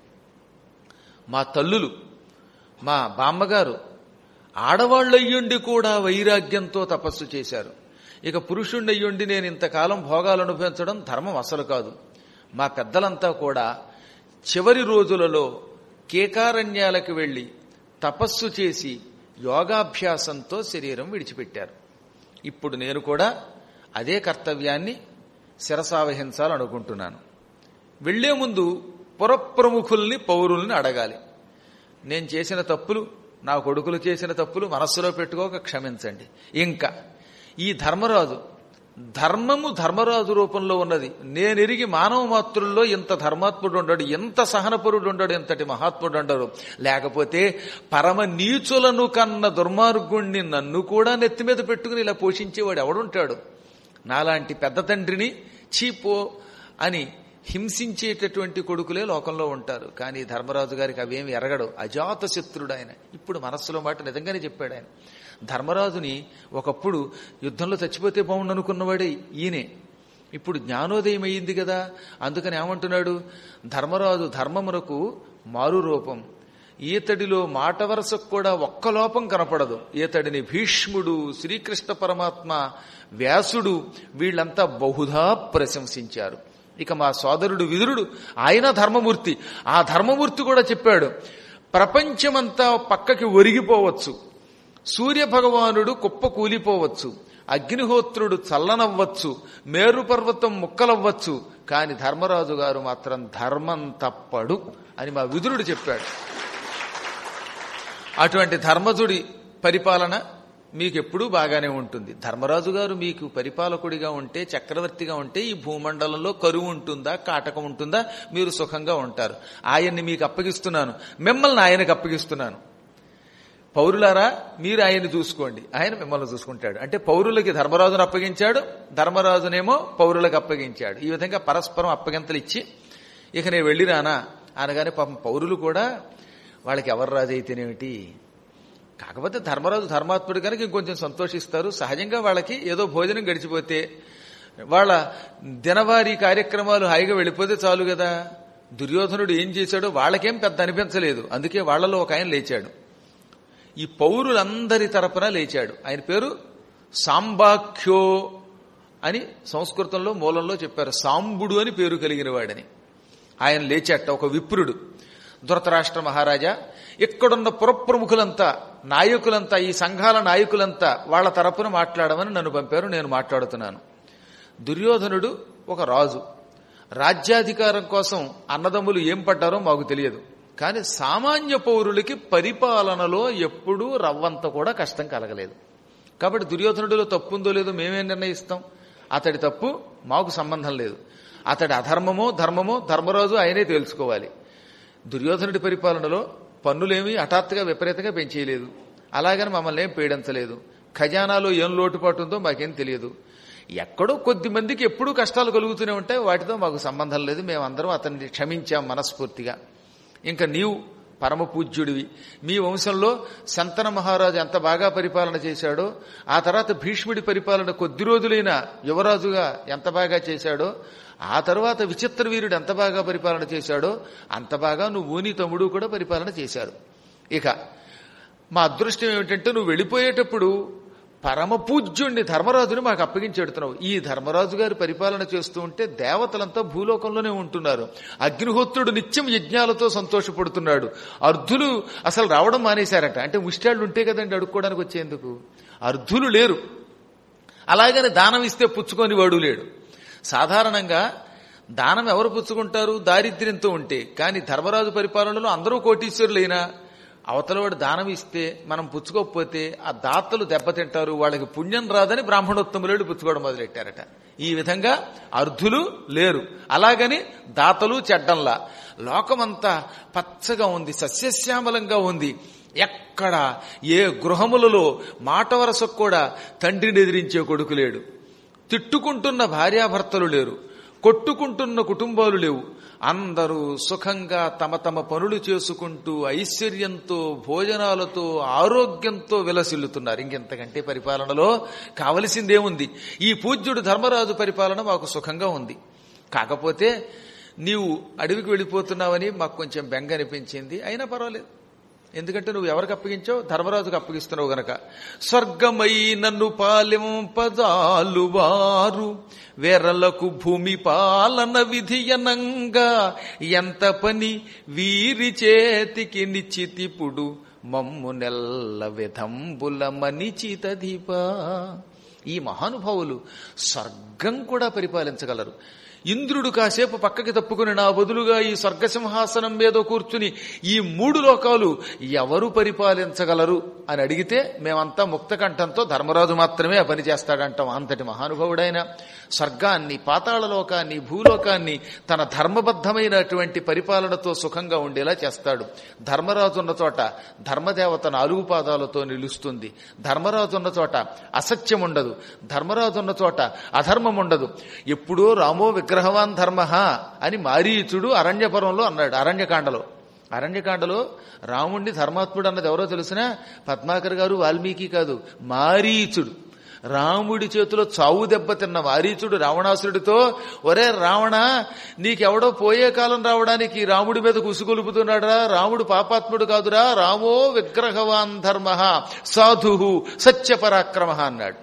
మా తల్లులు మా బామ్మగారు ఆడవాళ్ళయ్యుండి కూడా వైరాగ్యంతో తపస్సు చేశారు ఇక పురుషుణ్ణయ్యుండి నేను ఇంతకాలం భోగాలు అనుభవించడం ధర్మం అసలు కాదు మా పెద్దలంతా కూడా చివరి రోజులలో కేకారణ్యాలకు వెళ్లి తపస్సు చేసి యోగాభ్యాసంతో శరీరం విడిచిపెట్టారు ఇప్పుడు నేను కూడా అదే కర్తవ్యాన్ని శిరసావహించాలనుకుంటున్నాను వెళ్లే ముందు పురప్రముఖుల్ని పౌరుల్ని అడగాలి నేను చేసిన తప్పులు నా కొడుకులు చేసిన తప్పులు మనస్సులో పెట్టుకోక క్షమించండి ఇంకా ఈ ధర్మరాజు ధర్మము ధర్మరాజు రూపంలో ఉన్నది నేనెరిగి మానవ మాతృల్లో ఇంత ధర్మాత్ముడు ఉండడు ఎంత సహనపరుడు ఉండడు ఎంతటి మహాత్ముడు ఉండడు లేకపోతే పరమ నీచులను కన్న దుర్మార్గుణ్ణి నన్ను కూడా నెత్తి మీద పెట్టుకుని ఇలా పోషించేవాడు ఎవడుంటాడు నాలాంటి పెద్ద తండ్రిని చీపో అని హింసించేటటువంటి కొడుకులే లోకంలో ఉంటారు కానీ ధర్మరాజు గారికి అవేమి ఎరగడు అజాత శత్రుడు ఆయన ఇప్పుడు మనస్సులో మాట నిజంగానే చెప్పాడు ఆయన ధర్మరాజుని ఒకప్పుడు యుద్ధంలో చచ్చిపోతే బాగుండనుకున్నవాడే ఈయనే ఇప్పుడు జ్ఞానోదయం అయ్యింది కదా అందుకని ఏమంటున్నాడు ధర్మరాజు ధర్మమునకు మారు రూపం ఈతడిలో మాట వరసకు కూడా ఒక్క లోపం కనపడదు ఈతడిని భీష్ముడు శ్రీకృష్ణ పరమాత్మ వ్యాసుడు వీళ్ళంతా బహుధా ప్రశంసించారు ఇక మా సోదరుడు విదురుడు ఆయన ధర్మమూర్తి ఆ ధర్మమూర్తి కూడా చెప్పాడు ప్రపంచమంతా పక్కకి ఒరిగిపోవచ్చు సూర్య భగవానుడు కుప్ప కూలిపోవచ్చు అగ్నిహోత్రుడు చల్లనవ్వచ్చు మేరు పర్వతం ముక్కలవ్వచ్చు కాని ధర్మరాజు గారు మాత్రం ధర్మం తప్పడు అని మా విదురుడు చెప్పాడు అటువంటి ధర్మజుడి పరిపాలన మీకు ఎప్పుడూ బాగానే ఉంటుంది ధర్మరాజు గారు మీకు పరిపాలకుడిగా ఉంటే చక్రవర్తిగా ఉంటే ఈ భూమండలంలో కరువు ఉంటుందా కాటకం ఉంటుందా మీరు సుఖంగా ఉంటారు ఆయన్ని మీకు అప్పగిస్తున్నాను మిమ్మల్ని ఆయనకు అప్పగిస్తున్నాను పౌరులారా మీరు ఆయన్ని చూసుకోండి ఆయన మిమ్మల్ని చూసుకుంటాడు అంటే పౌరులకి ధర్మరాజును అప్పగించాడు ధర్మరాజునేమో పౌరులకు అప్పగించాడు ఈ విధంగా పరస్పరం అప్పగింతలు ఇచ్చి ఇక నేను వెళ్ళిరానా అనగానే పాపం పౌరులు కూడా వాళ్ళకి ఎవరు రాజు అయితేనేమిటి కాకపోతే ధర్మరాజు ధర్మాత్ముడు కనుక ఇంకొంచెం సంతోషిస్తారు సహజంగా వాళ్ళకి ఏదో భోజనం గడిచిపోతే వాళ్ళ దినవారీ కార్యక్రమాలు హాయిగా వెళ్ళిపోతే చాలు కదా దుర్యోధనుడు ఏం చేశాడో వాళ్ళకేం పెద్ద అనిపించలేదు అందుకే వాళ్ళలో ఒక ఆయన లేచాడు ఈ పౌరులందరి తరపున లేచాడు ఆయన పేరు సాంబాఖ్యో అని సంస్కృతంలో మూలంలో చెప్పారు సాంబుడు అని పేరు కలిగిన వాడని ఆయన లేచాట ఒక విప్రుడు ధృతరాష్ట్ర మహారాజా ఇక్కడున్న పురప్రముఖులంతా నాయకులంతా ఈ సంఘాల నాయకులంతా వాళ్ళ తరపున మాట్లాడమని నన్ను పంపారు నేను మాట్లాడుతున్నాను దుర్యోధనుడు ఒక రాజు రాజ్యాధికారం కోసం అన్నదమ్ములు ఏం పడ్డారో మాకు తెలియదు కానీ సామాన్య పౌరులకి పరిపాలనలో ఎప్పుడూ రవ్వంత కూడా కష్టం కలగలేదు కాబట్టి దుర్యోధనుడిలో తప్పు ఉందో లేదో మేమేం నిర్ణయిస్తాం అతడి తప్పు మాకు సంబంధం లేదు అతడి అధర్మమో ధర్మమో ధర్మరాజు ఆయనే తెలుసుకోవాలి దుర్యోధనుడి పరిపాలనలో పన్నులేమీ హఠాత్తుగా విపరీతంగా పెంచేయలేదు అలాగని మమ్మల్ని ఏం పీడించలేదు ఖజానాలో ఏం లోటుపాటు ఉందో మాకేం తెలియదు ఎక్కడో కొద్ది మందికి ఎప్పుడూ కష్టాలు కలుగుతూనే ఉంటాయి వాటితో మాకు సంబంధం లేదు మేమందరం అతన్ని క్షమించాం మనస్ఫూర్తిగా ఇంకా నీవు పరమ పూజ్యుడివి మీ వంశంలో శంతన మహారాజు ఎంత బాగా పరిపాలన చేశాడో ఆ తర్వాత భీష్ముడి పరిపాలన కొద్ది రోజులైన యువరాజుగా ఎంత బాగా చేశాడో ఆ తర్వాత విచిత్ర వీరుడు ఎంత బాగా పరిపాలన చేశాడో అంత బాగా నువ్వు నీ తమ్ముడు కూడా పరిపాలన చేశారు ఇక మా అదృష్టం ఏమిటంటే నువ్వు వెళ్ళిపోయేటప్పుడు పరమ పూజ్యుణ్ణి ధర్మరాజుని మాకు అప్పగించెడుతున్నావు ఈ ధర్మరాజు గారి పరిపాలన చేస్తూ ఉంటే దేవతలంతా భూలోకంలోనే ఉంటున్నారు అగ్నిహోత్రుడు నిత్యం యజ్ఞాలతో సంతోషపడుతున్నాడు అర్ధులు అసలు రావడం మానేశారట అంటే ముష్టాళ్ళు ఉంటే కదండి అడుక్కోవడానికి వచ్చేందుకు అర్ధులు లేరు అలాగని దానం ఇస్తే పుచ్చుకొని వాడు లేడు సాధారణంగా దానం ఎవరు పుచ్చుకుంటారు దారిద్ర్యంతో ఉంటే కానీ ధర్మరాజు పరిపాలనలో అందరూ కోటీశ్వరులైనా అవతలవాడు దానం ఇస్తే మనం పుచ్చుకోకపోతే ఆ దాతలు దెబ్బతింటారు వాళ్ళకి పుణ్యం రాదని బ్రాహ్మణోత్తములేడు పుచ్చుకోవడం మొదలెట్టారట ఈ విధంగా అర్ధులు లేరు అలాగని దాతలు చెడ్డంలా లోకమంతా పచ్చగా ఉంది సస్యశ్యామలంగా ఉంది ఎక్కడ ఏ గృహములలో మాట వరసకు కూడా తండ్రిని ఎదిరించే కొడుకు లేడు తిట్టుకుంటున్న భార్యాభర్తలు లేరు కొట్టుకుంటున్న కుటుంబాలు లేవు అందరూ సుఖంగా తమ తమ పనులు చేసుకుంటూ ఐశ్వర్యంతో భోజనాలతో ఆరోగ్యంతో విలసిల్లుతున్నారు ఇంకెంతకంటే పరిపాలనలో కావలసిందేముంది ఈ పూజ్యుడు ధర్మరాజు పరిపాలన మాకు సుఖంగా ఉంది కాకపోతే నీవు అడవికి వెళ్ళిపోతున్నావని మాకు కొంచెం బెంగ అనిపించింది అయినా పర్వాలేదు ఎందుకంటే నువ్వు ఎవరికి అప్పగించావు ధర్మరాజుకు అప్పగిస్తున్నావు గనక స్వర్గమై నన్ను పాలింపదాలు వారు వేరలకు భూమి పాలన విధియనంగా ఎంత పని వీరి చేతికి నిశ్చితిపుడు మమ్ము నెల్ల విధంబుల మనిచితధిపా ఈ మహానుభావులు స్వర్గం కూడా పరిపాలించగలరు ఇంద్రుడు కాసేపు పక్కకి తప్పుకుని నా బదులుగా ఈ స్వర్గసింహాసనం మీద కూర్చుని ఈ మూడు లోకాలు ఎవరు పరిపాలించగలరు అని అడిగితే మేమంతా ముక్తకంఠంతో ధర్మరాజు మాత్రమే ఆ పని చేస్తాడంటాం అంతటి మహానుభావుడైన స్వర్గాన్ని పాతాళ లోకాన్ని భూలోకాన్ని తన ధర్మబద్ధమైనటువంటి పరిపాలనతో సుఖంగా ఉండేలా చేస్తాడు ధర్మరాజు ఉన్న చోట ధర్మదేవత నాలుగు పాదాలతో నిలుస్తుంది ధర్మరాజు ఉన్న చోట అసత్యం ఉండదు ధర్మరాజు ఉన్న చోట అధర్మం ఉండదు ఎప్పుడో రామో విగ్రహవాన్ ధర్మ అని మారీచుడు అరణ్యపురంలో అన్నాడు అరణ్యకాండలో అరణ్యకాండలో రాముణ్ణి ధర్మాత్ముడు అన్నది ఎవరో తెలిసినా పద్మాకర్ గారు వాల్మీకి కాదు మారీచుడు రాముడి చేతిలో చావు దెబ్బతిన్న వారీచుడు రావణాసురుడితో ఒరే రావణ నీకెవడో పోయే కాలం రావడానికి రాముడి మీద కుసుగొలుపుతున్నాడా రాముడు పాపాత్ముడు కాదురా రామో విగ్రహవాన్ ధర్మ సాధు సత్యపరాక్రమ అన్నాడు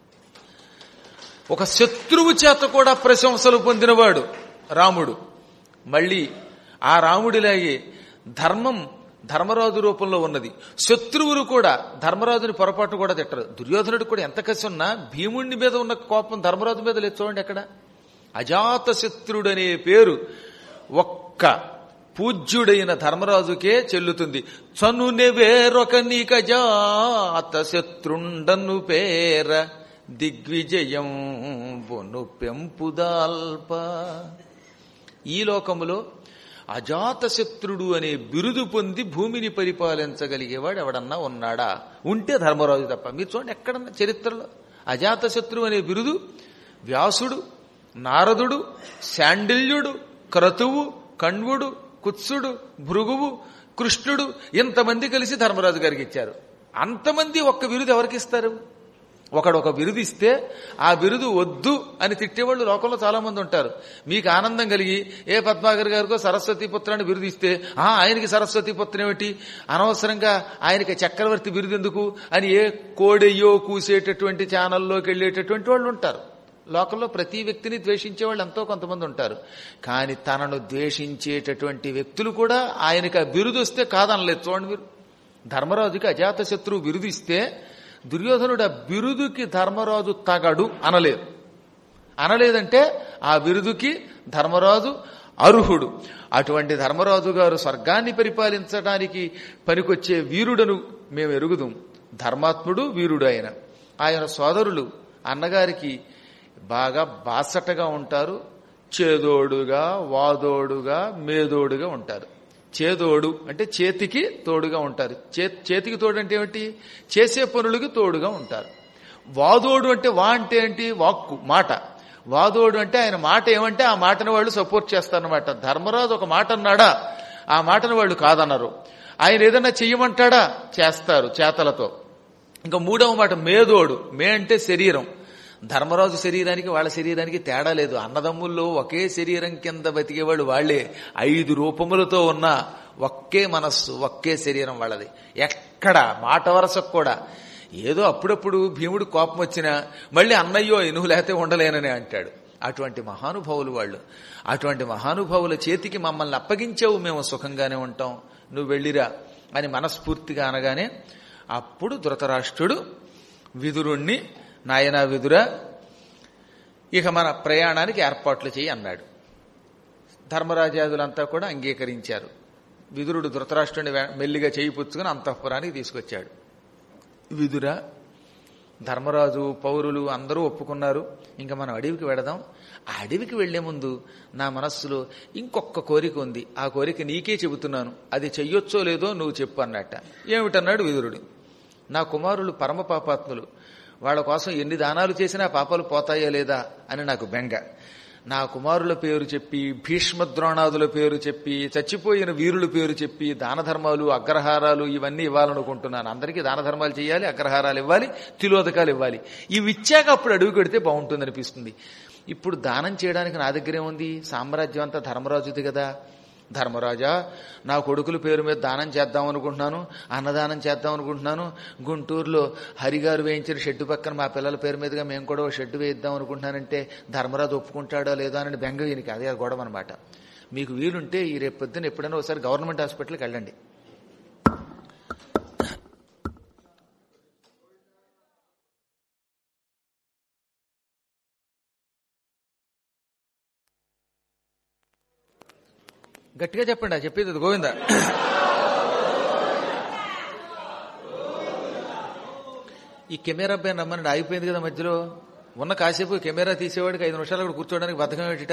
ఒక శత్రువు చేత కూడా ప్రశంసలు పొందినవాడు రాముడు మళ్ళీ ఆ రాముడిలాగే ధర్మం ధర్మరాజు రూపంలో ఉన్నది శత్రువులు కూడా ధర్మరాజుని పొరపాటు కూడా తిట్టరు దుర్యోధనుడు కూడా ఎంత కసి ఉన్నా భీముడి మీద ఉన్న కోపం ధర్మరాజు మీద లేదు చూడండి ఎక్కడ అజాత శత్రుడనే పేరు ఒక్క పూజ్యుడైన ధర్మరాజుకే చెల్లుతుంది చనునె వేరొక నీకజాత శత్రుండను పేర దిగ్విజయం బొను పెంపుదాల్ప ఈ లోకములో అజాతశత్రుడు అనే బిరుదు పొంది భూమిని పరిపాలించగలిగేవాడు ఎవడన్నా ఉన్నాడా ఉంటే ధర్మరాజు తప్ప మీరు చూడండి ఎక్కడన్నా చరిత్రలో అజాతశత్రువు అనే బిరుదు వ్యాసుడు నారదుడు శాండిల్యుడు క్రతువు కణ్వుడు కుత్సుడు భృగువు కృష్ణుడు ఇంతమంది కలిసి ధర్మరాజు గారికి ఇచ్చారు అంతమంది ఒక్క బిరుదు ఎవరికి ఇస్తారు ఒకడు ఒక బిరుదు ఇస్తే ఆ బిరుదు వద్దు అని తిట్టేవాళ్ళు లోకంలో చాలా మంది ఉంటారు మీకు ఆనందం కలిగి ఏ పద్మాగర్ గారికో సరస్వతి పుత్రాన్ని బిరుదు ఇస్తే ఆ ఆయనకి సరస్వతి పుత్రం ఏమిటి అనవసరంగా ఆయనకి చక్రవర్తి బిరుదు ఎందుకు అని ఏ కోడెయ్యో కూసేటటువంటి ఛానల్లోకి వెళ్ళేటటువంటి వాళ్ళు ఉంటారు లోకంలో ప్రతి వ్యక్తిని ద్వేషించే వాళ్ళు ఎంతో కొంతమంది ఉంటారు కానీ తనను ద్వేషించేటటువంటి వ్యక్తులు కూడా ఆయనకి ఆ బిరుదు వస్తే కాదనలేదు చూడండి మీరు ధర్మరాజుకి అజాత శత్రువు బిరుదు ఇస్తే దుర్యోధనుడు ఆ బిరుదుకి ధర్మరాజు తగడు అనలేదు అనలేదంటే ఆ బిరుదుకి ధర్మరాజు అర్హుడు అటువంటి ధర్మరాజు గారు స్వర్గాన్ని పరిపాలించడానికి పనికొచ్చే వీరుడను మేము ఎరుగుదాం ధర్మాత్ముడు వీరుడు ఆయన ఆయన సోదరులు అన్నగారికి బాగా బాసటగా ఉంటారు చేదోడుగా వాదోడుగా మేదోడుగా ఉంటారు చేదోడు అంటే చేతికి తోడుగా ఉంటారు చే- చేతికి తోడు అంటే ఏమిటి చేసే పనులకి తోడుగా ఉంటారు వాదోడు అంటే వా అంటే ఏంటి వాక్కు మాట వాదోడు అంటే ఆయన మాట ఏమంటే ఆ మాటను వాళ్ళు సపోర్ట్ చేస్తారన్నమాట ధర్మరాజు ఒక మాట అన్నాడా ఆ మాటను వాళ్ళు కాదన్నారు ఆయన ఏదైనా చెయ్యమంటాడా చేస్తారు చేతలతో ఇంకా మూడవ మాట మేదోడు మే అంటే శరీరం ధర్మరాజు శరీరానికి వాళ్ళ శరీరానికి తేడా లేదు అన్నదమ్ముల్లో ఒకే శరీరం కింద బతికేవాడు వాళ్లే ఐదు రూపములతో ఉన్న ఒకే మనస్సు ఒకే శరీరం వాళ్ళది ఎక్కడ మాట వరసకు కూడా ఏదో అప్పుడప్పుడు భీముడు కోపం వచ్చినా మళ్ళీ అన్నయ్యో నువ్వు లేకపోతే ఉండలేనని అంటాడు అటువంటి మహానుభావులు వాళ్ళు అటువంటి మహానుభావుల చేతికి మమ్మల్ని అప్పగించావు మేము సుఖంగానే ఉంటాం నువ్వు వెళ్ళిరా అని మనస్ఫూర్తిగా అనగానే అప్పుడు ధృతరాష్ట్రుడు విదురుణ్ణి నాయనా విదురా ఇక మన ప్రయాణానికి ఏర్పాట్లు చేయి అన్నాడు ధర్మరాజాదులంతా కూడా అంగీకరించారు విదురుడు ధృతరాష్ట్రుని వే- మెల్లిగా చేయి పుచ్చుకుని అంతఃపురానికి తీసుకొచ్చాడు విదుర ధర్మరాజు పౌరులు అందరూ ఒప్పుకున్నారు ఇంకా మనం అడవికి వెడదాం ఆ అడవికి వెళ్లే ముందు నా మనస్సులో ఇంకొక కోరిక ఉంది ఆ కోరిక నీకే చెబుతున్నాను అది చెయ్యొచ్చో లేదో నువ్వు చెప్పు అన్నట్ట ఏమిటన్నాడు విదురుడు నా కుమారులు పరమ పాపాత్ములు వాళ్ళ కోసం ఎన్ని దానాలు చేసినా పాపాలు పోతాయా లేదా అని నాకు బెంగ నా కుమారుల పేరు చెప్పి భీష్మద్రోణాదుల పేరు చెప్పి చచ్చిపోయిన వీరుల పేరు చెప్పి దాన ధర్మాలు అగ్రహారాలు ఇవన్నీ ఇవ్వాలనుకుంటున్నాను అందరికీ దాన ధర్మాలు చేయాలి అగ్రహారాలు ఇవ్వాలి తిలోదకాలు ఇవ్వాలి ఇవి ఇచ్చాక అప్పుడు అడుగు పెడితే బాగుంటుంది అనిపిస్తుంది ఇప్పుడు దానం చేయడానికి నా దగ్గరే ఉంది సామ్రాజ్యం అంతా ధర్మరాజుది కదా ధర్మరాజా నా కొడుకుల పేరు మీద దానం చేద్దాం అనుకుంటున్నాను అన్నదానం చేద్దాం అనుకుంటున్నాను గుంటూరులో హరిగారు వేయించిన షెడ్డు పక్కన మా పిల్లల పేరు మీదుగా మేము కూడా ఓ షెడ్డు వేయిద్దాం అనుకుంటున్నానంటే ధర్మరాజు ఒప్పుకుంటాడో లేదో అని బెంగ ఈయనకి అదే గొడవ అనమాట మీకు వీలుంటే ఈ రేపు పొద్దున్న ఎప్పుడైనా ఒకసారి గవర్నమెంట్ హాస్పిటల్కి వెళ్ళండి గట్టిగా చెప్పండి ఆ చెప్పేది అది గోవింద ఈ కెమెరా పైన రమ్మని ఆగిపోయింది కదా మధ్యలో ఉన్న కాసేపు కెమెరా తీసేవాడికి ఐదు నిమిషాలు అక్కడ కూర్చోవడానికి బతకం ఏమిట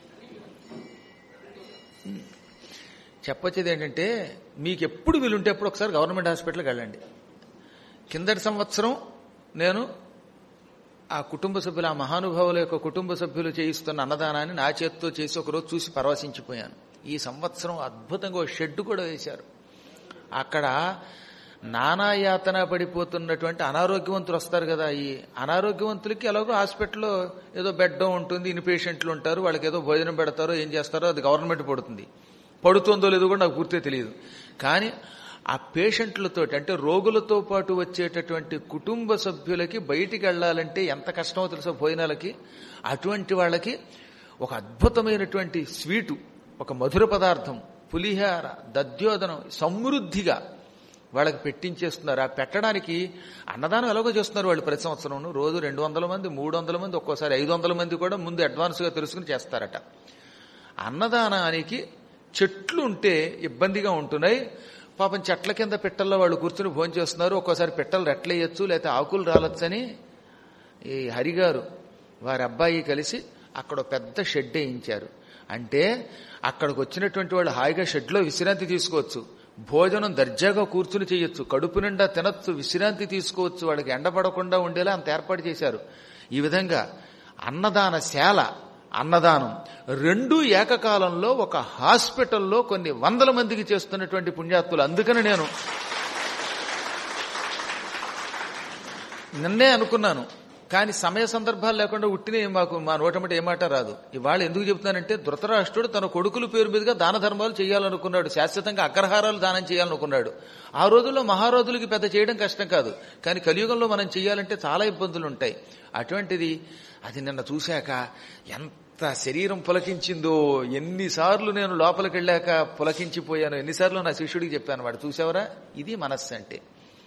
చెప్పొచ్చేది ఏంటంటే మీకు ఎప్పుడు వీలుంటే అప్పుడు ఒకసారి గవర్నమెంట్ హాస్పిటల్కి వెళ్ళండి కిందటి సంవత్సరం నేను ఆ కుటుంబ సభ్యులు ఆ మహానుభావుల యొక్క కుటుంబ సభ్యులు చేయిస్తున్న అన్నదానాన్ని నా చేతితో చేసి ఒకరోజు చూసి పరవశించిపోయాను ఈ సంవత్సరం అద్భుతంగా ఒక షెడ్ కూడా వేశారు అక్కడ నానాయాతన పడిపోతున్నటువంటి అనారోగ్యవంతులు వస్తారు కదా ఈ అనారోగ్యవంతులకి ఎలాగో హాస్పిటల్లో ఏదో బెడ్ ఉంటుంది ఇన్ని పేషెంట్లు ఉంటారు వాళ్ళకి ఏదో భోజనం పెడతారో ఏం చేస్తారో అది గవర్నమెంట్ పడుతుంది పడుతుందో లేదో కూడా నాకు పూర్తిగా తెలియదు కానీ ఆ పేషెంట్లతోటి అంటే రోగులతో పాటు వచ్చేటటువంటి కుటుంబ సభ్యులకి బయటికి వెళ్ళాలంటే ఎంత కష్టమో తెలుసో భోజనాలకి అటువంటి వాళ్ళకి ఒక అద్భుతమైనటువంటి స్వీటు ఒక మధుర పదార్థం పులిహార దద్యోదనం సమృద్ధిగా వాళ్ళకి పెట్టించేస్తున్నారు ఆ పెట్టడానికి అన్నదానం ఎలాగో చేస్తున్నారు వాళ్ళు ప్రతి సంవత్సరం రోజు రెండు వందల మంది మూడు వందల మంది ఒక్కోసారి ఐదు వందల మంది కూడా ముందు అడ్వాన్స్గా తెలుసుకుని చేస్తారట అన్నదానానికి చెట్లు ఉంటే ఇబ్బందిగా ఉంటున్నాయి పాపం చెట్ల కింద పిట్టల్లో వాళ్ళు కూర్చుని భోజనం చేస్తున్నారు ఒక్కోసారి పిట్టలు రెట్లేయచ్చు లేకపోతే ఆకులు రాలొచ్చని ఈ హరిగారు వారి అబ్బాయి కలిసి అక్కడ ఒక పెద్ద షెడ్ వేయించారు అంటే అక్కడికి వచ్చినటువంటి వాళ్ళు హాయిగా షెడ్లో విశ్రాంతి తీసుకోవచ్చు భోజనం దర్జాగా కూర్చుని చేయొచ్చు కడుపు నిండా తినొచ్చు విశ్రాంతి తీసుకోవచ్చు వాళ్ళకి ఎండపడకుండా ఉండేలా అంత ఏర్పాటు చేశారు ఈ విధంగా అన్నదానశాల అన్నదానం రెండు ఏకకాలంలో ఒక హాస్పిటల్లో కొన్ని వందల మందికి చేస్తున్నటువంటి పుణ్యాత్తులు అందుకని నేను నిన్నే అనుకున్నాను కానీ సమయ సందర్భాలు లేకుండా ఉట్టినే మాకు మా నోటమటి ఏమాట రాదు ఇవాళ ఎందుకు చెప్తానంటే ధృతరాష్ట్రుడు తన కొడుకుల పేరు మీదుగా దాన ధర్మాలు చేయాలనుకున్నాడు శాశ్వతంగా అగ్రహారాలు దానం చేయాలనుకున్నాడు ఆ రోజుల్లో మహారాజులకి పెద్ద చేయడం కష్టం కాదు కానీ కలియుగంలో మనం చేయాలంటే చాలా ఇబ్బందులు ఉంటాయి అటువంటిది అది నిన్న చూశాక ఎంత శరీరం పులకించిందో ఎన్నిసార్లు నేను లోపలికి వెళ్ళాక పులకించిపోయాను ఎన్నిసార్లు నా శిష్యుడికి చెప్పాను వాడు చూసావరా ఇది మనస్సు అంటే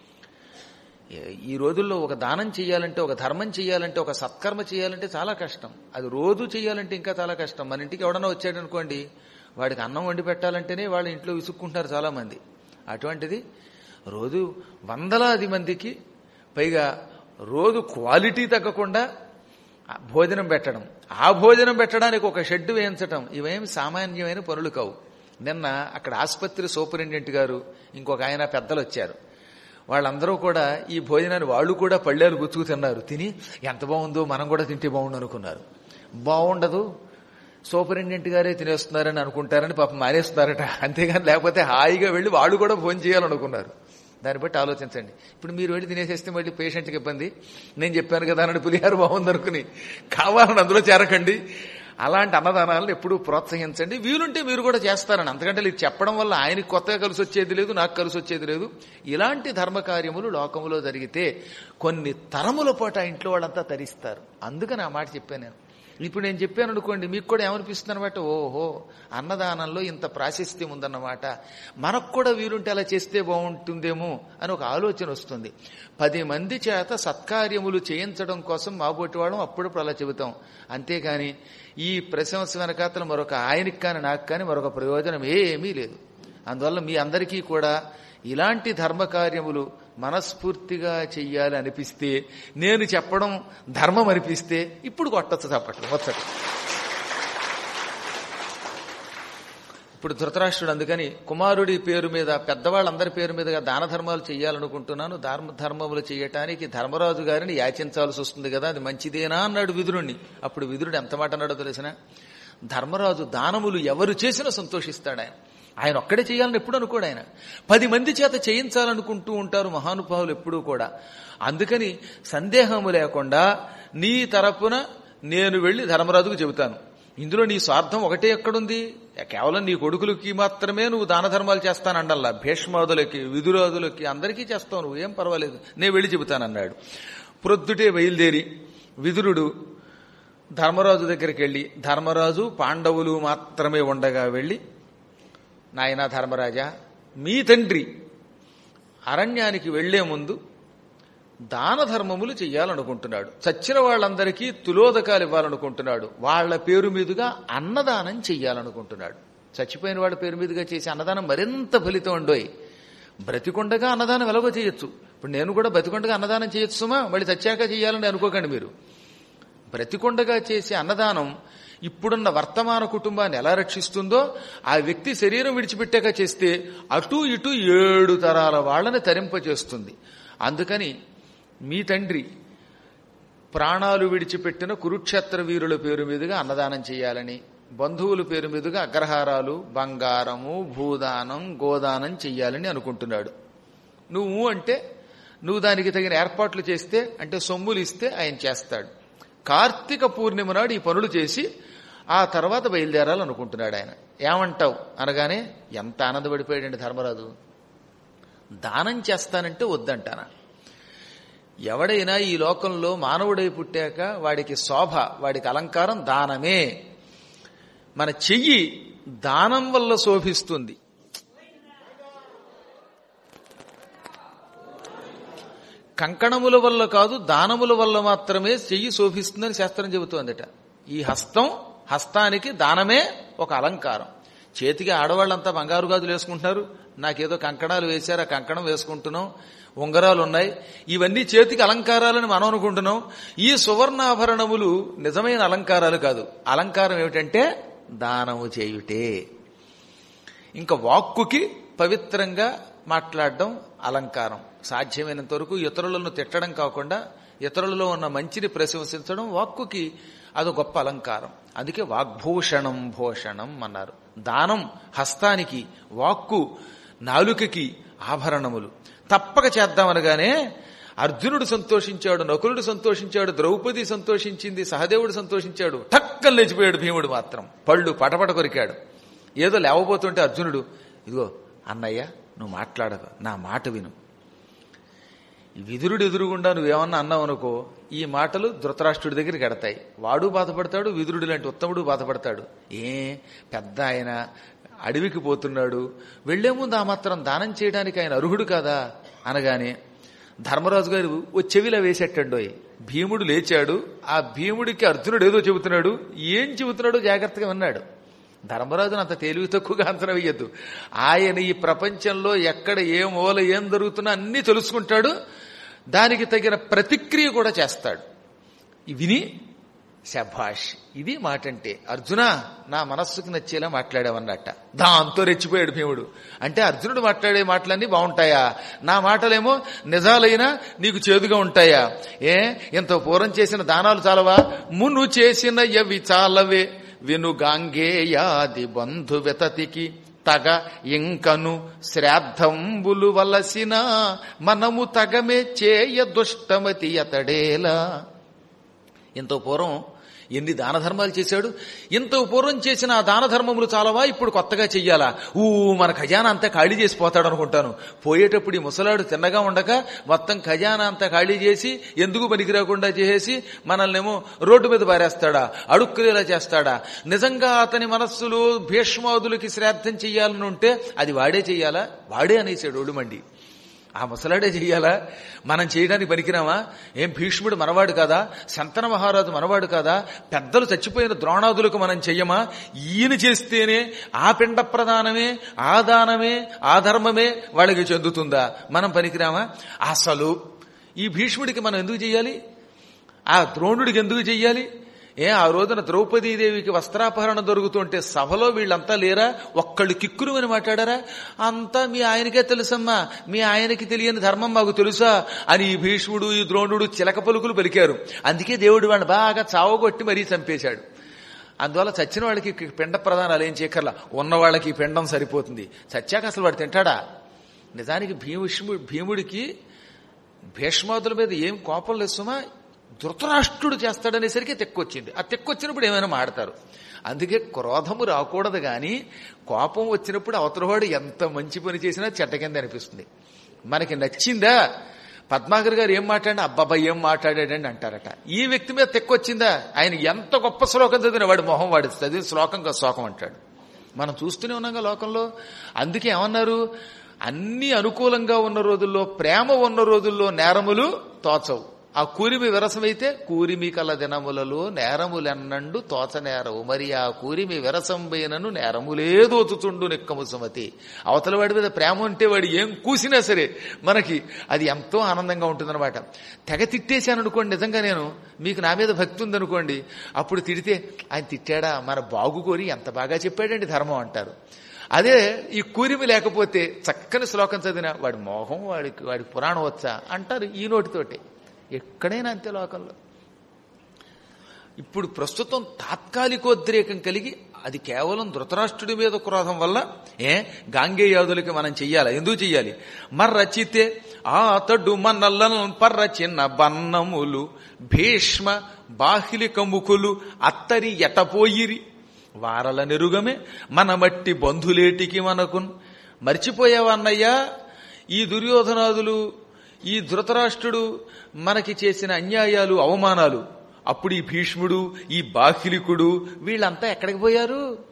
ఈ రోజుల్లో ఒక దానం చేయాలంటే ఒక ధర్మం చేయాలంటే ఒక సత్కర్మ చేయాలంటే చాలా కష్టం అది రోజు చేయాలంటే ఇంకా చాలా కష్టం మన ఇంటికి ఎవడన్నా వచ్చాడనుకోండి వాడికి అన్నం వండి పెట్టాలంటేనే వాళ్ళ ఇంట్లో విసుక్కుంటారు చాలా మంది అటువంటిది రోజు వందలాది మందికి పైగా రోజు క్వాలిటీ తగ్గకుండా భోజనం పెట్టడం ఆ భోజనం పెట్టడానికి ఒక షెడ్ వేయించటం ఇవేమి సామాన్యమైన పనులు కావు నిన్న అక్కడ ఆసుపత్రి సూపరింటెండెంట్ గారు ఇంకొక ఆయన పెద్దలు వచ్చారు వాళ్ళందరూ కూడా ఈ భోజనాన్ని వాళ్ళు కూడా పళ్ళేలు గుచ్చుకు తిన్నారు తిని ఎంత బాగుందో మనం కూడా తింటే బాగుండు అనుకున్నారు బాగుండదు సూపరింటెండెంట్ గారే తినేస్తున్నారని అనుకుంటారని పాపం మానేస్తున్నారట అంతేగాని లేకపోతే హాయిగా వెళ్ళి వాళ్ళు కూడా భోజనం చేయాలనుకున్నారు దాన్ని బట్టి ఆలోచించండి ఇప్పుడు మీరు వెళ్ళి తినేసేస్తే మళ్ళీ పేషెంట్కి ఇబ్బంది నేను చెప్పాను కదా అన్నట్టు పులిహార బాగుందనుకుని కావాలని అందులో చేరకండి అలాంటి అన్నదానాలను ఎప్పుడూ ప్రోత్సహించండి వీలుంటే మీరు కూడా చేస్తారని అంతకంటే ఇది చెప్పడం వల్ల ఆయనకి కొత్తగా కలిసి వచ్చేది లేదు నాకు కలిసి వచ్చేది లేదు ఇలాంటి ధర్మకార్యములు లోకములో జరిగితే కొన్ని తరముల పాటు ఆ ఇంట్లో వాళ్ళంతా తరిస్తారు అందుకని ఆ మాట చెప్పాను నేను ఇప్పుడు నేను చెప్పాను అనుకోండి మీకు కూడా ఏమనిపిస్తుంది అనమాట ఓహో అన్నదానంలో ఇంత ప్రాశస్త్యం ఉందన్నమాట మనకు కూడా వీలుంటే అలా చేస్తే బాగుంటుందేమో అని ఒక ఆలోచన వస్తుంది పది మంది చేత సత్కార్యములు చేయించడం కోసం మాబోటి వాళ్ళం అప్పుడప్పుడు అలా చెబుతాం అంతేగాని ఈ ప్రశంస వెనకాతలు మరొక ఆయనకి కానీ నాకు కానీ మరొక ప్రయోజనం ఏమీ లేదు అందువల్ల మీ అందరికీ కూడా ఇలాంటి ధర్మకార్యములు మనస్ఫూర్తిగా చెయ్యాలి అనిపిస్తే నేను చెప్పడం ధర్మం అనిపిస్తే ఇప్పుడు కొట్టచ్చు తప్పట్లు వచ్చట ఇప్పుడు ధృతరాష్ట్రుడు అందుకని కుమారుడి పేరు మీద పెద్దవాళ్ళందరి పేరు మీదుగా దాన ధర్మాలు చేయాలనుకుంటున్నాను ధర్మ ధర్మములు చేయటానికి ధర్మరాజు గారిని యాచించాల్సి వస్తుంది కదా అది మంచిదేనా అన్నాడు విదురుణ్ణి అప్పుడు విదురుడు ఎంత మాట అన్నాడో తెలిసిన ధర్మరాజు దానములు ఎవరు చేసినా సంతోషిస్తాడు ఆయన ఆయన ఒక్కడే చేయాలని ఎప్పుడు అనుకోడు ఆయన పది మంది చేత చేయించాలనుకుంటూ ఉంటారు మహానుభావులు ఎప్పుడూ కూడా అందుకని సందేహము లేకుండా నీ తరపున నేను వెళ్లి ధర్మరాజుకు చెబుతాను ఇందులో నీ స్వార్థం ఒకటే ఎక్కడుంది కేవలం నీ కొడుకులకి మాత్రమే నువ్వు దాన ధర్మాలు చేస్తానండల్లా భీష్మాదులకి విదురాదులకి అందరికీ చేస్తావు నువ్వు ఏం పర్వాలేదు నేను వెళ్ళి చెబుతానన్నాడు ప్రొద్దుటే బయలుదేరి విదురుడు ధర్మరాజు దగ్గరికి వెళ్ళి ధర్మరాజు పాండవులు మాత్రమే ఉండగా వెళ్ళి నాయనా ధర్మరాజా మీ తండ్రి అరణ్యానికి వెళ్లే ముందు దాన ధర్మములు చెయ్యాలనుకుంటున్నాడు చచ్చిన వాళ్ళందరికీ తులోదకాలు ఇవ్వాలనుకుంటున్నాడు వాళ్ల పేరు మీదుగా అన్నదానం చెయ్యాలనుకుంటున్నాడు చచ్చిపోయిన వాళ్ళ పేరు మీదుగా చేసే అన్నదానం మరింత ఫలితం ఉండోయి బ్రతికొండగా అన్నదానం ఎలాగో చేయొచ్చు ఇప్పుడు నేను కూడా బ్రతికొండగా అన్నదానం చేయొచ్చు సుమా మళ్ళీ చచ్చాక చేయాలని అనుకోకండి మీరు బ్రతికొండగా చేసే అన్నదానం ఇప్పుడున్న వర్తమాన కుటుంబాన్ని ఎలా రక్షిస్తుందో ఆ వ్యక్తి శరీరం విడిచిపెట్టాక చేస్తే అటు ఇటు ఏడు తరాల వాళ్ళని తరింపచేస్తుంది అందుకని మీ తండ్రి ప్రాణాలు విడిచిపెట్టిన కురుక్షేత్ర వీరుల పేరు మీదుగా అన్నదానం చేయాలని బంధువుల పేరు మీదుగా అగ్రహారాలు బంగారము భూదానం గోదానం చెయ్యాలని అనుకుంటున్నాడు నువ్వు అంటే నువ్వు దానికి తగిన ఏర్పాట్లు చేస్తే అంటే సొమ్ములు ఇస్తే ఆయన చేస్తాడు కార్తీక పూర్ణిమ నాడు ఈ పనులు చేసి ఆ తర్వాత బయలుదేరాలనుకుంటున్నాడు ఆయన ఏమంటావు అనగానే ఎంత ఆనందపడిపోయాడండి ధర్మరాజు దానం చేస్తానంటే వద్దంటానా ఎవడైనా ఈ లోకంలో మానవుడై పుట్టాక వాడికి శోభ వాడికి అలంకారం దానమే మన చెయ్యి దానం వల్ల శోభిస్తుంది కంకణముల వల్ల కాదు దానముల వల్ల మాత్రమే చెయ్యి శోభిస్తుందని శాస్త్రం చెబుతోందట ఈ హస్తం హస్తానికి దానమే ఒక అలంకారం చేతికి ఆడవాళ్ళంతా బంగారు గాజులు వేసుకుంటున్నారు నాకేదో కంకణాలు వేశారు ఆ కంకణం వేసుకుంటున్నాం ఉంగరాలు ఉన్నాయి ఇవన్నీ చేతికి అలంకారాలని మనం అనుకుంటున్నాం ఈ సువర్ణాభరణములు నిజమైన అలంకారాలు కాదు అలంకారం ఏమిటంటే దానము చేయుటే ఇంకా వాక్కుకి పవిత్రంగా మాట్లాడడం అలంకారం సాధ్యమైనంత వరకు ఇతరులను తిట్టడం కాకుండా ఇతరులలో ఉన్న మంచిని ప్రశంసించడం వాక్కుకి అది గొప్ప అలంకారం అందుకే వాగ్భూషణం భూషణం అన్నారు దానం హస్తానికి వాక్కు నాలుకకి ఆభరణములు తప్పక చేద్దామనగానే అర్జునుడు సంతోషించాడు నకులుడు సంతోషించాడు ద్రౌపది సంతోషించింది సహదేవుడు సంతోషించాడు టక్కన లేచిపోయాడు భీముడు మాత్రం పళ్ళు పటపట కొరికాడు ఏదో లేవబోతుంటే అర్జునుడు ఇదిగో అన్నయ్య నువ్వు మాట్లాడక నా మాట విను విదురుడు ఎదురుగుండా నువ్వేమన్నా అన్నావు అనుకో ఈ మాటలు ధృతరాష్ట్రుడి దగ్గరికి ఎడతాయి వాడు బాధపడతాడు విదురుడు లాంటి ఉత్తముడు బాధపడతాడు ఏ పెద్ద ఆయన అడవికి పోతున్నాడు వెళ్లే ముందు ఆ మాత్రం దానం చేయడానికి ఆయన అర్హుడు కాదా అనగానే ధర్మరాజు గారు ఓ చెవిలో వేసేటండోయ్ భీముడు లేచాడు ఆ భీముడికి అర్జునుడు ఏదో చెబుతున్నాడు ఏం చెబుతున్నాడో జాగ్రత్తగా విన్నాడు ధర్మరాజును అంత తెలివి తక్కువగా అంచనా వేయద్దు ఆయన ఈ ప్రపంచంలో ఎక్కడ ఏ మూల ఏం జరుగుతున్నా అన్నీ తెలుసుకుంటాడు దానికి తగిన ప్రతిక్రియ కూడా చేస్తాడు విని శభాష్ ఇది మాట అంటే అర్జున నా మనస్సుకు నచ్చేలా మాట్లాడావన్నట్ట దాంతో రెచ్చిపోయాడు భీముడు అంటే అర్జునుడు మాట్లాడే మాటలన్నీ బాగుంటాయా నా మాటలేమో నిజాలైనా నీకు చేదుగా ఉంటాయా ఏ ఇంత పూర్వం చేసిన దానాలు చాలవా మును చేసిన యవి చాలవే వినుగాంగేయాది బంధు వితతికి తగ ఇంకను శ్రాద్ధంబులు వలసిన మనము తగమే చేయ దుష్టమతి అతడేలా ఇంత పూర్వం ఎన్ని దాన ధర్మాలు చేశాడు ఇంత పూర్వం చేసిన ఆ దాన ధర్మములు చాలవా ఇప్పుడు కొత్తగా చెయ్యాలా ఊ మన ఖజానా అంతా ఖాళీ చేసి పోతాడు అనుకుంటాను పోయేటప్పుడు ఈ ముసలాడు తిన్నగా ఉండక మొత్తం ఖజానా అంతా ఖాళీ చేసి ఎందుకు పనికి రాకుండా చేసేసి మనల్నేమో రోడ్డు మీద పారేస్తాడా అడుక్కునేలా చేస్తాడా నిజంగా అతని మనస్సులో భీష్మాదులకి శ్రాద్ధం చెయ్యాలని ఉంటే అది వాడే చెయ్యాలా వాడే అనేసాడు ఒళ్ళుమండి ఆ ముసలాడే చెయ్యాలా మనం చేయడానికి పనికిరామా ఏం భీష్ముడు మనవాడు కాదా శంతన మహారాజు మనవాడు కాదా పెద్దలు చచ్చిపోయిన ద్రోణాదులకు మనం చెయ్యమా ఈయన చేస్తేనే ఆ పిండ ప్రదానమే ఆ దానమే ఆ ధర్మమే వాళ్ళకి చెందుతుందా మనం పనికిరామా అసలు ఈ భీష్ముడికి మనం ఎందుకు చెయ్యాలి ఆ ద్రోణుడికి ఎందుకు చెయ్యాలి ఏ ఆ రోజున ద్రౌపదీదేవికి వస్త్రాపహరణ దొరుకుతుంటే సభలో వీళ్ళంతా లేరా ఒక్కళ్ళు కిక్కురు అని మాట్లాడారా అంతా మీ ఆయనకే తెలుసమ్మా మీ ఆయనకి తెలియని ధర్మం మాకు తెలుసా అని ఈ భీష్ముడు ఈ ద్రోణుడు చిలక పలుకులు పలికారు అందుకే దేవుడు వాడిని బాగా చావగొట్టి మరీ చంపేశాడు అందువల్ల చచ్చిన వాళ్ళకి పిండ ప్రధానాలు ఏం చేయకర్లా ఉన్న వాళ్ళకి పిండం సరిపోతుంది చచ్చాక అసలు వాడు తింటాడా నిజానికి భీముష్ము భీముడికి భీష్మాదుల మీద ఏం కోపం లేదు సుమా ధృతరాష్ట్రుడు చేస్తాడనేసరికి తెక్కొచ్చింది ఆ తెక్కొచ్చినప్పుడు ఏమైనా మాడతారు అందుకే క్రోధము రాకూడదు గాని కోపం వచ్చినప్పుడు అవతలవాడు ఎంత మంచి పని చేసినా చెడ్డ కింద అనిపిస్తుంది మనకి నచ్చిందా పద్మాకర్ గారు ఏం మాట్లాడినా అబ్బాబా ఏం మాట్లాడాడండి అంటారట ఈ వ్యక్తి మీద తెక్కొచ్చిందా ఆయన ఎంత గొప్ప శ్లోకం చదివిన వాడి మొహం వాడి చదివిన శ్లోకం శ్లోకం అంటాడు మనం చూస్తూనే ఉన్నాగా లోకంలో అందుకే ఏమన్నారు అన్ని అనుకూలంగా ఉన్న రోజుల్లో ప్రేమ ఉన్న రోజుల్లో నేరములు తోచవు ఆ కూరిమి విరసమైతే కూరిమి కల దినములలో నేరములెన్నండు తోచ నేరవు మరి ఆ కూరిమి విరసంబైనను నేరములే దోచుచుండు నిక్కము సుమతి అవతల వాడి మీద ప్రేమ ఉంటే వాడు ఏం కూసినా సరే మనకి అది ఎంతో ఆనందంగా ఉంటుందన్నమాట తెగ తిట్టేశాను అనుకోండి నిజంగా నేను మీకు నా మీద భక్తి ఉందనుకోండి అప్పుడు తిడితే ఆయన తిట్టాడా మన బాగు కోరి ఎంత బాగా చెప్పాడండి ధర్మం అంటారు అదే ఈ కూరిమి లేకపోతే చక్కని శ్లోకం చదివిన వాడి మోహం వాడికి వాడి పురాణం వచ్చా అంటారు ఈ నోటితోటి ఎక్కడైనా అంతే లోకంలో ఇప్పుడు ప్రస్తుతం తాత్కాలికోద్రేకం కలిగి అది కేవలం ధృతరాష్ట్రుడి మీద క్రోధం వల్ల ఏ గాంగేయాదులకి మనం చెయ్యాలి ఎందుకు చెయ్యాలి మర్రచితే ఆతడు మనలను పర్రచిన బన్నములు భీష్మ బాహిలిక ముఖులు అత్తరి ఎటపోయిరి వారల నెరుగమే మన మట్టి బంధులేటికి మనకు మర్చిపోయావన్నయ్యా ఈ దుర్యోధనాదులు ఈ ధృతరాష్ట్రుడు మనకి చేసిన అన్యాయాలు అవమానాలు అప్పుడు ఈ భీష్ముడు ఈ బాహ్లికుడు వీళ్ళంతా ఎక్కడికి పోయారు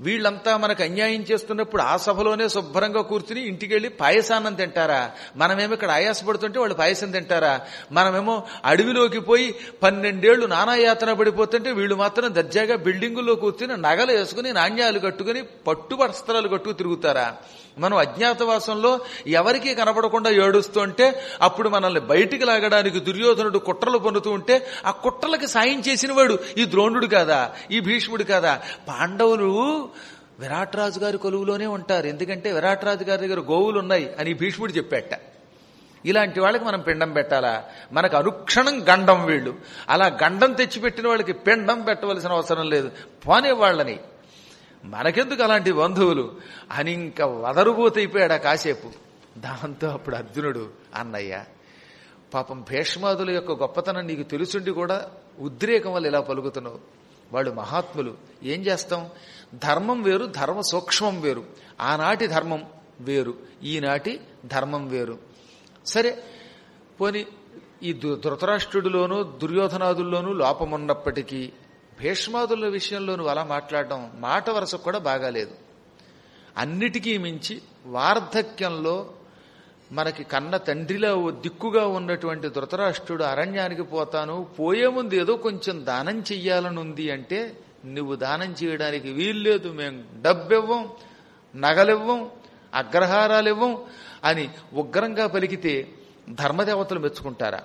వీళ్ళంతా మనకు అన్యాయం చేస్తున్నప్పుడు ఆ సభలోనే శుభ్రంగా కూర్చుని ఇంటికి వెళ్ళి పాయసాన్నం తింటారా మనమేమో ఇక్కడ ఆయాసపడుతుంటే వాళ్ళు పాయసం తింటారా మనమేమో అడవిలోకి పోయి పన్నెండేళ్లు నానాయాతన పడిపోతుంటే వీళ్ళు మాత్రం దర్జాగా బిల్డింగుల్లో కూర్చుని నగలు వేసుకుని నాణ్యాలు కట్టుకుని పట్టు వస్త్రాలు కట్టుకు తిరుగుతారా మనం అజ్ఞాతవాసంలో ఎవరికీ కనపడకుండా ఏడుస్తుంటే అప్పుడు మనల్ని బయటికి లాగడానికి దుర్యోధనుడు కుట్రలు పన్నుతూ ఉంటే ఆ కుట్రలకి సాయం చేసిన వాడు ఈ ద్రోణుడు కాదా ఈ భీష్ముడు కాదా పాండవులు విరాట్ రాజు గారి కొలువులోనే ఉంటారు ఎందుకంటే విరాట్ రాజు గారి దగ్గర గోవులు ఉన్నాయి అని భీష్ముడు చెప్పాట ఇలాంటి వాళ్ళకి మనం పిండం పెట్టాలా మనకు అనుక్షణం గండం వీళ్ళు అలా గండం తెచ్చిపెట్టిన వాళ్ళకి పిండం పెట్టవలసిన అవసరం లేదు పోనే వాళ్ళని మనకెందుకు అలాంటి బంధువులు అని ఇంకా వదరుబోతైపోయాడు ఆ కాసేపు దాంతో అప్పుడు అర్జునుడు అన్నయ్య పాపం భీష్మాదుల యొక్క గొప్పతనం నీకు తెలుసుండి కూడా ఉద్రేకం వల్ల ఇలా పలుకుతున్నావు వాళ్ళు మహాత్ములు ఏం చేస్తాం ధర్మం వేరు ధర్మ సూక్ష్మం వేరు ఆనాటి ధర్మం వేరు ఈనాటి ధర్మం వేరు సరే పోని ఈ ధృ- ధృతరాష్ట్రుడిలోనూ దుర్యోధనాదుల్లోనూ లోపమున్నప్పటికీ భీష్మాదుల విషయంలో నువ్వు అలా మాట్లాడడం మాట వరస కూడా బాగాలేదు అన్నిటికీ మించి వార్ధక్యంలో మనకి కన్న తండ్రిలో ఓ దిక్కుగా ఉన్నటువంటి ధృతరాష్ట్రుడు అరణ్యానికి పోతాను పోయే ముందు ఏదో కొంచెం దానం చెయ్యాలని ఉంది అంటే నువ్వు దానం చేయడానికి వీల్లేదు మేము డబ్బివ్వం నగలివ్వం అగ్రహారాలు ఇవ్వం అని ఉగ్రంగా పలికితే ధర్మదేవతలు మెచ్చుకుంటారా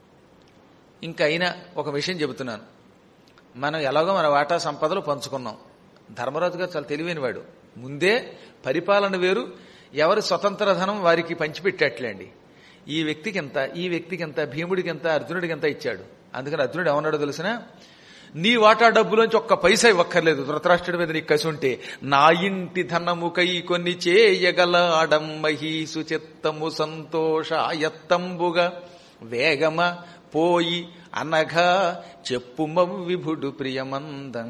ఇంకా అయినా ఒక విషయం చెబుతున్నాను మనం ఎలాగో మన వాటా సంపదలు పంచుకున్నాం ధర్మరాజు గారు చాలా తెలివైనవాడు ముందే పరిపాలన వేరు ఎవరి స్వతంత్ర ధనం వారికి పంచిపెట్టేట్లేండి ఈ వ్యక్తికి ఎంత ఈ వ్యక్తికి ఎంత భీముడికి ఎంత అర్జునుడికి ఎంత ఇచ్చాడు అందుకని అర్జునుడు ఏమన్నాడో తెలిసిన నీ వాటా డబ్బులోంచి ఒక్క పైసా ఇవ్వక్కర్లేదు ధృతరాష్ట్రుడి మీద నీకు కసి ఉంటే నా ఇంటి ధనముకై కొన్ని చేయగల ఆడం మహీసు చిత్తము సంతోషాయత్తంబుగా వేగమ పోయి అనగా చెప్పుమ విభుడు ప్రియమందం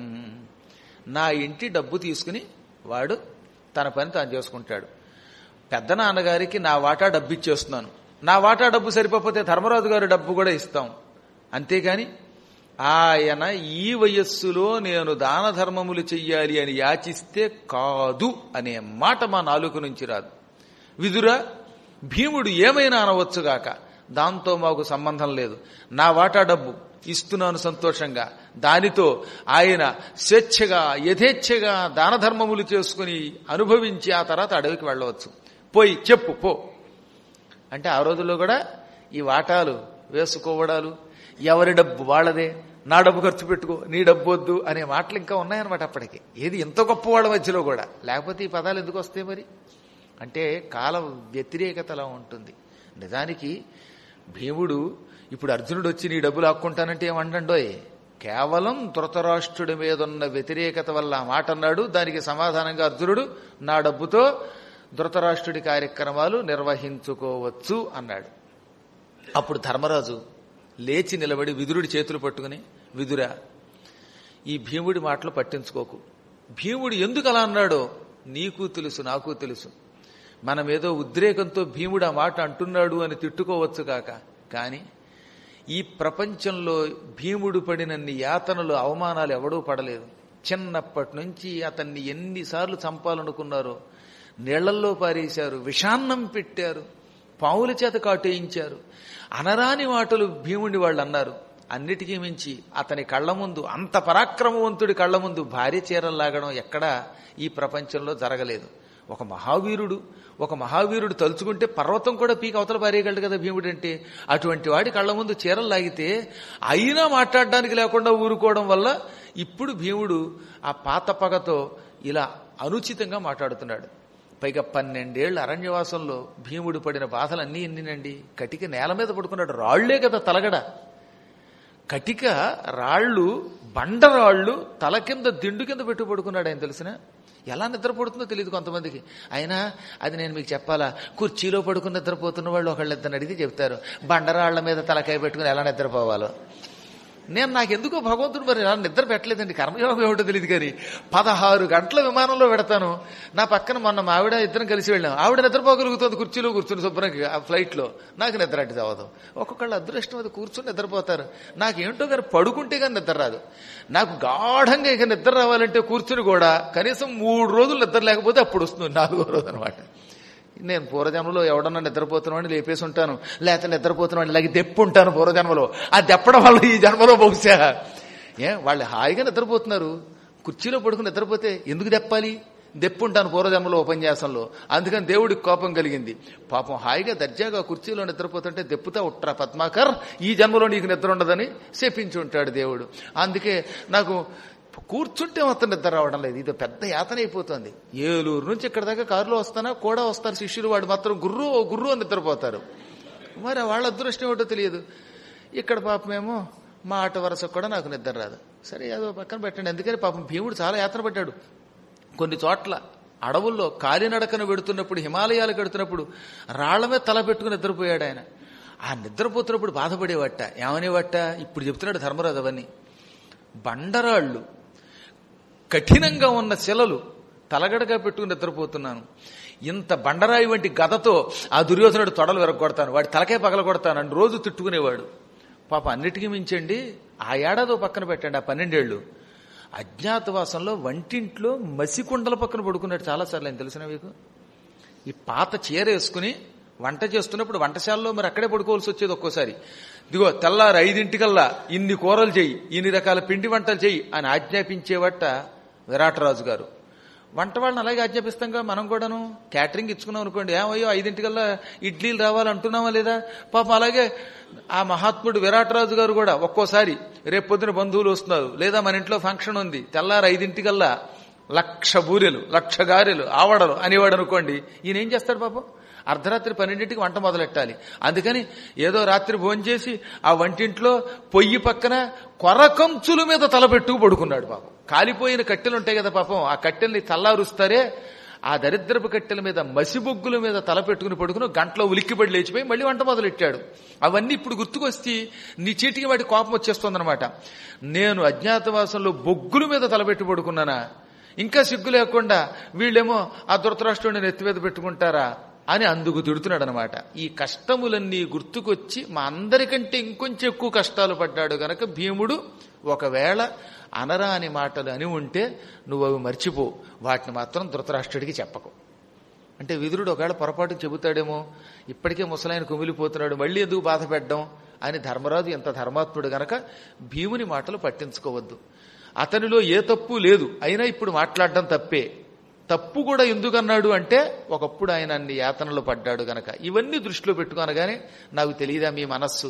నా ఇంటి డబ్బు తీసుకుని వాడు తన పని తాను చేసుకుంటాడు పెద్ద నాన్నగారికి నా వాటా డబ్బు ఇచ్చేస్తున్నాను నా వాటా డబ్బు సరిపోతే ధర్మరాజు గారి డబ్బు కూడా ఇస్తాం అంతేగాని ఆయన ఈ వయస్సులో నేను దాన ధర్మములు చెయ్యాలి అని యాచిస్తే కాదు అనే మాట మా నాలుక నుంచి రాదు విదురా భీముడు ఏమైనా అనవచ్చుగాక దాంతో మాకు సంబంధం లేదు నా వాటా డబ్బు ఇస్తున్నాను సంతోషంగా దానితో ఆయన స్వేచ్ఛగా యథేచ్ఛగా దాన ధర్మములు చేసుకుని అనుభవించి ఆ తర్వాత అడవికి వెళ్ళవచ్చు పోయి చెప్పు పో అంటే ఆ రోజుల్లో కూడా ఈ వాటాలు వేసుకోవడాలు ఎవరి డబ్బు వాళ్ళదే నా డబ్బు ఖర్చు పెట్టుకో నీ డబ్బు వద్దు అనే మాటలు ఇంకా ఉన్నాయన్నమాట అప్పటికి ఏది ఎంత గొప్ప వాళ్ళ మధ్యలో కూడా లేకపోతే ఈ పదాలు ఎందుకు వస్తాయి మరి అంటే కాల వ్యతిరేకత అలా ఉంటుంది నిజానికి భీముడు ఇప్పుడు అర్జునుడు వచ్చి నీ డబ్బులు ఆక్కుంటానంటే ఏమండండోయ్ కేవలం ధృతరాష్ట్రుడి మీద ఉన్న వ్యతిరేకత వల్ల ఆ మాట అన్నాడు దానికి సమాధానంగా అర్జునుడు నా డబ్బుతో ధృతరాష్ట్రుడి కార్యక్రమాలు నిర్వహించుకోవచ్చు అన్నాడు అప్పుడు ధర్మరాజు లేచి నిలబడి విదురుడి చేతులు పట్టుకుని విదురా ఈ భీముడి మాటలు పట్టించుకోకు భీముడు ఎందుకు అలా అన్నాడో నీకు తెలుసు నాకు తెలుసు మనమేదో ఉద్రేకంతో భీముడు ఆ మాట అంటున్నాడు అని తిట్టుకోవచ్చు కాక కానీ ఈ ప్రపంచంలో భీముడు పడినన్ని యాతనలు అవమానాలు ఎవడూ పడలేదు చిన్నప్పటి నుంచి అతన్ని ఎన్నిసార్లు చంపాలనుకున్నారో నీళ్లల్లో పారేశారు విషాన్నం పెట్టారు పావుల చేత కాటేయించారు అనరాని మాటలు భీముడి వాళ్ళు అన్నారు అన్నిటికీ మించి అతని కళ్ళ ముందు అంత పరాక్రమవంతుడి కళ్ళ ముందు భార్య చీరలు లాగడం ఎక్కడా ఈ ప్రపంచంలో జరగలేదు ఒక మహావీరుడు ఒక మహావీరుడు తలుచుకుంటే పర్వతం కూడా పీక అవతల పారేయగలడు కదా భీముడు అంటే అటువంటి వాడి కళ్ళ ముందు చీరలు లాగితే అయినా మాట్లాడడానికి లేకుండా ఊరుకోవడం వల్ల ఇప్పుడు భీముడు ఆ పాత పగతో ఇలా అనుచితంగా మాట్లాడుతున్నాడు పైగా పన్నెండేళ్ల అరణ్యవాసంలో భీముడు పడిన బాధలన్నీ ఎన్నినండి కటిక నేల మీద పడుకున్నాడు రాళ్లే కదా తలగడ కటిక రాళ్ళు బండరాళ్ళు తల కింద దిండు కింద పెట్టు పడుకున్నాడు ఆయన తెలిసిన ఎలా నిద్రపడుతుందో తెలియదు కొంతమందికి అయినా అది నేను మీకు చెప్పాలా కుర్చీలో పడుకుని నిద్రపోతున్న వాళ్ళు ఒకళ్ళిద్దరిని అడిగితే చెప్తారు బండరాళ్ల మీద తలకాయ పెట్టుకుని ఎలా నిద్రపోవాలో నేను నాకెందుకో భగవంతుడు మరి ఇలా నిద్ర పెట్టలేదండి కర్మయోగం ఏమిటో తెలియదు కానీ పదహారు గంటల విమానంలో పెడతాను నా పక్కన మొన్న మా ఆవిడ ఇద్దరం కలిసి వెళ్ళాం ఆవిడ నిద్రపోగలుగుతుంది కుర్చీలో కూర్చుని శుభ్రంగా ఆ ఫ్లైట్లో నాకు నిద్ర అంటే చదవదు ఒక్కొక్కళ్ళు అదృష్టం అది కూర్చుని నిద్రపోతారు నాకేంటో కానీ పడుకుంటే కానీ నిద్ర రాదు నాకు గాఢంగా ఇక నిద్ర రావాలంటే కూర్చుని కూడా కనీసం మూడు రోజులు నిద్ర లేకపోతే అప్పుడు వస్తుంది నాలుగో రోజు అనమాట నేను పూర్వజన్మలో ఎవడన్నా నిద్రపోతున్నామని లేపేసి ఉంటాను లేకపోతే నిద్రపోతున్నామని ఇలాగే దెప్పు ఉంటాను పూర్వజన్మలో ఆ దెప్పడం వల్ల ఈ జన్మలో బహుశా ఏ వాళ్ళు హాయిగా నిద్రపోతున్నారు కుర్చీలో పడుకుని నిద్రపోతే ఎందుకు దెప్పాలి దెప్పుంటాను పూర్వజన్మలో ఉపన్యాసంలో అందుకని దేవుడికి కోపం కలిగింది పాపం హాయిగా దర్జాగా కుర్చీలో నిద్రపోతుంటే దెప్పుతా ఉట్రా పద్మాకర్ ఈ జన్మలో నీకు నిద్ర ఉండదని శపించి ఉంటాడు దేవుడు అందుకే నాకు కూర్చుంటే మొత్తం నిద్ర రావడం లేదు ఇది పెద్ద యాతన అయిపోతుంది ఏలూరు నుంచి ఇక్కడ దాకా కారులో వస్తానా కూడా వస్తారు శిష్యులు వాడు మాత్రం గుర్రు ఓ గుర్రు అని నిద్రపోతారు మరి వాళ్ళ అదృష్టం ఏమిటో తెలియదు ఇక్కడ పాపమేమో మాట వరస కూడా నాకు నిద్ర రాదు సరే ఏదో పక్కన పెట్టండి ఎందుకని పాపం భీముడు చాలా యాతన పడ్డాడు కొన్ని చోట్ల అడవుల్లో కాలినడకన పెడుతున్నప్పుడు హిమాలయాలకు పెడుతున్నప్పుడు రాళ్ల మీద తల పెట్టుకుని నిద్రపోయాడు ఆయన ఆ నిద్రపోతున్నప్పుడు బాధపడేవట ఏమనేవట ఇప్పుడు చెప్తున్నాడు ధర్మరాజు అవన్నీ బండరాళ్ళు కఠినంగా ఉన్న శిలలు తలగడగా పెట్టుకుని నిద్రపోతున్నాను ఇంత బండరాయి వంటి గదతో ఆ దుర్యోధనుడు తొడలు వెరగొడతాను వాడి తలకే పగలగొడతాను అని రోజు తిట్టుకునేవాడు పాప అన్నిటికీ మించండి ఆ ఏడాదో పక్కన పెట్టండి ఆ పన్నెండేళ్లు అజ్ఞాతవాసంలో వంటింట్లో మసికుండల పక్కన పడుకున్నాడు చాలాసార్లు ఆయన తెలిసిన మీకు ఈ పాత చీర వేసుకుని వంట చేస్తున్నప్పుడు వంటశాలలో మరి అక్కడే పడుకోవాల్సి వచ్చేది ఒక్కోసారి ఇదిగో తెల్లారు ఐదింటికల్లా ఇన్ని కూరలు చెయ్యి ఇన్ని రకాల పిండి వంటలు చెయ్యి అని ఆజ్ఞాపించేవట విరాటరాజు గారు వంట వాళ్ళని అలాగే ఆజ్ఞాపిస్తాంగా మనం కూడాను క్యాటరింగ్ ఇచ్చుకున్నాం అనుకోండి ఏమయ్యో ఐదింటికల్లా ఇడ్లీలు రావాలంటున్నామా లేదా పాపం అలాగే ఆ మహాత్ముడు విరాటరాజు గారు కూడా ఒక్కోసారి రేపు పొద్దున బంధువులు వస్తున్నారు లేదా మన ఇంట్లో ఫంక్షన్ ఉంది తెల్లారు ఐదింటికల్లా లక్ష బూరెలు లక్ష గారెలు ఆవడలు అనేవాడు అనుకోండి ఈయన ఏం చేస్తాడు పాపం అర్ధరాత్రి పన్నెండింటికి వంట మొదలెట్టాలి అందుకని ఏదో రాత్రి భోంచేసి ఆ వంటింట్లో పొయ్యి పక్కన కొరకంచుల మీద తలపెట్టుకు పడుకున్నాడు పాపం కాలిపోయిన కట్టెలు ఉంటాయి కదా పాపం ఆ కట్టెల్ని తల్లారుస్తారే ఆ దరిద్రపు కట్టెల మీద మసిబొగ్గుల మీద తల పెట్టుకుని పడుకుని గంటలో ఉలిక్కిపడి లేచిపోయి మళ్ళీ వంట మొదలెట్టాడు అవన్నీ ఇప్పుడు గుర్తుకొచ్చి నీ చీటికి వాడి కోపం వచ్చేస్తుందన్నమాట నేను అజ్ఞాతవాసంలో బొగ్గుల మీద తలపెట్టి పడుకున్నానా ఇంకా సిగ్గు లేకుండా వీళ్ళేమో ఆ ధృతరాష్ట్రుడిని నెత్తి మీద పెట్టుకుంటారా అని అందుకు తిడుతున్నాడు అనమాట ఈ కష్టములన్నీ గుర్తుకొచ్చి మా అందరికంటే ఇంకొంచెం ఎక్కువ కష్టాలు పడ్డాడు గనక భీముడు ఒకవేళ అనరాని మాటలు అని ఉంటే నువ్వు అవి మర్చిపో వాటిని మాత్రం ధృతరాష్ట్రుడికి చెప్పకు అంటే విదురుడు ఒకవేళ పొరపాటు చెబుతాడేమో ఇప్పటికే ముసలాయన కుమిలిపోతున్నాడు మళ్ళీ ఎందుకు బాధ పెట్టడం అని ధర్మరాజు ఎంత ధర్మాత్ముడు గనక భీముని మాటలు పట్టించుకోవద్దు అతనిలో ఏ తప్పు లేదు అయినా ఇప్పుడు మాట్లాడడం తప్పే తప్పు కూడా ఎందుకన్నాడు అంటే ఒకప్పుడు ఆయన అన్ని యాతనలు పడ్డాడు గనక ఇవన్నీ దృష్టిలో పెట్టుకోనగానే నాకు తెలియదా మీ మనస్సు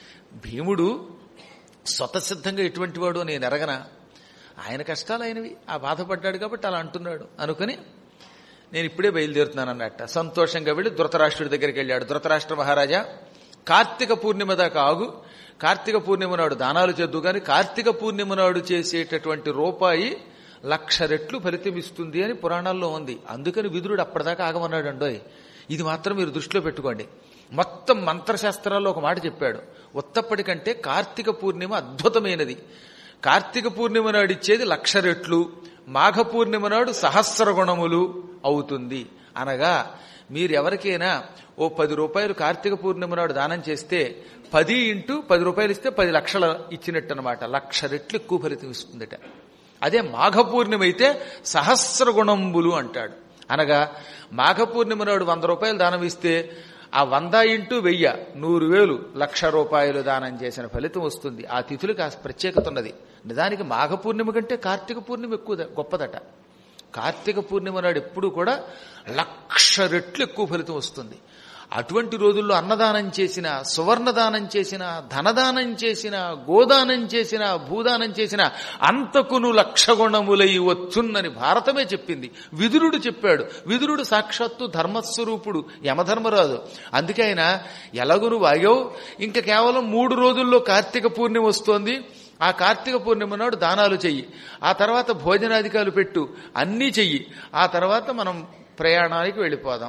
భీముడు స్వతసిద్ధంగా ఎటువంటి వాడు నేను ఎరగనా ఆయన కష్టాలు అయినవి ఆ బాధపడ్డాడు కాబట్టి అలా అంటున్నాడు అనుకుని నేను ఇప్పుడే బయలుదేరుతున్నాను అన్నట్ట సంతోషంగా వెళ్ళి ధృతరాష్ట్రుడి దగ్గరికి వెళ్ళాడు ధృతరాష్ట్ర మహారాజా కార్తీక పూర్ణిమ దాకా ఆగు కార్తీక పూర్ణిమ నాడు దానాలు చేద్దు కానీ కార్తీక పూర్ణిమ నాడు చేసేటటువంటి రూపాయి లక్ష రెట్లు ఫలితం ఇస్తుంది అని పురాణాల్లో ఉంది అందుకని విదురుడు అప్పటిదాకా ఆగమన్నాడు అండోయ్ ఇది మాత్రం మీరు దృష్టిలో పెట్టుకోండి మొత్తం మంత్రశాస్త్రాల్లో ఒక మాట చెప్పాడు ఉత్తప్పటికంటే కార్తీక పూర్ణిమ అద్భుతమైనది కార్తీక పూర్ణిమ నాడు ఇచ్చేది లక్ష రెట్లు మాఘ పూర్ణిమ నాడు సహస్ర గుణములు అవుతుంది అనగా మీరు ఎవరికైనా ఓ పది రూపాయలు కార్తీక పూర్ణిమ నాడు దానం చేస్తే పది ఇంటూ పది రూపాయలు ఇస్తే పది లక్షల ఇచ్చినట్టు అనమాట లక్ష రెట్లు ఎక్కువ ఫలితం ఇస్తుందట అదే మాఘ పూర్ణిమ అయితే సహస్ర గుణంబులు అంటాడు అనగా మాఘ పూర్ణిమ నాడు వంద రూపాయలు దానం ఇస్తే ఆ వంద ఇంటూ వెయ్య నూరు వేలు లక్ష రూపాయలు దానం చేసిన ఫలితం వస్తుంది ఆ తిథులకు ఆ ప్రత్యేకత ఉన్నది నిజానికి మాఘ పూర్ణిమ కంటే కార్తీక పూర్ణిమ ఎక్కువ గొప్పదట కార్తీక పూర్ణిమ నాడు ఎప్పుడు కూడా లక్ష రెట్లు ఎక్కువ ఫలితం వస్తుంది అటువంటి రోజుల్లో అన్నదానం చేసిన సువర్ణదానం చేసిన ధనదానం చేసిన గోదానం చేసిన భూదానం చేసిన అంతకును లక్ష గుణములై వచ్చున్నని భారతమే చెప్పింది విదురుడు చెప్పాడు విదురుడు సాక్షాత్తు ధర్మస్వరూపుడు యమధర్మరాజు అందుకే ఆయన ఎలాగును వాగావు ఇంకా కేవలం మూడు రోజుల్లో కార్తీక పూర్ణిమ వస్తోంది ఆ కార్తీక పూర్ణిమ నాడు దానాలు చెయ్యి ఆ తర్వాత భోజనాధికారులు పెట్టు అన్నీ చెయ్యి ఆ తర్వాత మనం ప్రయాణానికి వెళ్ళిపోదాం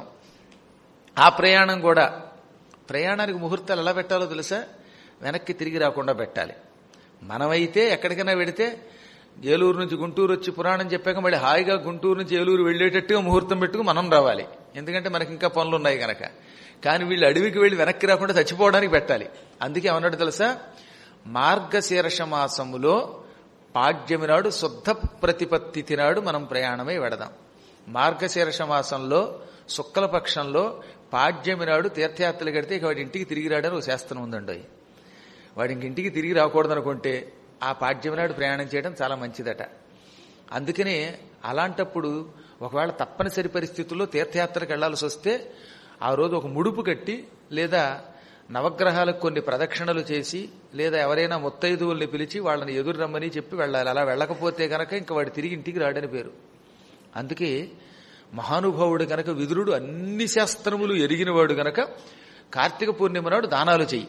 ఆ ప్రయాణం కూడా ప్రయాణానికి ముహూర్తాలు ఎలా పెట్టాలో తెలుసా వెనక్కి తిరిగి రాకుండా పెట్టాలి మనమైతే ఎక్కడికైనా వెడితే ఏలూరు నుంచి గుంటూరు వచ్చి పురాణం చెప్పాక మళ్ళీ హాయిగా గుంటూరు నుంచి ఏలూరు వెళ్ళేటట్టుగా ముహూర్తం పెట్టుకు మనం రావాలి ఎందుకంటే మనకి ఇంకా పనులు ఉన్నాయి కనుక కానీ వీళ్ళు అడవికి వెళ్ళి వెనక్కి రాకుండా చచ్చిపోవడానికి పెట్టాలి అందుకే ఏమన్నాడు తెలుసా మార్గశీర్ష మాసములో పాడ్యమి నాడు శుద్ధ ప్రతిపత్తి తినాడు మనం ప్రయాణమై వెడదాం మార్గశీర్ష మాసంలో శుక్లపక్షంలో పాడ్యమి నాడు తీర్థయాత్రలు కడితే ఇక వాడి ఇంటికి తిరిగి రావడానికి ఒక శాస్త్రం ఉందండి వాడి ఇంక ఇంటికి తిరిగి రాకూడదు అనుకుంటే ఆ పాడ్యమి నాడు ప్రయాణం చేయడం చాలా మంచిదట అందుకనే అలాంటప్పుడు ఒకవేళ తప్పనిసరి పరిస్థితుల్లో తీర్థయాత్రకు వెళ్లాల్సి వస్తే ఆ రోజు ఒక ముడుపు కట్టి లేదా నవగ్రహాలకు కొన్ని ప్రదక్షిణలు చేసి లేదా ఎవరైనా ముత్తైదువుల్ని పిలిచి వాళ్ళని ఎదురు రమ్మని చెప్పి వెళ్ళాలి అలా వెళ్ళకపోతే గనక ఇంక వాడు తిరిగి ఇంటికి రాడని పేరు అందుకే మహానుభావుడు గనక విదురుడు అన్ని శాస్త్రములు ఎరిగినవాడు గనక కార్తీక పూర్ణిమ నాడు దానాలు చెయ్యి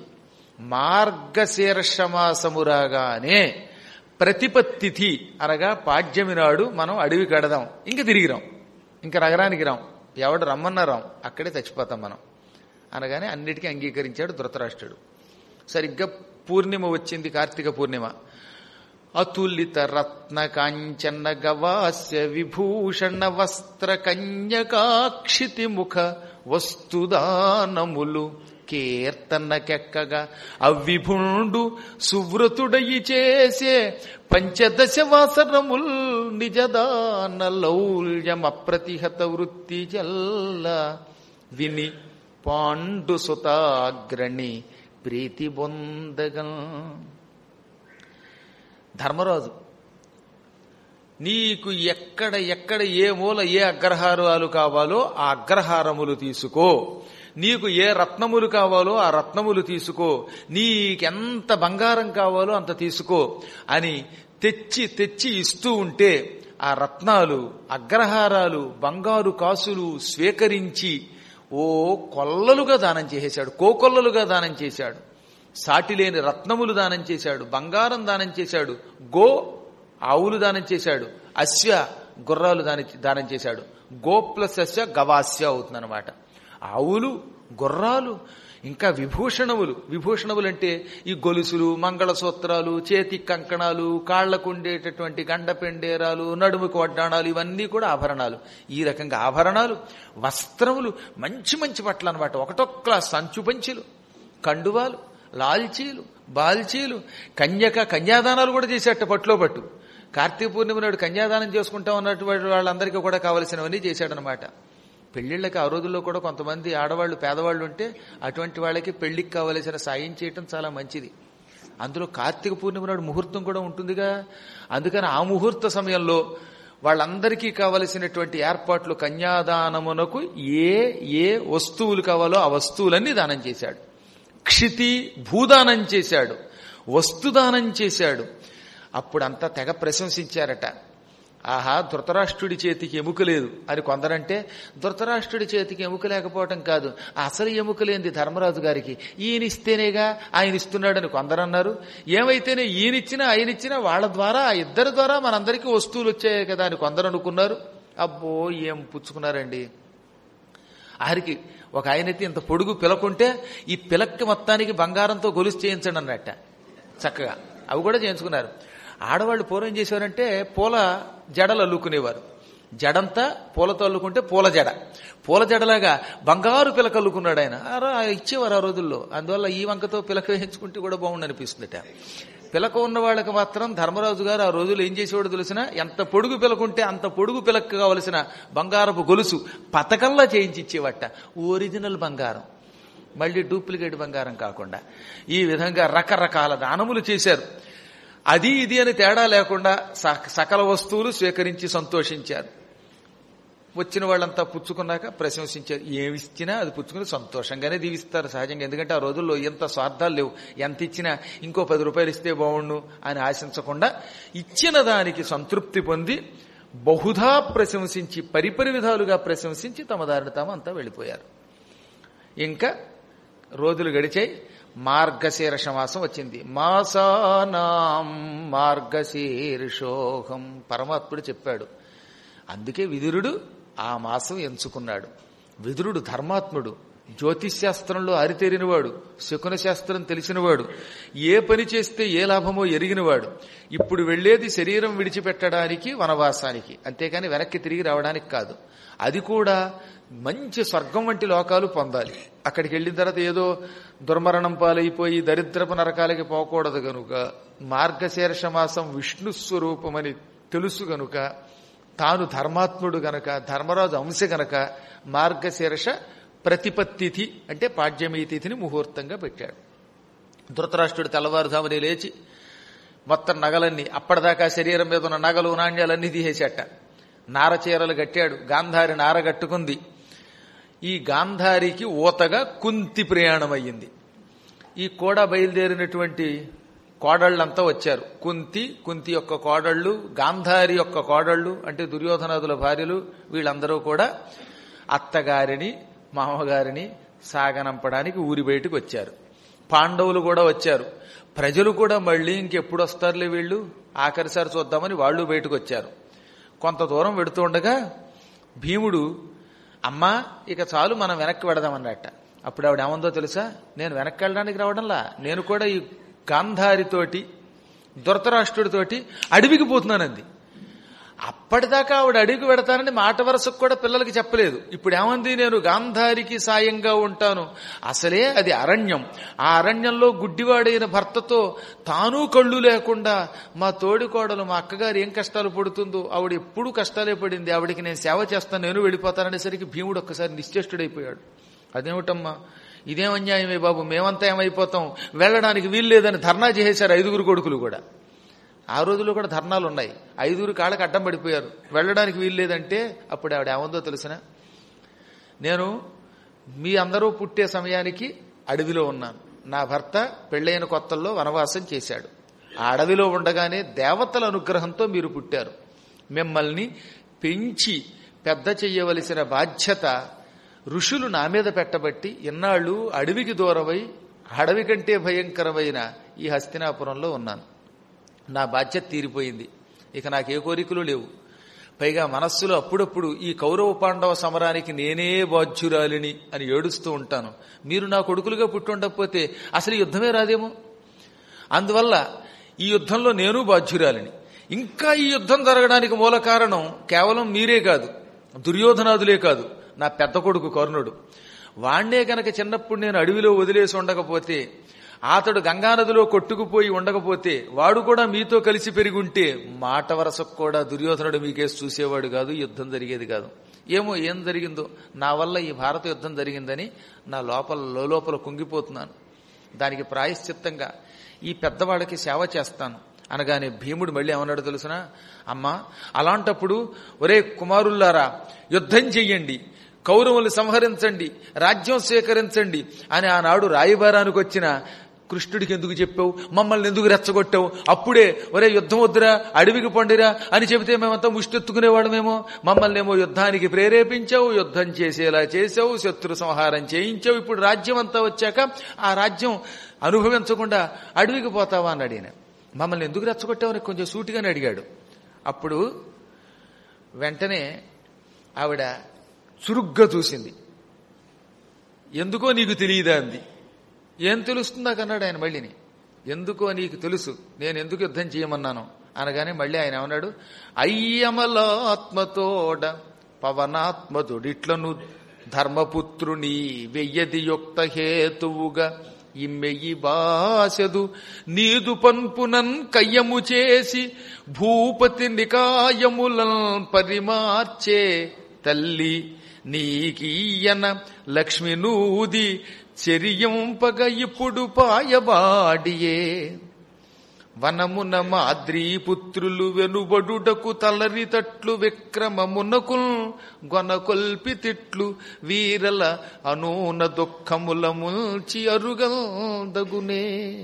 మార్గశీర్షమాసమురాగానే ప్రతిపత్తిథి అనగా పాడ్యమి నాడు మనం అడవి కడదాం ఇంక తిరిగిరాం ఇంక నగరానికి రాం ఎవడు రమ్మన్నారాం అక్కడే చచ్చిపోతాం మనం అనగానే అన్నిటికీ అంగీకరించాడు ధృతరాష్ట్రుడు సరిగ్గా పూర్ణిమ వచ్చింది కార్తీక పూర్ణిమ అతులిత రత్న కాంచన గవాస్య విభూషణ వస్త్ర కన్యకాక్షితి ముఖ వస్తుదానములు కీర్తనకెక్కగా అవిభుండు సువ్రతుడయి చేసే పంచదశ వాసరముల్ నిజదాన లౌల్యం అప్రతిహత వృత్తి జల్ల విని పాండు సుతాగ్రణి ప్రీతి బొందగం ధర్మరాజు నీకు ఎక్కడ ఎక్కడ ఏ మూల ఏ అగ్రహారాలు కావాలో ఆ అగ్రహారములు తీసుకో నీకు ఏ రత్నములు కావాలో ఆ రత్నములు తీసుకో నీకెంత బంగారం కావాలో అంత తీసుకో అని తెచ్చి తెచ్చి ఇస్తూ ఉంటే ఆ రత్నాలు అగ్రహారాలు బంగారు కాసులు స్వీకరించి ఓ కొల్లలుగా దానం చేసేశాడు కోకొల్లలుగా దానం చేశాడు సాటిలేని రత్నములు దానం చేశాడు బంగారం దానం చేశాడు గో ఆవులు దానం చేశాడు అశ్వ గుర్రాలు దాని దానం చేశాడు గో ప్లస్ అశ్వ గవాస్య అవుతుందన్నమాట ఆవులు గుర్రాలు ఇంకా విభూషణములు విభూషణములు అంటే ఈ గొలుసులు మంగళసూత్రాలు చేతి కంకణాలు కాళ్లకు ఉండేటటువంటి గండపెండేరాలు నడుముకు వడ్డాణాలు ఇవన్నీ కూడా ఆభరణాలు ఈ రకంగా ఆభరణాలు వస్త్రములు మంచి మంచి బట్టలు అనమాట ఒకటో క్లాస్ సంచు పంచులు కండువాలు లాల్చీలు బాల్చీలు కన్యక కన్యాదానాలు కూడా చేసేట పట్టులో పట్టు కార్తీక పూర్ణిమ నాడు కన్యాదానం చేసుకుంటా ఉన్నటువంటి వాళ్ళందరికీ కూడా కావలసినవన్నీ చేశాడనమాట పెళ్లిళ్ళకి ఆ రోజుల్లో కూడా కొంతమంది ఆడవాళ్ళు పేదవాళ్ళు ఉంటే అటువంటి వాళ్ళకి పెళ్లికి కావలసిన సాయం చేయటం చాలా మంచిది అందులో కార్తీక పూర్ణిమ నాడు ముహూర్తం కూడా ఉంటుందిగా అందుకని ఆ ముహూర్త సమయంలో వాళ్ళందరికీ కావలసినటువంటి ఏర్పాట్లు కన్యాదానమునకు ఏ ఏ వస్తువులు కావాలో ఆ వస్తువులన్నీ దానం చేశాడు క్షితి భూదానం చేశాడు వస్తుదానం చేశాడు అప్పుడంతా తెగ ప్రశంసించారట ఆహా ధృతరాష్ట్రుడి చేతికి ఎముక లేదు అని కొందరంటే ధృతరాష్ట్రుడి చేతికి ఎముక లేకపోవటం కాదు అసలు ఎముక లేనిది ధర్మరాజు గారికి ఈయన ఇస్తేనేగా ఆయన ఇస్తున్నాడని కొందరన్నారు ఏమైతేనే ఈయనిచ్చినా ఆయనిచ్చినా వాళ్ళ ద్వారా ఆ ఇద్దరి ద్వారా మనందరికీ వస్తువులు వచ్చాయి కదా అని కొందరు అనుకున్నారు అబ్బో ఏం పుచ్చుకున్నారండి ఆఖరికి ఒక ఆయనైతే ఇంత పొడుగు పిలకుంటే ఈ పిలక్కి మొత్తానికి బంగారంతో గొలుసు చేయించండి అన్నట్ట చక్కగా అవి కూడా చేయించుకున్నారు ఆడవాళ్ళు పూర్వం చేసేవారంటే పూల జడలు అల్లుకునేవారు జడంతా పూలతో అల్లుకుంటే పూల జడ పూల జడలాగా బంగారు పిలక అల్లుకున్నాడు ఆయన అరా ఇచ్చేవారు ఆ రోజుల్లో అందువల్ల ఈ వంకతో పిలక వేయించుకుంటే కూడా బాగుండు అనిపిస్తుందట పిలక ఉన్న వాళ్ళకి మాత్రం ధర్మరాజు గారు ఆ రోజులు ఏం చేసేవాడు తెలిసిన ఎంత పొడుగు పిలకుంటే అంత పొడుగు పిలక కావలసిన బంగారపు గొలుసు పతకంలా చేయించి ఇచ్చేవట ఒరిజినల్ బంగారం మళ్ళీ డూప్లికేట్ బంగారం కాకుండా ఈ విధంగా రకరకాల దానములు చేశారు అది ఇది అని తేడా లేకుండా సకల వస్తువులు స్వీకరించి సంతోషించారు వచ్చిన వాళ్ళంతా పుచ్చుకున్నాక ప్రశంసించారు ఏమిచ్చినా అది పుచ్చుకుని సంతోషంగానే దీవిస్తారు సహజంగా ఎందుకంటే ఆ రోజుల్లో ఎంత స్వార్థాలు లేవు ఎంత ఇచ్చినా ఇంకో పది రూపాయలు ఇస్తే బాగుండు అని ఆశించకుండా ఇచ్చిన దానికి సంతృప్తి పొంది బహుధా ప్రశంసించి పరిపరి విధాలుగా ప్రశంసించి తమ దారిని తాము అంతా వెళ్ళిపోయారు ఇంకా రోజులు గడిచాయి మార్గశీర్ష మాసం వచ్చింది మాసానాం మార్గశీర్షోహం పరమాత్ముడు చెప్పాడు అందుకే విదురుడు ఆ మాసం ఎంచుకున్నాడు విదురుడు ధర్మాత్ముడు జ్యోతిష్ శాస్త్రంలో ఆరితేరినవాడు శకున శాస్త్రం తెలిసినవాడు ఏ పని చేస్తే ఏ లాభమో ఎరిగినవాడు ఇప్పుడు వెళ్లేది శరీరం విడిచిపెట్టడానికి వనవాసానికి అంతేకాని వెనక్కి తిరిగి రావడానికి కాదు అది కూడా మంచి స్వర్గం వంటి లోకాలు పొందాలి అక్కడికి వెళ్ళిన తర్వాత ఏదో దుర్మరణం పాలైపోయి దరిద్రపు నరకాలకి పోకూడదు గనుక మార్గశీర్ష మాసం విష్ణు స్వరూపమని తెలుసు గనుక తాను ధర్మాత్ముడు గనక ధర్మరాజు అంశ గనక మార్గశీర్ష ప్రతిపత్తిథి అంటే పాడ్యమీ తిథిని ముహూర్తంగా పెట్టాడు ధృతరాష్ట్రుడు తెల్లవారుజామునే లేచి మొత్తం నగలన్నీ అప్పటిదాకా శరీరం మీద ఉన్న నగలు నాణ్యాలన్నీ తీసేశాట నార చీరలు కట్టాడు గాంధారి నార కట్టుకుంది ఈ గాంధారికి ఊతగా కుంతి ప్రయాణం అయ్యింది ఈ కూడా బయలుదేరినటువంటి కోడళ్ళంతా వచ్చారు కుంతి కుంతి యొక్క కోడళ్ళు గాంధారి యొక్క కోడళ్ళు అంటే దుర్యోధనాదుల భార్యలు వీళ్ళందరూ కూడా అత్తగారిని మామగారిని సాగనంపడానికి ఊరి బయటకు వచ్చారు పాండవులు కూడా వచ్చారు ప్రజలు కూడా మళ్ళీ ఇంకెప్పుడు వస్తారులే వీళ్ళు ఆఖరిసారి చూద్దామని వాళ్ళు బయటకు వచ్చారు కొంత దూరం వెడుతూ ఉండగా భీముడు అమ్మా ఇక చాలు మనం వెనక్కి వెడదామన్నట్ట అప్పుడు ఆవిడ ఏమందో తెలుసా నేను వెనక్కి వెళ్ళడానికి రావడంలా నేను కూడా ఈ గాంధారితోటి ధృతరాష్ట్రుడితోటి అడవికి పోతున్నానంది అప్పటిదాకా ఆవిడ అడవికి పెడతానని మాట వరసకు కూడా పిల్లలకి చెప్పలేదు ఇప్పుడు ఏమంది నేను గాంధారికి సాయంగా ఉంటాను అసలే అది అరణ్యం ఆ అరణ్యంలో గుడ్డివాడైన భర్తతో తాను కళ్ళు లేకుండా మా తోడికోడలు మా అక్కగారు ఏం కష్టాలు పడుతుందో ఆవిడ ఎప్పుడూ కష్టాలే పడింది ఆవిడికి నేను సేవ చేస్తాను నేను వెళ్ళిపోతాననేసరికి భీముడు ఒక్కసారి నిశ్చేష్టుడైపోయాడు అదేమిటమ్మా ఇదేం అన్యాయమే బాబు మేమంతా ఏమైపోతాం వెళ్ళడానికి వీలు లేదని ధర్నా చేసేశారు ఐదుగురు కొడుకులు కూడా ఆ రోజుల్లో కూడా ధర్నాలు ఉన్నాయి ఐదుగురు కాళ్ళకి అడ్డం పడిపోయారు వెళ్ళడానికి వీలు లేదంటే అప్పుడు ఆవిడ ఏమందో తెలిసిన నేను మీ అందరూ పుట్టే సమయానికి అడవిలో ఉన్నాను నా భర్త పెళ్ళైన కొత్తల్లో వనవాసం చేశాడు ఆ అడవిలో ఉండగానే దేవతల అనుగ్రహంతో మీరు పుట్టారు మిమ్మల్ని పెంచి పెద్ద చెయ్యవలసిన బాధ్యత ఋషులు నా మీద పెట్టబట్టి ఇన్నాళ్ళు అడవికి దూరమై అడవి కంటే భయంకరమైన ఈ హస్తినాపురంలో ఉన్నాను నా బాధ్యత తీరిపోయింది ఇక నాకు ఏ కోరికలు లేవు పైగా మనస్సులో అప్పుడప్పుడు ఈ కౌరవ పాండవ సమరానికి నేనే బాధ్యురాలిని అని ఏడుస్తూ ఉంటాను మీరు నా కొడుకులుగా పుట్టి ఉండకపోతే అసలు ఈ యుద్ధమే రాదేమో అందువల్ల ఈ యుద్ధంలో నేను బాధ్యురాలిని ఇంకా ఈ యుద్ధం జరగడానికి మూల కారణం కేవలం మీరే కాదు దుర్యోధనాదులే కాదు నా పెద్ద కొడుకు కర్ణుడు వాణ్ణే గనక చిన్నప్పుడు నేను అడవిలో వదిలేసి ఉండకపోతే అతడు గంగానదిలో కొట్టుకుపోయి ఉండకపోతే వాడు కూడా మీతో కలిసి పెరిగి ఉంటే మాట వరసకు కూడా దుర్యోధనుడు మీకేసి చూసేవాడు కాదు యుద్ధం జరిగేది కాదు ఏమో ఏం జరిగిందో నా వల్ల ఈ భారత యుద్ధం జరిగిందని నా లోపల లోపల కుంగిపోతున్నాను దానికి ప్రాయశ్చిత్తంగా ఈ పెద్దవాళ్ళకి సేవ చేస్తాను అనగానే భీముడు మళ్ళీ ఏమన్నాడు తెలుసిన అమ్మా అలాంటప్పుడు ఒరే కుమారుల్లారా యుద్ధం చెయ్యండి కౌరవుల్ని సంహరించండి రాజ్యం స్వీకరించండి అని ఆనాడు రాయబారానికి వచ్చిన కృష్ణుడికి ఎందుకు చెప్పావు మమ్మల్ని ఎందుకు రెచ్చగొట్టావు అప్పుడే ఒరే యుద్ధం వద్దురా అడవికి పండిరా అని చెబితే మేమంతా ముష్టెత్తుకునేవాళ్ళమేమో మమ్మల్ని ఏమో యుద్ధానికి ప్రేరేపించావు యుద్ధం చేసేలా చేసావు శత్రు సంహారం చేయించావు ఇప్పుడు రాజ్యం అంతా వచ్చాక ఆ రాజ్యం అనుభవించకుండా అడవికి పోతావా అన్నాడు ఈయన మమ్మల్ని ఎందుకు రెచ్చగొట్టావని కొంచెం సూటిగానే అడిగాడు అప్పుడు వెంటనే ఆవిడ చురుగ్గా చూసింది ఎందుకో నీకు తెలియదా అంది ఏం తెలుస్తుందా కన్నాడు ఆయన మళ్ళీని ఎందుకో నీకు తెలుసు నేను ఎందుకు యుద్ధం చేయమన్నాను అనగానే మళ్ళీ ఆయన ఏమన్నాడు అయ్యమలాత్మతోడ పవనాత్మతుడిట్లను ధర్మపుత్రుని వెయ్యది యొక్త హేతువుగా ఇమ్మెయి బాసెదు నీదు పన్పునన్ కయ్యము చేసి భూపతి నికాయములన్ పరిమార్చే తల్లి నీకీయన లక్ష్మి నూది చెరియంపగ ఇప్పుడు పాయబాడియే వనమున మాద్రీ పుత్రులు వెనుబడుటకు తలరి తట్లు విక్రమమునకు గొనకొల్పి తిట్లు వీరల అనూన దుఃఖముల ముల్చి అరుగదగునే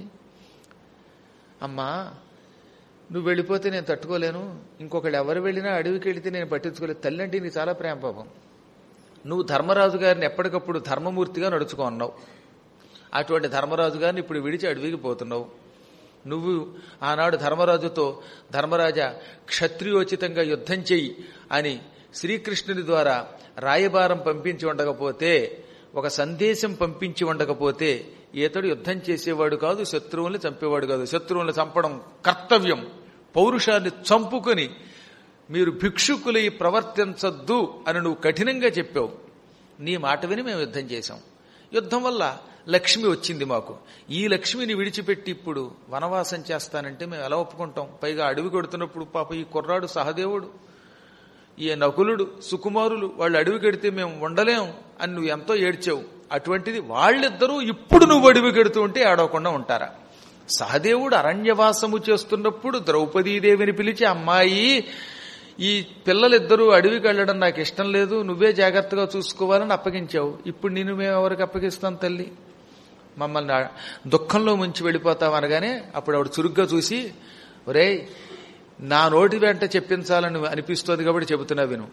అమ్మా నువ్వు వెళ్ళిపోతే నేను తట్టుకోలేను ఇంకొకళ్ళు ఎవరు వెళ్ళినా అడవికి వెళితే నేను పట్టించుకోలేదు తల్లి అంటే నీకు చాలా ప్రేమ పాపం నువ్వు ధర్మరాజు గారిని ఎప్పటికప్పుడు ధర్మమూర్తిగా నడుచుకో అన్నావు అటువంటి ధర్మరాజు గారిని ఇప్పుడు విడిచి అడవికి పోతున్నావు నువ్వు ఆనాడు ధర్మరాజుతో ధర్మరాజా క్షత్రియోచితంగా యుద్ధం చెయ్యి అని శ్రీకృష్ణుని ద్వారా రాయబారం పంపించి ఉండకపోతే ఒక సందేశం పంపించి ఉండకపోతే ఈతడు యుద్ధం చేసేవాడు కాదు శత్రువుల్ని చంపేవాడు కాదు శత్రువుల్ని చంపడం కర్తవ్యం పౌరుషాన్ని చంపుకొని మీరు భిక్షుకులై ప్రవర్తించద్దు అని నువ్వు కఠినంగా చెప్పావు నీ మాట విని మేము యుద్ధం చేశాం యుద్ధం వల్ల లక్ష్మి వచ్చింది మాకు ఈ లక్ష్మిని విడిచిపెట్టి ఇప్పుడు వనవాసం చేస్తానంటే మేము ఎలా ఒప్పుకుంటాం పైగా అడవి కొడుతున్నప్పుడు పాప ఈ కుర్రాడు సహదేవుడు ఈ నకులుడు సుకుమారులు వాళ్ళు అడవి కడితే మేము ఉండలేం అని నువ్వు ఎంతో ఏడ్చావు అటువంటిది వాళ్ళిద్దరూ ఇప్పుడు నువ్వు అడవి కడుతూ ఉంటే ఏడవకుండా ఉంటారా సహదేవుడు అరణ్యవాసము చేస్తున్నప్పుడు ద్రౌపదీదేవిని పిలిచి అమ్మాయి ఈ పిల్లలిద్దరూ అడవికి వెళ్ళడం నాకు ఇష్టం లేదు నువ్వే జాగ్రత్తగా చూసుకోవాలని అప్పగించావు ఇప్పుడు నేను మేము ఎవరికి అప్పగిస్తాం తల్లి మమ్మల్ని ఆ దుఃఖంలో ముంచి వెళ్ళిపోతాం అనగానే అప్పుడు ఆవిడ చురుగ్గా చూసి ఒరేయ్ నా నోటి వెంట చెప్పించాలని అనిపిస్తోంది కాబట్టి చెబుతున్నా విను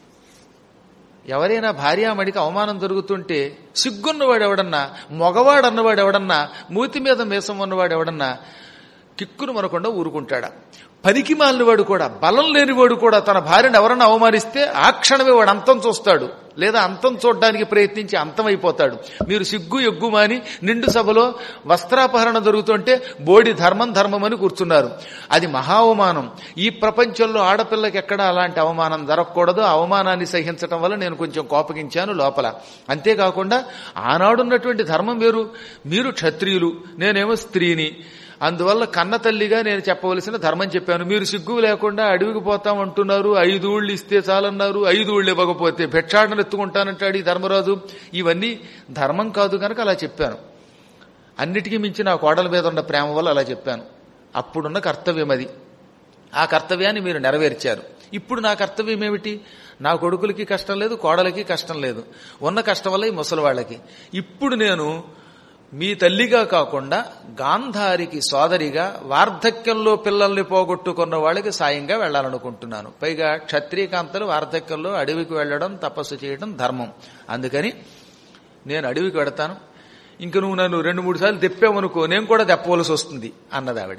ఎవరైనా భార్యామడికి అవమానం జరుగుతుంటే సిగ్గున్నవాడు ఎవడన్నా మగవాడు అన్నవాడు ఎవడన్నా మూతి మీద మీసం ఉన్నవాడు ఎవడన్నా కిక్కును మనకుండా ఊరుకుంటాడా పనికి మాలినవాడు కూడా బలం లేనివాడు కూడా తన భార్యను ఎవరన్నా అవమానిస్తే ఆ క్షణమే వాడు అంతం చూస్తాడు లేదా అంతం చూడడానికి ప్రయత్నించి అంతమైపోతాడు మీరు సిగ్గు ఎగ్గు మాని నిండు సభలో వస్త్రాపహరణ జరుగుతుంటే బోడి ధర్మం ధర్మం అని కూర్చున్నారు అది మహా అవమానం ఈ ప్రపంచంలో ఆడపిల్లకి ఎక్కడా అలాంటి అవమానం జరగకూడదు ఆ అవమానాన్ని సహించటం వల్ల నేను కొంచెం కోపగించాను లోపల అంతేకాకుండా ఆనాడున్నటువంటి ధర్మం వేరు మీరు క్షత్రియులు నేనేమో స్త్రీని అందువల్ల కన్న తల్లిగా నేను చెప్పవలసిన ధర్మం చెప్పాను మీరు సిగ్గు లేకుండా అడవికి పోతాం అంటున్నారు ఐదు ఊళ్ళు ఇస్తే చాలన్నారు ఐదు ఊళ్ళు ఇవ్వకపోతే భిక్షాటన ఎత్తుకుంటానంటాడు ఈ ధర్మరాజు ఇవన్నీ ధర్మం కాదు కనుక అలా చెప్పాను అన్నిటికీ మించి నా కోడల మీద ఉన్న ప్రేమ వల్ల అలా చెప్పాను అప్పుడున్న కర్తవ్యం అది ఆ కర్తవ్యాన్ని మీరు నెరవేర్చారు ఇప్పుడు నా కర్తవ్యం ఏమిటి నా కొడుకులకి కష్టం లేదు కోడలకి కష్టం లేదు ఉన్న కష్టం వల్ల ఈ ముసలివాళ్ళకి ఇప్పుడు నేను మీ తల్లిగా కాకుండా గాంధారికి సోదరిగా వార్ధక్యంలో పిల్లల్ని పోగొట్టుకున్న వాళ్ళకి సాయంగా వెళ్ళాలనుకుంటున్నాను పైగా క్షత్రియకాంతలు వార్ధక్యంలో అడవికి వెళ్ళడం తపస్సు చేయడం ధర్మం అందుకని నేను అడవికి వెడతాను ఇంక నువ్వు నన్ను రెండు మూడు సార్లు తెప్పావనుకో నేను కూడా తెప్పవలసి వస్తుంది అన్నది ఆవిడ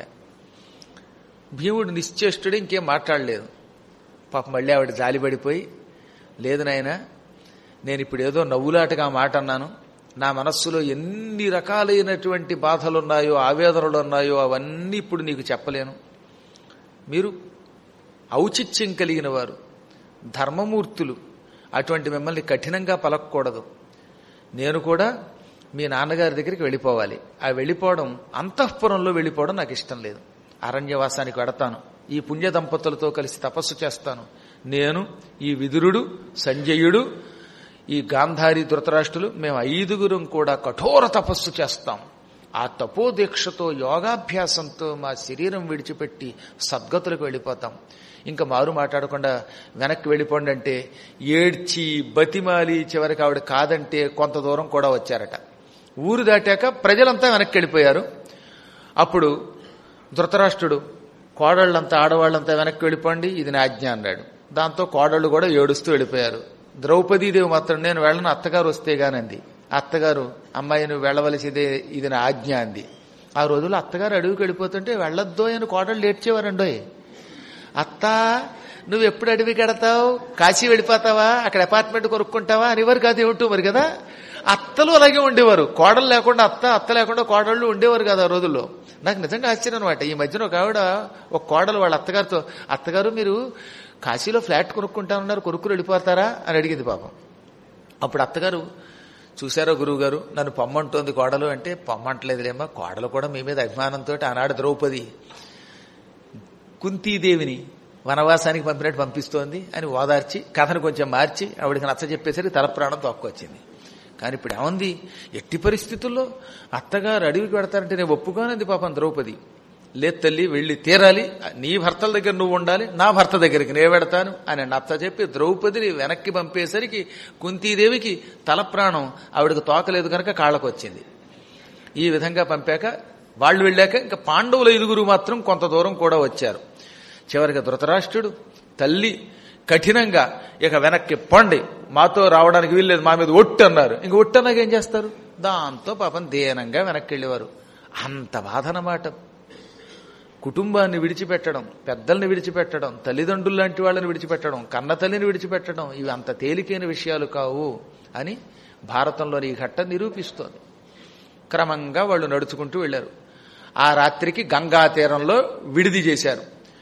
భీముడు నిశ్చేష్టుడు ఇంకేం మాట్లాడలేదు పాప మళ్ళీ ఆవిడ జాలిపడిపోయి లేదు నాయన నేను ఇప్పుడు ఏదో నవ్వులాటగా మాట అన్నాను నా మనస్సులో ఎన్ని రకాలైనటువంటి బాధలున్నాయో ఆవేదనలు ఉన్నాయో అవన్నీ ఇప్పుడు నీకు చెప్పలేను మీరు ఔచిత్యం కలిగిన వారు ధర్మమూర్తులు అటువంటి మిమ్మల్ని కఠినంగా పలకూడదు నేను కూడా మీ నాన్నగారి దగ్గరికి వెళ్ళిపోవాలి ఆ వెళ్ళిపోవడం అంతఃపురంలో వెళ్ళిపోవడం నాకు ఇష్టం లేదు అరణ్యవాసానికి వెడతాను ఈ పుణ్య దంపతులతో కలిసి తపస్సు చేస్తాను నేను ఈ విదురుడు సంజయుడు ఈ గాంధారి ధృతరాష్ట్రులు మేము ఐదుగురం కూడా కఠోర తపస్సు చేస్తాం ఆ తపోదీక్షతో యోగాభ్యాసంతో మా శరీరం విడిచిపెట్టి సద్గతులకు వెళ్ళిపోతాం ఇంకా మారు మాట్లాడకుండా వెనక్కి వెళ్ళిపోండి అంటే ఏడ్చి బతిమాలి చివరికి ఆవిడ కాదంటే కొంత దూరం కూడా వచ్చారట ఊరు దాటాక ప్రజలంతా వెనక్కి వెళ్ళిపోయారు అప్పుడు ధృతరాష్ట్రుడు కోడళ్ళంతా ఆడవాళ్ళంతా వెనక్కి వెళ్ళిపోండి ఇది నా ఆజ్ఞ అన్నాడు దాంతో కోడళ్ళు కూడా ఏడుస్తూ వెళ్ళిపోయారు ద్రౌపదీదేవి మాత్రం నేను వెళ్ళను అత్తగారు వస్తే గానంది అత్తగారు అమ్మాయి నువ్వు వెళ్ళవలసిదే ఇది నా ఆజ్ఞ అంది ఆ రోజుల్లో అత్తగారు అడవికి వెళ్ళిపోతుంటే వెళ్ళొద్దో అని కోడళ్ళు ఏడ్చేవారండోయ్ అత్త నువ్వు ఎప్పుడు అడవికి వెడతావు కాశీ వెళ్ళిపోతావా అక్కడ అపార్ట్మెంట్ కొనుక్కుంటావా అనేవారు కాదు ఏమిటో మరి కదా అత్తలు అలాగే ఉండేవారు కోడలు లేకుండా అత్త అత్త లేకుండా కోడళ్ళు ఉండేవారు కదా ఆ రోజుల్లో నాకు నిజంగా ఆశ్చర్యం అనమాట ఈ మధ్యన ఒక ఆవిడ ఒక కోడలు వాళ్ళ అత్తగారితో అత్తగారు మీరు కాశీలో ఫ్లాట్ కొనుక్కుంటానన్నారు కొనుక్కుని వెళ్ళిపోతారా అని అడిగింది పాపం అప్పుడు అత్తగారు చూశారో గురువు గారు నన్ను పొమ్మంటోంది కోడలు అంటే పొమ్మంటలేదులేమా కోడలు కూడా మీ మీద అభిమానంతో ఆనాడు ద్రౌపది కుంతీదేవిని వనవాసానికి పంపినట్టు పంపిస్తోంది అని ఓదార్చి కథను కొంచెం మార్చి ఆవిడకి నచ్చ చెప్పేసరికి తల ప్రాణం తొక్కొచ్చింది కానీ ఇప్పుడు ఏముంది ఎట్టి పరిస్థితుల్లో అత్తగారు అడవికి పెడతారంటే నేను ఒప్పుకోనంది పాపం ద్రౌపది లేదు తల్లి వెళ్ళి తీరాలి నీ భర్తల దగ్గర నువ్వు ఉండాలి నా భర్త దగ్గరికి నేను పెడతాను అని నచ్చ చెప్పి ద్రౌపదిని వెనక్కి పంపేసరికి కుంతీదేవికి తల ప్రాణం ఆవిడకు తోకలేదు కనుక కాళ్ళకు వచ్చింది ఈ విధంగా పంపాక వాళ్ళు వెళ్ళాక ఇంకా పాండవుల ఐదుగురు మాత్రం కొంత దూరం కూడా వచ్చారు చివరికి ధృతరాష్ట్రుడు తల్లి కఠినంగా ఇక వెనక్కి పొండి మాతో రావడానికి వీల్లేదు మా మీద ఒట్టు అన్నారు ఇంక ఒట్టు అన్నాక ఏం చేస్తారు దాంతో పాపం దీనంగా వెనక్కి వెళ్ళేవారు అంత బాధ అన్నమాట కుటుంబాన్ని విడిచిపెట్టడం పెద్దల్ని విడిచిపెట్టడం తల్లిదండ్రులు లాంటి వాళ్ళని విడిచిపెట్టడం కన్న తల్లిని విడిచిపెట్టడం ఇవి అంత తేలికైన విషయాలు కావు అని భారతంలోని ఈ ఘట్టం నిరూపిస్తోంది క్రమంగా వాళ్ళు నడుచుకుంటూ వెళ్ళారు ఆ రాత్రికి గంగా తీరంలో విడిది చేశారు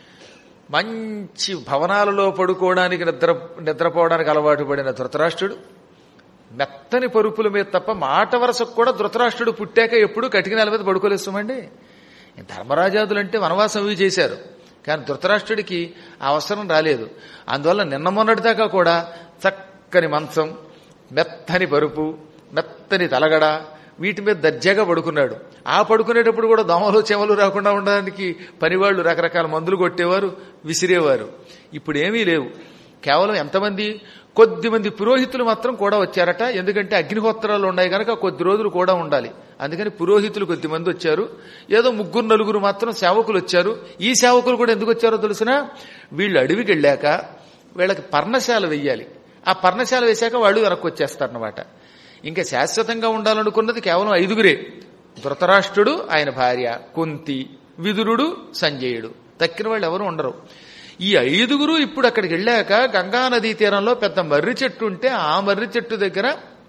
మంచి భవనాలలో పడుకోవడానికి నిద్ర నిద్రపోవడానికి అలవాటు పడిన ధృతరాష్ట్రుడు మెత్తని పరుపుల మీద తప్ప మాట వరసకు కూడా ధృతరాష్ట్రుడు పుట్టాక ఎప్పుడు కటిక నేల మీద పడుకోలేస్తామండి ధర్మరాజాదులంటే వనవాసం అవి చేశారు కానీ ధృతరాష్ట్రుడికి ఆ అవసరం రాలేదు అందువల్ల నిన్న మొన్నటిదాకా కూడా చక్కని మంచం మెత్తని పరుపు మెత్తని తలగడ వీటి మీద దర్జాగా పడుకున్నాడు ఆ పడుకునేటప్పుడు కూడా దోమలు చెమలు రాకుండా ఉండడానికి పనివాళ్లు రకరకాల మందులు కొట్టేవారు విసిరేవారు ఇప్పుడు ఏమీ లేవు కేవలం ఎంతమంది కొద్ది మంది పురోహితులు మాత్రం కూడా వచ్చారట ఎందుకంటే అగ్నిహోత్రాలు ఉన్నాయి కనుక కొద్ది రోజులు కూడా ఉండాలి అందుకని పురోహితులు కొద్ది మంది వచ్చారు ఏదో ముగ్గురు నలుగురు మాత్రం సేవకులు వచ్చారు ఈ సేవకులు కూడా ఎందుకు వచ్చారో తెలిసినా వీళ్ళు అడవికి వెళ్ళాక వీళ్ళకి పర్ణశాల వెయ్యాలి ఆ పర్ణశాల వేశాక వాళ్ళు వెనక్కి వచ్చేస్తారనమాట ఇంకా శాశ్వతంగా ఉండాలనుకున్నది కేవలం ఐదుగురే ధృతరాష్ట్రుడు ఆయన భార్య కుంతి విదురుడు సంజయుడు తక్కిన వాళ్ళు ఎవరు ఉండరు ఈ ఐదుగురు ఇప్పుడు అక్కడికి వెళ్ళాక గంగా నదీ తీరంలో పెద్ద మర్రి చెట్టు ఉంటే ఆ మర్రి చెట్టు దగ్గర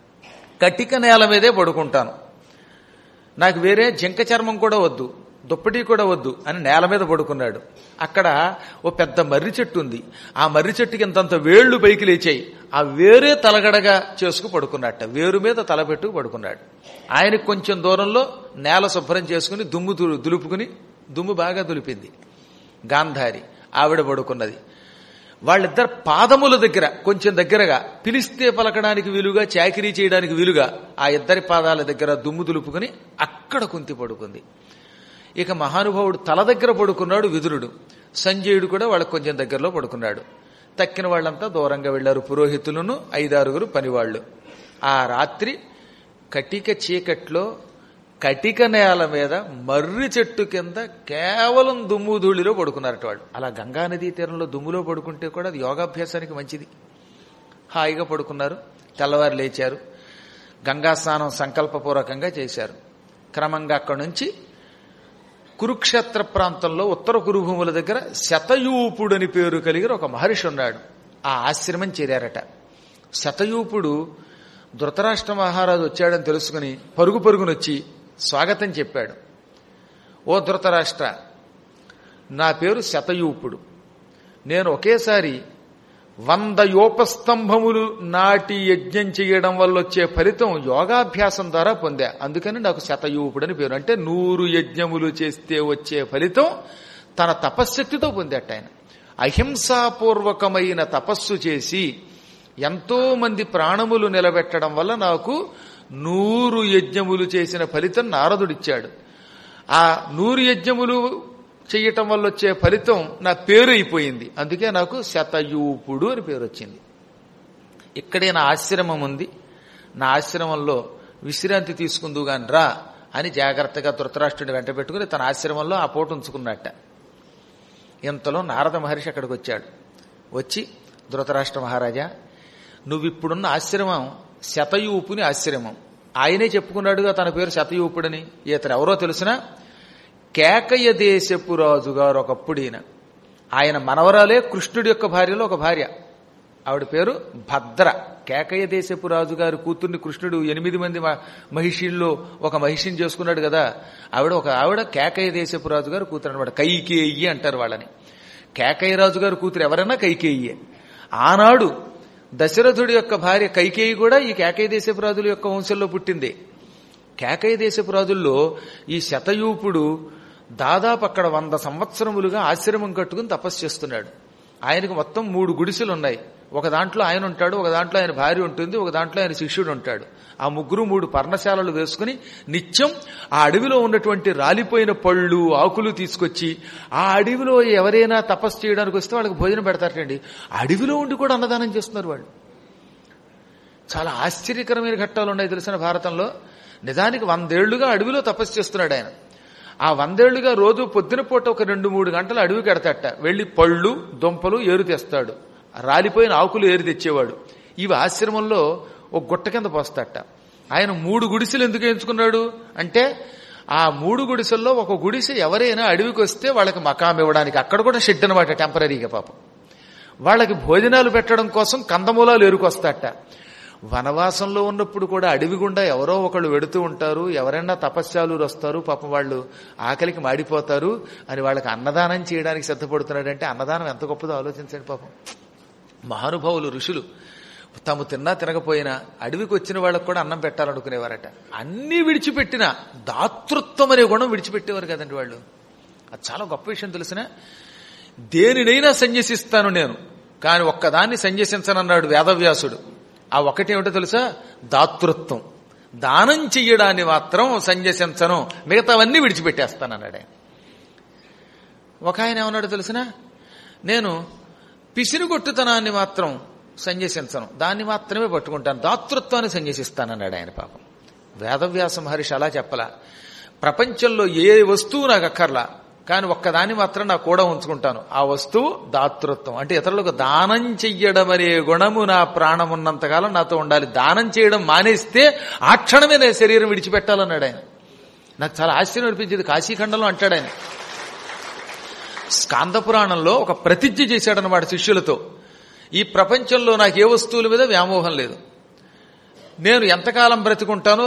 కటిక నేల మీదే పడుకుంటాను నాకు వేరే జింక చర్మం కూడా వద్దు దుప్పటి కూడా వద్దు అని నేల మీద పడుకున్నాడు అక్కడ ఓ పెద్ద మర్రి చెట్టు ఉంది ఆ మర్రి చెట్టుకి ఇంతంత వేళ్లు పైకి లేచాయి ఆ వేరే తలగడగా చేసుకు పడుకున్నట్ట వేరు మీద తలపెట్టుకు పడుకున్నాడు ఆయనకు కొంచెం దూరంలో నేల శుభ్రం చేసుకుని దుమ్ము దులు- దులుపుకుని దుమ్ము బాగా దులిపింది గాంధారి ఆవిడ పడుకున్నది వాళ్ళిద్దరు పాదముల దగ్గర కొంచెం దగ్గరగా పిలిస్తే పలకడానికి వీలుగా చాకిరీ చేయడానికి వీలుగా ఆ ఇద్దరి పాదాల దగ్గర దుమ్ము దులుపుకుని అక్కడ కుంతి పడుకుంది ఇక మహానుభావుడు తల దగ్గర పడుకున్నాడు విదురుడు సంజయుడు కూడా వాళ్ళకి కొంచెం దగ్గరలో పడుకున్నాడు తక్కిన వాళ్ళంతా దూరంగా వెళ్లారు పురోహితులను ఐదారుగురు పనివాళ్లు ఆ రాత్రి కటిక చీకట్లో కటిక నేల మీద మర్రి చెట్టు కింద కేవలం దుమ్ము ధూళిలో పడుకున్నారట వాళ్ళు అలా గంగా నదీ తీరంలో దుమ్ములో పడుకుంటే కూడా అది యోగాభ్యాసానికి మంచిది హాయిగా పడుకున్నారు తెల్లవారు లేచారు గంగా స్నానం సంకల్పపూర్వకంగా చేశారు క్రమంగా అక్కడి నుంచి కురుక్షేత్ర ప్రాంతంలో ఉత్తర కురుభూముల దగ్గర శతయూపుడని పేరు కలిగిన ఒక మహర్షి ఉన్నాడు ఆ ఆశ్రమం చేరారట శతయూపుడు ధృతరాష్ట్ర మహారాజు వచ్చాడని తెలుసుకుని పరుగు పరుగునొచ్చి స్వాగతం చెప్పాడు ఓ ధృతరాష్ట్ర నా పేరు శతయూపుడు నేను ఒకేసారి వంద యోపస్తంభములు నాటి యజ్ఞం చేయడం వల్ల వచ్చే ఫలితం యోగాభ్యాసం ద్వారా పొందా అందుకని నాకు శతయూపుడని పేరు అంటే నూరు యజ్ఞములు చేస్తే వచ్చే ఫలితం తన తపశ్శక్తితో పొందాట ఆయన అహింసాపూర్వకమైన తపస్సు చేసి ఎంతో మంది ప్రాణములు నిలబెట్టడం వల్ల నాకు నూరు యజ్ఞములు చేసిన ఫలితం నారదుడిచ్చాడు ఆ నూరు యజ్ఞములు చెయ్యటం వల్ల వచ్చే ఫలితం నా పేరు అయిపోయింది అందుకే నాకు శతయూపుడు అని పేరు వచ్చింది ఇక్కడే నా ఆశ్రమం ఉంది నా ఆశ్రమంలో విశ్రాంతి తీసుకుందు గాని రా అని జాగ్రత్తగా ధృతరాష్ట్రుడిని వెంట పెట్టుకుని తన ఆశ్రమంలో ఆ పూట ఉంచుకున్నట్ట ఇంతలో నారద మహర్షి అక్కడికి వచ్చాడు వచ్చి ధృతరాష్ట్ర మహారాజా నువ్విప్పుడున్న ఆశ్రమం శతయూపుని ఆశ్రమం ఆయనే చెప్పుకున్నాడుగా తన పేరు శతయూపుడని ఇతను ఎవరో తెలిసినా కేకయ దేశపు రాజు గారు ఒకప్పుడు ఈయన ఆయన మనవరాలే కృష్ణుడి యొక్క భార్యలో ఒక భార్య ఆవిడ పేరు భద్ర కేకయ దేశపు రాజు గారి కూతుర్ని కృష్ణుడు ఎనిమిది మంది మ- మహిషీల్లో ఒక మహిషిని చేసుకున్నాడు కదా ఆవిడ ఒక ఆవిడ కేకయ దేశపు రాజు గారు కూతురు అనమాట కైకేయి అంటారు వాళ్ళని కేకయ్య రాజు గారి కూతురు ఎవరైనా కైకేయియే ఆనాడు దశరథుడి యొక్క భార్య కైకేయి కూడా ఈ కేకయ్య దేశపు రాజుల యొక్క వంశంలో పుట్టింది కేకయ్య దేశపు రాజుల్లో ఈ శతయూపుడు దాదాపు అక్కడ వంద సంవత్సరములుగా ఆశ్రమం కట్టుకుని తపస్సు చేస్తున్నాడు ఆయనకు మొత్తం మూడు గుడిసెలు ఉన్నాయి ఒక దాంట్లో ఆయన ఉంటాడు ఒక దాంట్లో ఆయన భార్య ఉంటుంది ఒక దాంట్లో ఆయన శిష్యుడు ఉంటాడు ఆ ముగ్గురు మూడు పర్ణశాలలు వేసుకుని నిత్యం ఆ అడవిలో ఉన్నటువంటి రాలిపోయిన పళ్ళు ఆకులు తీసుకొచ్చి ఆ అడవిలో ఎవరైనా తపస్సు చేయడానికి వస్తే వాళ్ళకి భోజనం పెడతారటండి అడవిలో ఉండి కూడా అన్నదానం చేస్తున్నారు వాళ్ళు చాలా ఆశ్చర్యకరమైన ఘట్టాలు ఉన్నాయి తెలిసిన భారతంలో నిజానికి వందేళ్లుగా అడవిలో తపస్సు చేస్తున్నాడు ఆయన ఆ వందేళ్లుగా రోజు పొద్దున పూట ఒక రెండు మూడు గంటలు అడవికి ఎడతట వెళ్లి పళ్ళు దుంపలు ఏరు తెస్తాడు రాలిపోయిన ఆకులు ఏరు తెచ్చేవాడు ఇవి ఆశ్రమంలో ఒక గుట్ట కింద పోస్తాట ఆయన మూడు గుడిసెలు ఎందుకు ఎంచుకున్నాడు అంటే ఆ మూడు గుడిసెల్లో ఒక గుడిసె ఎవరైనా అడవికి వస్తే వాళ్ళకి మకాం ఇవ్వడానికి అక్కడ కూడా షెడ్ అనమాట టెంపరీగా పాపం వాళ్ళకి భోజనాలు పెట్టడం కోసం కందమూలాలు ఎరుకొస్తాట వనవాసంలో ఉన్నప్పుడు కూడా అడవి గుండా ఎవరో ఒకళ్ళు వెడుతూ ఉంటారు ఎవరైనా తపస్యాలు వస్తారు పాపం వాళ్ళు ఆకలికి మాడిపోతారు అని వాళ్ళకి అన్నదానం చేయడానికి సిద్ధపడుతున్నాడంటే అన్నదానం ఎంత గొప్పదో ఆలోచించండి పాపం మహానుభావులు ఋషులు తాము తిన్నా తినకపోయినా అడవికి వచ్చిన వాళ్ళకు కూడా అన్నం పెట్టాలనుకునేవారట అన్నీ విడిచిపెట్టిన దాతృత్వం అనే గుణం విడిచిపెట్టేవారు కదండి వాళ్ళు అది చాలా గొప్ప విషయం తెలిసిన దేనినైనా సన్యసిస్తాను నేను కానీ ఒక్కదాన్ని సన్యసించనన్నాడు వేదవ్యాసుడు ఆ ఒకటేమిటో తెలుసా దాతృత్వం దానం చెయ్యడాన్ని మాత్రం సన్యసించను మిగతావన్నీ విడిచిపెట్టేస్తానన్నాడు ఆయన ఒక ఆయన ఏమన్నాడు తెలిసిన నేను పిసిరుగొట్టుతనాన్ని మాత్రం సన్యసించను దాన్ని మాత్రమే పట్టుకుంటాను దాతృత్వాన్ని సన్యసిస్తానన్నాడు ఆయన పాపం వేదవ్యాస మహర్షి అలా చెప్పలా ప్రపంచంలో ఏ వస్తువు నాకు అక్కర్లా కానీ ఒక్కదాన్ని మాత్రం నా కూడా ఉంచుకుంటాను ఆ వస్తువు దాతృత్వం అంటే ఇతరులకు దానం చెయ్యడం అనే గుణము నా ప్రాణం ఉన్నంతకాలం నాతో ఉండాలి దానం చేయడం మానేస్తే ఆ క్షణమే నా శరీరం విడిచిపెట్టాలన్నాడు ఆయన నాకు చాలా ఆశ్చర్యం అనిపించింది కాశీఖండంలో అంటాడు ఆయన స్కాంద పురాణంలో ఒక ప్రతిజ్ఞ చేశాడనమాట శిష్యులతో ఈ ప్రపంచంలో నాకు ఏ వస్తువుల మీద వ్యామోహం లేదు నేను ఎంతకాలం బ్రతికుంటానో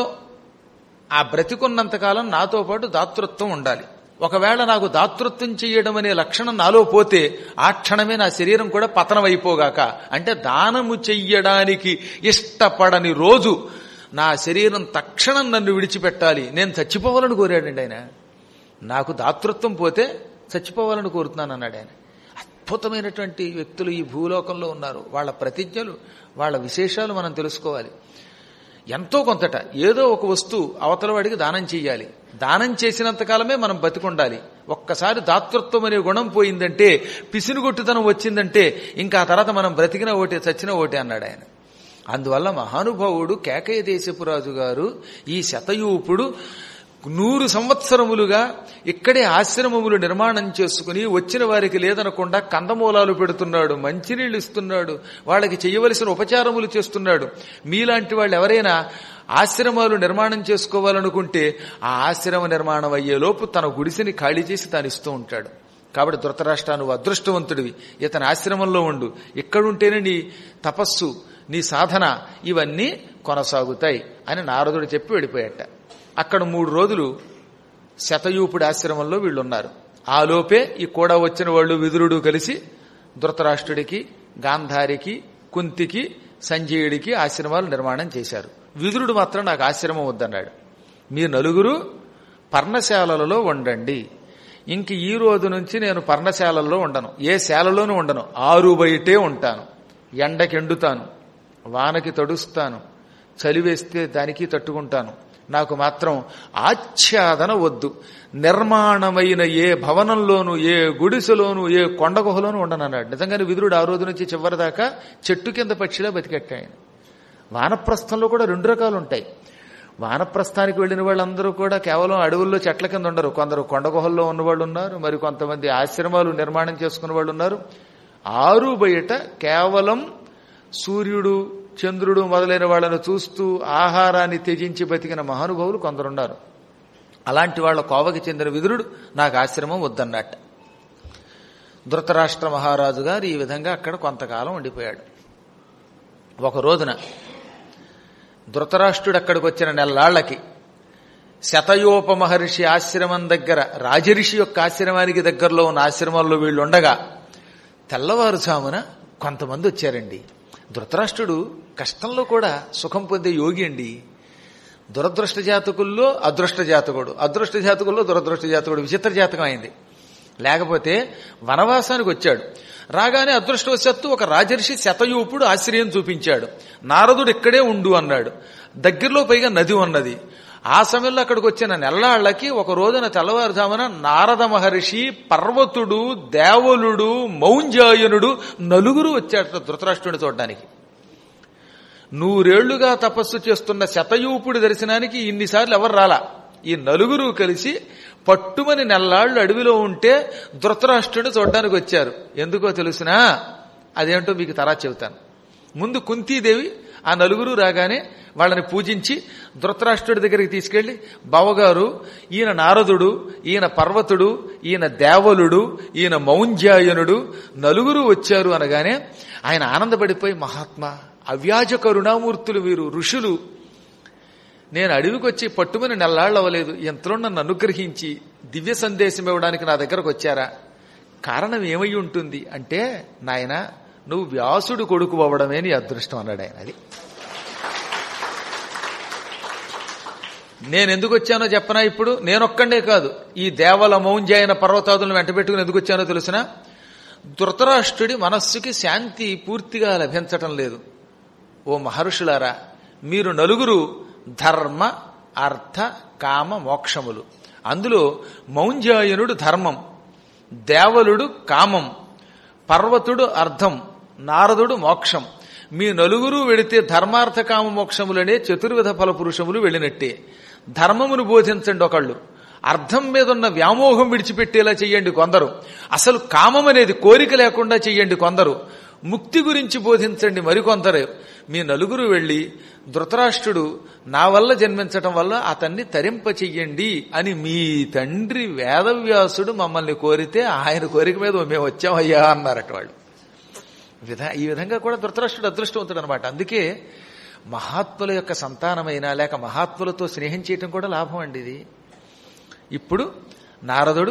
ఆ బ్రతికున్నంతకాలం నాతో పాటు దాతృత్వం ఉండాలి ఒకవేళ నాకు దాతృత్వం చేయడం అనే లక్షణం నాలో పోతే ఆ క్షణమే నా శరీరం కూడా పతనం అయిపోగాక అంటే దానము చెయ్యడానికి ఇష్టపడని రోజు నా శరీరం తక్షణం నన్ను విడిచిపెట్టాలి నేను చచ్చిపోవాలని కోరాడండి ఆయన నాకు దాతృత్వం పోతే చచ్చిపోవాలని కోరుతున్నాను అన్నాడు ఆయన అద్భుతమైనటువంటి వ్యక్తులు ఈ భూలోకంలో ఉన్నారు వాళ్ళ ప్రతిజ్ఞలు వాళ్ళ విశేషాలు మనం తెలుసుకోవాలి ఎంతో కొంతట ఏదో ఒక వస్తువు అవతల వాడికి దానం చెయ్యాలి దానం చేసినంత కాలమే మనం బతికుండాలి ఒక్కసారి దాతృత్వం అనే గుణం పోయిందంటే పిసినుగొట్టుతనం వచ్చిందంటే ఇంకా ఆ తర్వాత మనం బ్రతికిన ఓటే చచ్చిన ఓటే అన్నాడు ఆయన అందువల్ల మహానుభావుడు కేకయ దేశపు రాజు గారు ఈ శతయూపుడు నూరు సంవత్సరములుగా ఇక్కడే ఆశ్రమములు నిర్మాణం చేసుకుని వచ్చిన వారికి లేదనకుండా కందమూలాలు పెడుతున్నాడు మంచినీళ్లు ఇస్తున్నాడు వాళ్ళకి చేయవలసిన ఉపచారములు చేస్తున్నాడు మీలాంటి వాళ్ళు ఎవరైనా ఆశ్రమాలు నిర్మాణం చేసుకోవాలనుకుంటే ఆ ఆశ్రమ నిర్మాణం అయ్యేలోపు తన గుడిసెని ఖాళీ చేసి తాను ఇస్తూ ఉంటాడు కాబట్టి ధృతరాష్ట్ర నువ్వు అదృష్టవంతుడివి ఇతని ఆశ్రమంలో ఉండు ఇక్కడుంటేనే నీ తపస్సు నీ సాధన ఇవన్నీ కొనసాగుతాయి అని నారదుడు చెప్పి వెళ్ళిపోయాట అక్కడ మూడు రోజులు శతయూపుడి ఆశ్రమంలో వీళ్ళు ఉన్నారు ఆ లోపే ఈ కూడా వచ్చిన వాళ్ళు విదురుడు కలిసి ధృతరాష్ట్రుడికి గాంధారికి కుంతికి సంజయుడికి ఆశ్రమాలు నిర్మాణం చేశారు విదురుడు మాత్రం నాకు ఆశ్రమం వద్దన్నాడు మీరు నలుగురు పర్ణశాలలలో ఉండండి ఇంక ఈ రోజు నుంచి నేను పర్ణశాలల్లో ఉండను ఏ శాలలోనూ ఉండను ఆరు బయటే ఉంటాను ఎండకెండుతాను వానకి తడుస్తాను చలివేస్తే దానికి తట్టుకుంటాను నాకు మాత్రం ఆచ్ఛాదన వద్దు నిర్మాణమైన ఏ భవనంలోనూ ఏ గుడిసెలోనూ ఏ కొండ గుహలోనూ ఉండనన్నాడు నిజంగానే విదురుడు ఆ రోజు నుంచి చివరి దాకా చెట్టు కింద పక్షిలా బతికెట్టాయన వానప్రస్థంలో కూడా రెండు రకాలు ఉంటాయి వానప్రస్థానికి వెళ్లిన వాళ్ళందరూ కూడా కేవలం అడవుల్లో చెట్ల కింద ఉండరు కొందరు కొండ గుహల్లో ఉన్నవాళ్ళు ఉన్నారు మరి కొంతమంది ఆశ్రమాలు నిర్మాణం చేసుకున్న వాళ్ళు ఉన్నారు ఆరు బయట కేవలం సూర్యుడు చంద్రుడు మొదలైన వాళ్ళను చూస్తూ ఆహారాన్ని త్యజించి బతికిన మహానుభావులు కొందరున్నారు అలాంటి వాళ్ళ కోవకి చెందిన విదురుడు నాకు ఆశ్రమం వద్దన్నట్ట ధృతరాష్ట్ర మహారాజు గారు ఈ విధంగా అక్కడ కొంతకాలం ఉండిపోయాడు ఒక రోజున ధృతరాష్ట్రుడు అక్కడికి వచ్చిన నెల్లాళ్లకి శతయోప మహర్షి ఆశ్రమం దగ్గర రాజరిషి యొక్క ఆశ్రమానికి దగ్గరలో ఉన్న ఆశ్రమాల్లో వీళ్ళు ఉండగా తెల్లవారుజామున కొంతమంది వచ్చారండి ధృతరాష్ట్రుడు కష్టంలో కూడా సుఖం పొందే యోగి అండి దురదృష్ట జాతకుల్లో అదృష్ట జాతకుడు అదృష్ట జాతకుల్లో దురదృష్ట జాతకుడు విచిత్ర జాతకం అయింది లేకపోతే వనవాసానికి వచ్చాడు రాగానే అదృష్టవశాత్తు ఒక రాజర్షి శతయూపుడు ఆశ్రయం చూపించాడు నారదుడు ఇక్కడే ఉండు అన్నాడు దగ్గరలో పైగా నది ఉన్నది ఆ సమయంలో అక్కడికి వచ్చిన నెల్లాళ్లకి ఒక రోజున తెల్లవారుజామున నారద మహర్షి పర్వతుడు దేవలుడు మౌంజాయనుడు నలుగురు వచ్చాడు ధృతరాష్ట్రుడిని చూడడానికి నూరేళ్లుగా తపస్సు చేస్తున్న శతయూపుడి దర్శనానికి ఇన్నిసార్లు ఎవరు రాలా ఈ నలుగురు కలిసి పట్టుమని నెల్లాళ్లు అడవిలో ఉంటే ధృతరాష్ట్రుడిని చూడడానికి వచ్చారు ఎందుకో తెలుసునా అదేంటో మీకు తరా చెబుతాను ముందు కుంతీదేవి ఆ నలుగురు రాగానే వాళ్ళని పూజించి ధృతరాష్ట్రుడి దగ్గరికి తీసుకెళ్లి బావగారు ఈయన నారదుడు ఈయన పర్వతుడు ఈయన దేవలుడు ఈయన మౌంజాయనుడు నలుగురు వచ్చారు అనగానే ఆయన ఆనందపడిపోయి మహాత్మా అవ్యాజ కరుణామూర్తులు వీరు ఋషులు నేను అడవికి వచ్చి పట్టుమని నెల్లాళ్ళు అవ్వలేదు ఎంతలో నన్ను అనుగ్రహించి దివ్య సందేశం ఇవ్వడానికి నా దగ్గరకు వచ్చారా కారణం ఏమై ఉంటుంది అంటే నాయన నువ్వు వ్యాసుడు కొడుకు అవ్వడమే నీ అదృష్టం అన్నాడు ఆయన అది నేను ఎందుకు వచ్చానో చెప్పనా ఇప్పుడు నేనొక్కండే కాదు ఈ దేవల మౌంజాయన పర్వతాదులను వెంట పెట్టుకుని ఎందుకు వచ్చానో తెలిసిన ధృతరాష్ట్రుడి మనస్సుకి శాంతి పూర్తిగా లభించటం లేదు ఓ మహర్షులారా మీరు నలుగురు ధర్మ అర్థ కామ మోక్షములు అందులో మౌంజాయనుడు ధర్మం దేవలుడు కామం పర్వతుడు అర్థం నారదుడు మోక్షం మీ నలుగురు వెళితే ధర్మార్థ కామ మోక్షములనే చతుర్విధ ఫల పురుషములు వెళ్ళినట్టే ధర్మమును బోధించండి ఒకళ్ళు అర్థం మీద ఉన్న వ్యామోహం విడిచిపెట్టేలా చెయ్యండి కొందరు అసలు కామం అనేది కోరిక లేకుండా చెయ్యండి కొందరు ముక్తి గురించి బోధించండి మరికొందరు మీ నలుగురు వెళ్ళి ధృతరాష్ట్రుడు నా వల్ల జన్మించటం వల్ల అతన్ని తరింప చెయ్యండి అని మీ తండ్రి వేదవ్యాసుడు మమ్మల్ని కోరితే ఆయన కోరిక మీద మేము వచ్చామయ్యా అన్నారట వాళ్ళు విధ ఈ విధంగా కూడా ధృతరాష్ట్రుడు అదృష్టవంతుడు అనమాట అందుకే మహాత్ముల యొక్క సంతానమైన లేక మహాత్ములతో స్నేహం చేయటం కూడా లాభం అండి ఇది ఇప్పుడు నారదుడు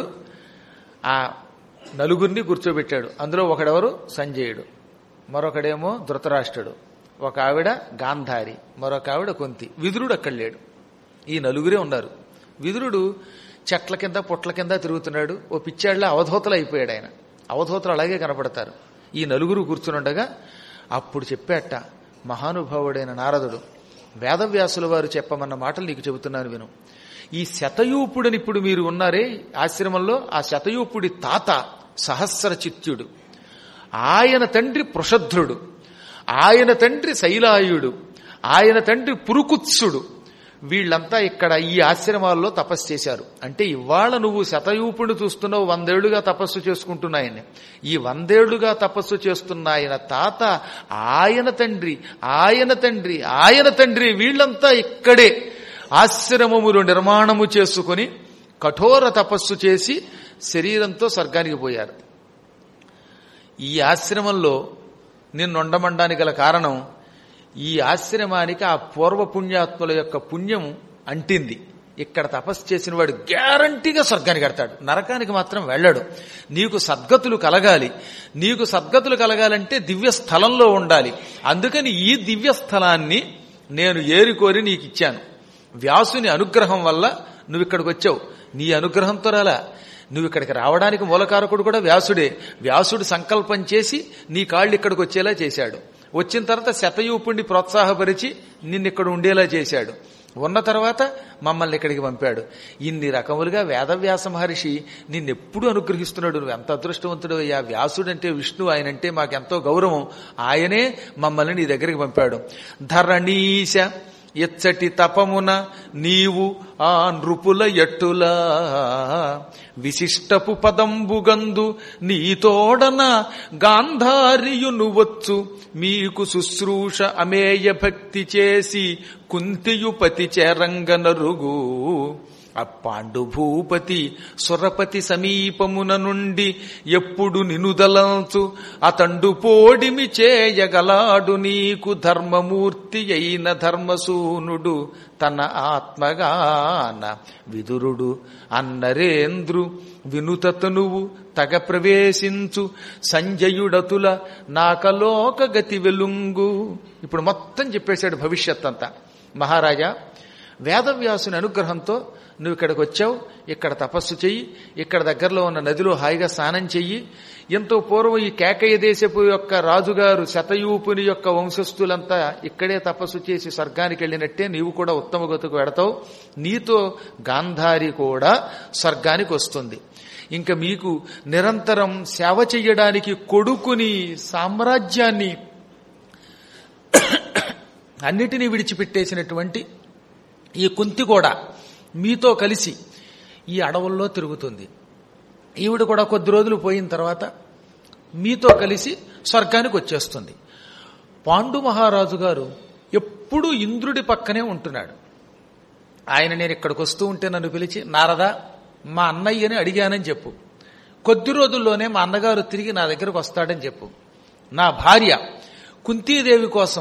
ఆ నలుగురిని కూర్చోబెట్టాడు అందులో ఒకడెవరు సంజయుడు మరొకడేమో ధృతరాష్ట్రుడు ఒక ఆవిడ గాంధారి మరొక ఆవిడ కొంతి విదురుడు అక్కడ లేడు ఈ నలుగురే ఉన్నారు విదురుడు చెట్ల కింద పొట్ల కింద తిరుగుతున్నాడు ఓ పిచ్చాళ్ళ అవధూతలు అయిపోయాడు ఆయన అవధూతలు అలాగే కనపడతారు ఈ నలుగురు కూర్చునుండగా అప్పుడు చెప్పాట మహానుభావుడైన నారదుడు వేదవ్యాసుల వారు చెప్పమన్న మాటలు నీకు చెబుతున్నాను విను ఈ శతయూపుడని ఇప్పుడు మీరు ఉన్నారే ఆశ్రమంలో ఆ శతయూపుడి తాత సహస్ర చిత్యుడు ఆయన తండ్రి పృషధ్రుడు ఆయన తండ్రి శైలాయుడు ఆయన తండ్రి పురుకుత్సుడు వీళ్ళంతా ఇక్కడ ఈ ఆశ్రమాల్లో తపస్సు చేశారు అంటే ఇవాళ నువ్వు శతయూపుని చూస్తున్నావు వందేళ్లుగా తపస్సు చేసుకుంటున్నాయని ఈ వందేళ్లుగా తపస్సు చేస్తున్న ఆయన తాత ఆయన తండ్రి ఆయన తండ్రి ఆయన తండ్రి వీళ్ళంతా ఇక్కడే ఆశ్రమములు నిర్మాణము చేసుకుని కఠోర తపస్సు చేసి శరీరంతో స్వర్గానికి పోయారు ఈ ఆశ్రమంలో నిన్నుండమండానికి గల కారణం ఈ ఆశ్రమానికి ఆ పూర్వ పుణ్యాత్ముల యొక్క పుణ్యం అంటింది ఇక్కడ తపస్సు చేసిన వాడు గ్యారంటీగా స్వర్గానికి కడతాడు నరకానికి మాత్రం వెళ్ళాడు నీకు సద్గతులు కలగాలి నీకు సద్గతులు కలగాలంటే దివ్య స్థలంలో ఉండాలి అందుకని ఈ దివ్య స్థలాన్ని నేను ఏరికోరి నీకు ఇచ్చాను వ్యాసుని అనుగ్రహం వల్ల నువ్వు ఇక్కడికి వచ్చావు నీ అనుగ్రహంతో రాలా నువ్వు ఇక్కడికి రావడానికి మూలకారకుడు కూడా వ్యాసుడే వ్యాసుడు సంకల్పం చేసి నీ కాళ్ళు ఇక్కడికి వచ్చేలా చేశాడు వచ్చిన తర్వాత శతయూపుణ్ణి ప్రోత్సాహపరిచి నిన్ను ఇక్కడ ఉండేలా చేశాడు ఉన్న తర్వాత మమ్మల్ని ఇక్కడికి పంపాడు ఇన్ని రకములుగా వేదవ్యాస మహర్షి నిన్నెప్పుడు అనుగ్రహిస్తున్నాడు నువ్వు ఎంత అదృష్టవంతుడు అయ్యా వ్యాసుడంటే విష్ణు ఆయనంటే మాకెంతో గౌరవం ఆయనే మమ్మల్ని నీ దగ్గరికి పంపాడు ధరణీశ ఎచ్చటి తపమున నీవు ఆ నృపుల ఎట్టులా విశిష్టపు పదంబుగందు నీతోడన గాంధారియును వచ్చు మీకు శుశ్రూష అమేయ భక్తి చేసి కుంతియుపతి చేరంగనరుగు అప్పాండు భూపతి సురపతి సమీపమున నుండి ఎప్పుడు నినుదలంచు అతండు పోడిమి చేయగలాడు నీకు ధర్మమూర్తి అయిన ధర్మసూనుడు తన ఆత్మగాన విదురుడు అన్నరేంద్రు వినుతతనువు తగ ప్రవేశించు సంజయుడతుల నాకలోక గతి వెలుంగు ఇప్పుడు మొత్తం చెప్పేశాడు భవిష్యత్ అంతా మహారాజా వేదవ్యాసుని అనుగ్రహంతో నువ్వు ఇక్కడికి వచ్చావు ఇక్కడ తపస్సు చెయ్యి ఇక్కడ దగ్గరలో ఉన్న నదిలో హాయిగా స్నానం చెయ్యి ఎంతో పూర్వం ఈ కేకయ్య దేశపు యొక్క రాజుగారు శతయూపుని యొక్క వంశస్థులంతా ఇక్కడే తపస్సు చేసి స్వర్గానికి వెళ్ళినట్టే నీవు కూడా ఉత్తమ గతుకు వెడతావు నీతో గాంధారి కూడా స్వర్గానికి వస్తుంది ఇంకా మీకు నిరంతరం సేవ చెయ్యడానికి కొడుకుని సామ్రాజ్యాన్ని అన్నిటినీ విడిచిపెట్టేసినటువంటి ఈ కుంతి కూడా మీతో కలిసి ఈ అడవుల్లో తిరుగుతుంది ఈవిడ కూడా కొద్ది రోజులు పోయిన తర్వాత మీతో కలిసి స్వర్గానికి వచ్చేస్తుంది పాండు మహారాజు గారు ఎప్పుడూ ఇంద్రుడి పక్కనే ఉంటున్నాడు ఆయన నేను ఇక్కడికి వస్తూ ఉంటే నన్ను పిలిచి నారదా మా అన్నయ్యని అడిగానని చెప్పు కొద్ది రోజుల్లోనే మా అన్నగారు తిరిగి నా దగ్గరకు వస్తాడని చెప్పు నా భార్య కుంతీదేవి కోసం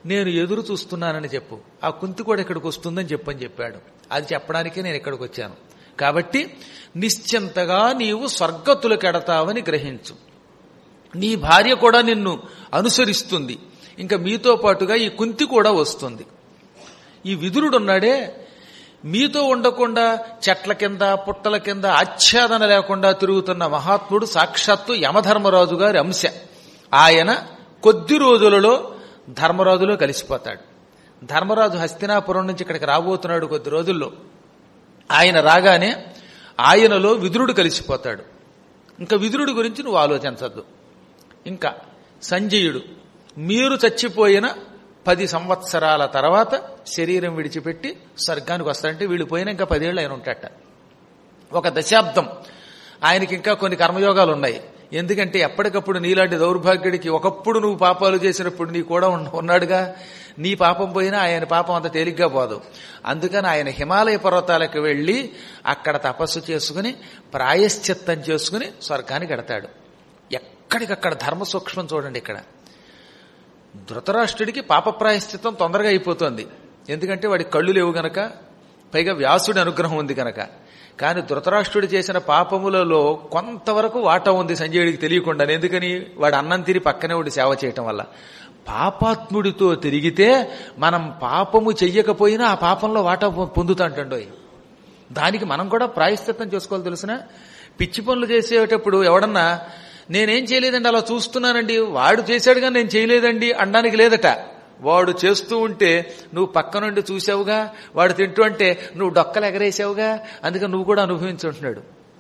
నేను ఎదురు చూస్తున్నానని చెప్పు ఆ కుంతి కూడా ఇక్కడికి వస్తుందని చెప్పని చెప్పాడు అది చెప్పడానికే నేను ఇక్కడికి వచ్చాను కాబట్టి నిశ్చింతగా నీవు స్వర్గతులకెడతావని గ్రహించు నీ భార్య కూడా నిన్ను అనుసరిస్తుంది ఇంకా మీతో పాటుగా ఈ కుంతి కూడా వస్తుంది ఈ విదురుడున్నాడే మీతో ఉండకుండా చెట్ల కింద పుట్టల కింద ఆచ్ఛాదన లేకుండా తిరుగుతున్న మహాత్ముడు సాక్షాత్తు యమధర్మరాజు గారి అంశ ఆయన కొద్ది రోజులలో ధర్మరాజులో కలిసిపోతాడు ధర్మరాజు హస్తినాపురం నుంచి ఇక్కడికి రాబోతున్నాడు కొద్ది రోజుల్లో ఆయన రాగానే ఆయనలో విదురుడు కలిసిపోతాడు ఇంకా విదురుడి గురించి నువ్వు ఆలోచించద్దు ఇంకా సంజయుడు మీరు చచ్చిపోయిన పది సంవత్సరాల తర్వాత శరీరం విడిచిపెట్టి స్వర్గానికి వస్తాడంటే వీళ్ళు పోయిన ఇంకా పదేళ్ళు ఆయన ఉంటాట ఒక దశాబ్దం ఆయనకి ఇంకా కొన్ని కర్మయోగాలు ఉన్నాయి ఎందుకంటే ఎప్పటికప్పుడు నీలాంటి దౌర్భాగ్యుడికి ఒకప్పుడు నువ్వు పాపాలు చేసినప్పుడు నీ కూడా ఉన్న- ఉన్నాడుగా నీ పాపం పోయినా ఆయన పాపం అంత తేలిగ్గా పోదు అందుకని ఆయన హిమాలయ పర్వతాలకు వెళ్లి అక్కడ తపస్సు చేసుకుని ప్రాయశ్చిత్తం చేసుకుని స్వర్గానికి ఎడతాడు ఎక్కడికక్కడ ధర్మ సూక్ష్మం చూడండి ఇక్కడ ధృతరాష్ట్రుడికి పాప ప్రాయశ్చిత్తం తొందరగా అయిపోతుంది ఎందుకంటే వాడి కళ్ళు లేవు గనక పైగా వ్యాసుడి అనుగ్రహం ఉంది గనక కానీ ధృతరాష్ట్రుడు చేసిన పాపములలో కొంతవరకు వాటా ఉంది సంజయుడికి తెలియకుండా ఎందుకని వాడు అన్నం తిని పక్కనే వాడి సేవ చేయటం వల్ల పాపాత్ముడితో తిరిగితే మనం పాపము చెయ్యకపోయినా ఆ పాపంలో వాటా పొందుతాంటండోయ్ దానికి మనం కూడా ప్రాయశ్చిత్తం చేసుకోవాలి తెలిసిన పిచ్చి పనులు చేసేటప్పుడు ఎవడన్నా నేనేం చేయలేదండి అలా చూస్తున్నానండి వాడు చేశాడు కానీ నేను చేయలేదండి అనడానికి లేదట వాడు చేస్తూ ఉంటే నువ్వు పక్క నుండి చూసావుగా వాడు తింటూ అంటే నువ్వు డొక్కలు ఎగరేసావుగా అందుకని నువ్వు కూడా అనుభవించుంటున్నాడు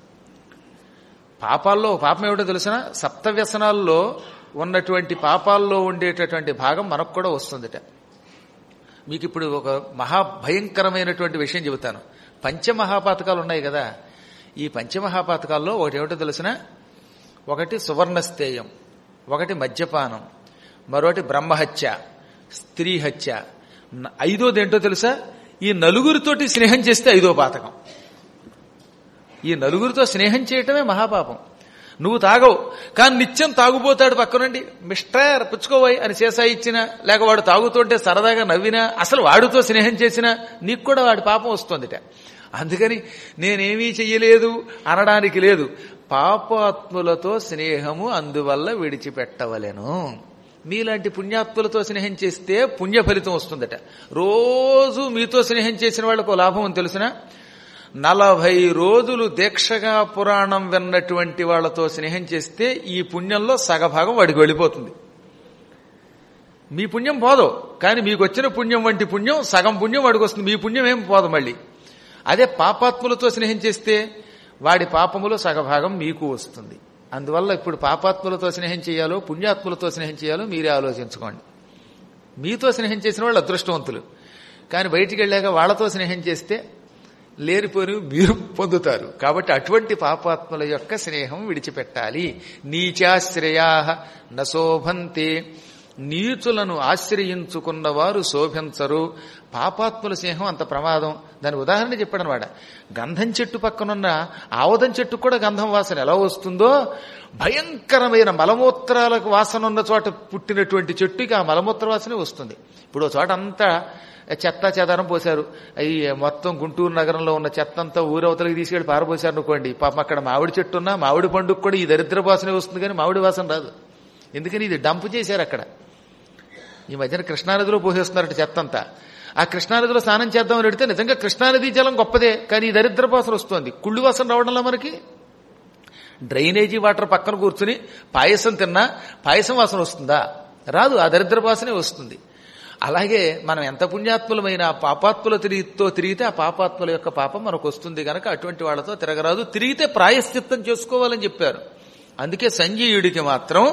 పాపాల్లో ఒక పాపం ఏమిటో తెలిసిన సప్త వ్యసనాల్లో ఉన్నటువంటి పాపాల్లో ఉండేటటువంటి భాగం మనకు కూడా వస్తుందట మీకు ఇప్పుడు ఒక మహాభయంకరమైనటువంటి విషయం చెబుతాను పంచమహాపాతకాలు ఉన్నాయి కదా ఈ పంచమహాపాతకాల్లో ఒకటి ఏమిటో తెలిసిన ఒకటి సువర్ణస్థేయం ఒకటి మద్యపానం మరొకటి బ్రహ్మహత్య స్త్రీ హత్య న- ఐదోది ఏంటో తెలుసా ఈ నలుగురితోటి స్నేహం చేస్తే ఐదో పాతకం ఈ నలుగురితో స్నేహం చేయటమే మహాపాపం నువ్వు తాగవు కానీ నిత్యం తాగుపోతాడు పక్కనుండి మిస్టర్ పుచ్చుకోవాయి అని చేసా ఇచ్చినా లేక వాడు తాగుతుంటే సరదాగా నవ్వినా అసలు వాడితో స్నేహం చేసినా నీకు కూడా వాడి పాపం వస్తుందిట అందుకని నేనేమీ చెయ్యలేదు అనడానికి లేదు పాపాత్ములతో స్నేహము అందువల్ల విడిచిపెట్టవలెను మీలాంటి పుణ్యాత్ములతో స్నేహం చేస్తే పుణ్య ఫలితం వస్తుందట రోజు మీతో స్నేహం చేసిన వాళ్ళకు లాభం అని తెలిసినా నలభై రోజులు దీక్షగా పురాణం విన్నటువంటి వాళ్ళతో స్నేహం చేస్తే ఈ పుణ్యంలో సగభాగం వాడికి వెళ్ళిపోతుంది మీ పుణ్యం పోదు కానీ మీకు వచ్చిన పుణ్యం వంటి పుణ్యం సగం పుణ్యం వాడికి వస్తుంది మీ పుణ్యం ఏం పోదు మళ్ళీ అదే పాపాత్ములతో స్నేహం చేస్తే వాడి పాపములో సగభాగం మీకు వస్తుంది అందువల్ల ఇప్పుడు పాపాత్ములతో స్నేహం చేయాలో పుణ్యాత్ములతో స్నేహం చేయాలో మీరే ఆలోచించుకోండి మీతో స్నేహం చేసిన వాళ్ళు అదృష్టవంతులు కానీ బయటికి వెళ్ళాక వాళ్ళతో స్నేహం చేస్తే లేనిపోని మీరు పొందుతారు కాబట్టి అటువంటి పాపాత్ముల యొక్క స్నేహం విడిచిపెట్టాలి నీచాశ్రయా నశోభంతే నీచులను ఆశ్రయించుకున్న వారు శోభించరు పాపాత్ముల స్నేహం అంత ప్రమాదం దాని ఉదాహరణ చెప్పాడు అనమాట గంధం చెట్టు పక్కనున్న ఆవదం చెట్టు కూడా గంధం వాసన ఎలా వస్తుందో భయంకరమైన మలమూత్రాలకు వాసన ఉన్న చోట పుట్టినటువంటి చెట్టుకి ఆ మలమూత్ర వాసనే వస్తుంది ఇప్పుడు ఓ చోట అంతా చెత్త చెదారం పోశారు ఈ మొత్తం గుంటూరు నగరంలో ఉన్న చెత్త అంతా ఊరవతలకి తీసుకెళ్లి పారపోశారు అనుకోండి పాపం అక్కడ మామిడి చెట్టు ఉన్నా మామిడి పండుగ కూడా ఈ దరిద్ర వాసనే వస్తుంది కానీ మామిడి వాసన రాదు ఎందుకని ఇది డంప్ చేశారు అక్కడ ఈ మధ్యన కృష్ణానదిలో పోసేస్తున్నారట చెత్త అంతా ఆ కృష్ణానదిలో స్నానం చేద్దామని అడిగితే నిజంగా కృష్ణానది జలం గొప్పదే కానీ ఈ దరిద్ర వాసన వస్తుంది కుళ్ళు వాసన రావడంలో మనకి డ్రైనేజీ వాటర్ పక్కన కూర్చుని పాయసం తిన్నా పాయసం వాసన వస్తుందా రాదు ఆ దరిద్ర వాసనే వస్తుంది అలాగే మనం ఎంత పుణ్యాత్ములమైన ఆ పాపాత్ముల తిరిగితో తిరిగితే ఆ పాపాత్ముల యొక్క పాపం మనకు వస్తుంది గనక అటువంటి వాళ్ళతో తిరగరాదు తిరిగితే ప్రాయశ్చిత్తం చేసుకోవాలని చెప్పారు అందుకే సంజీయుడికి మాత్రం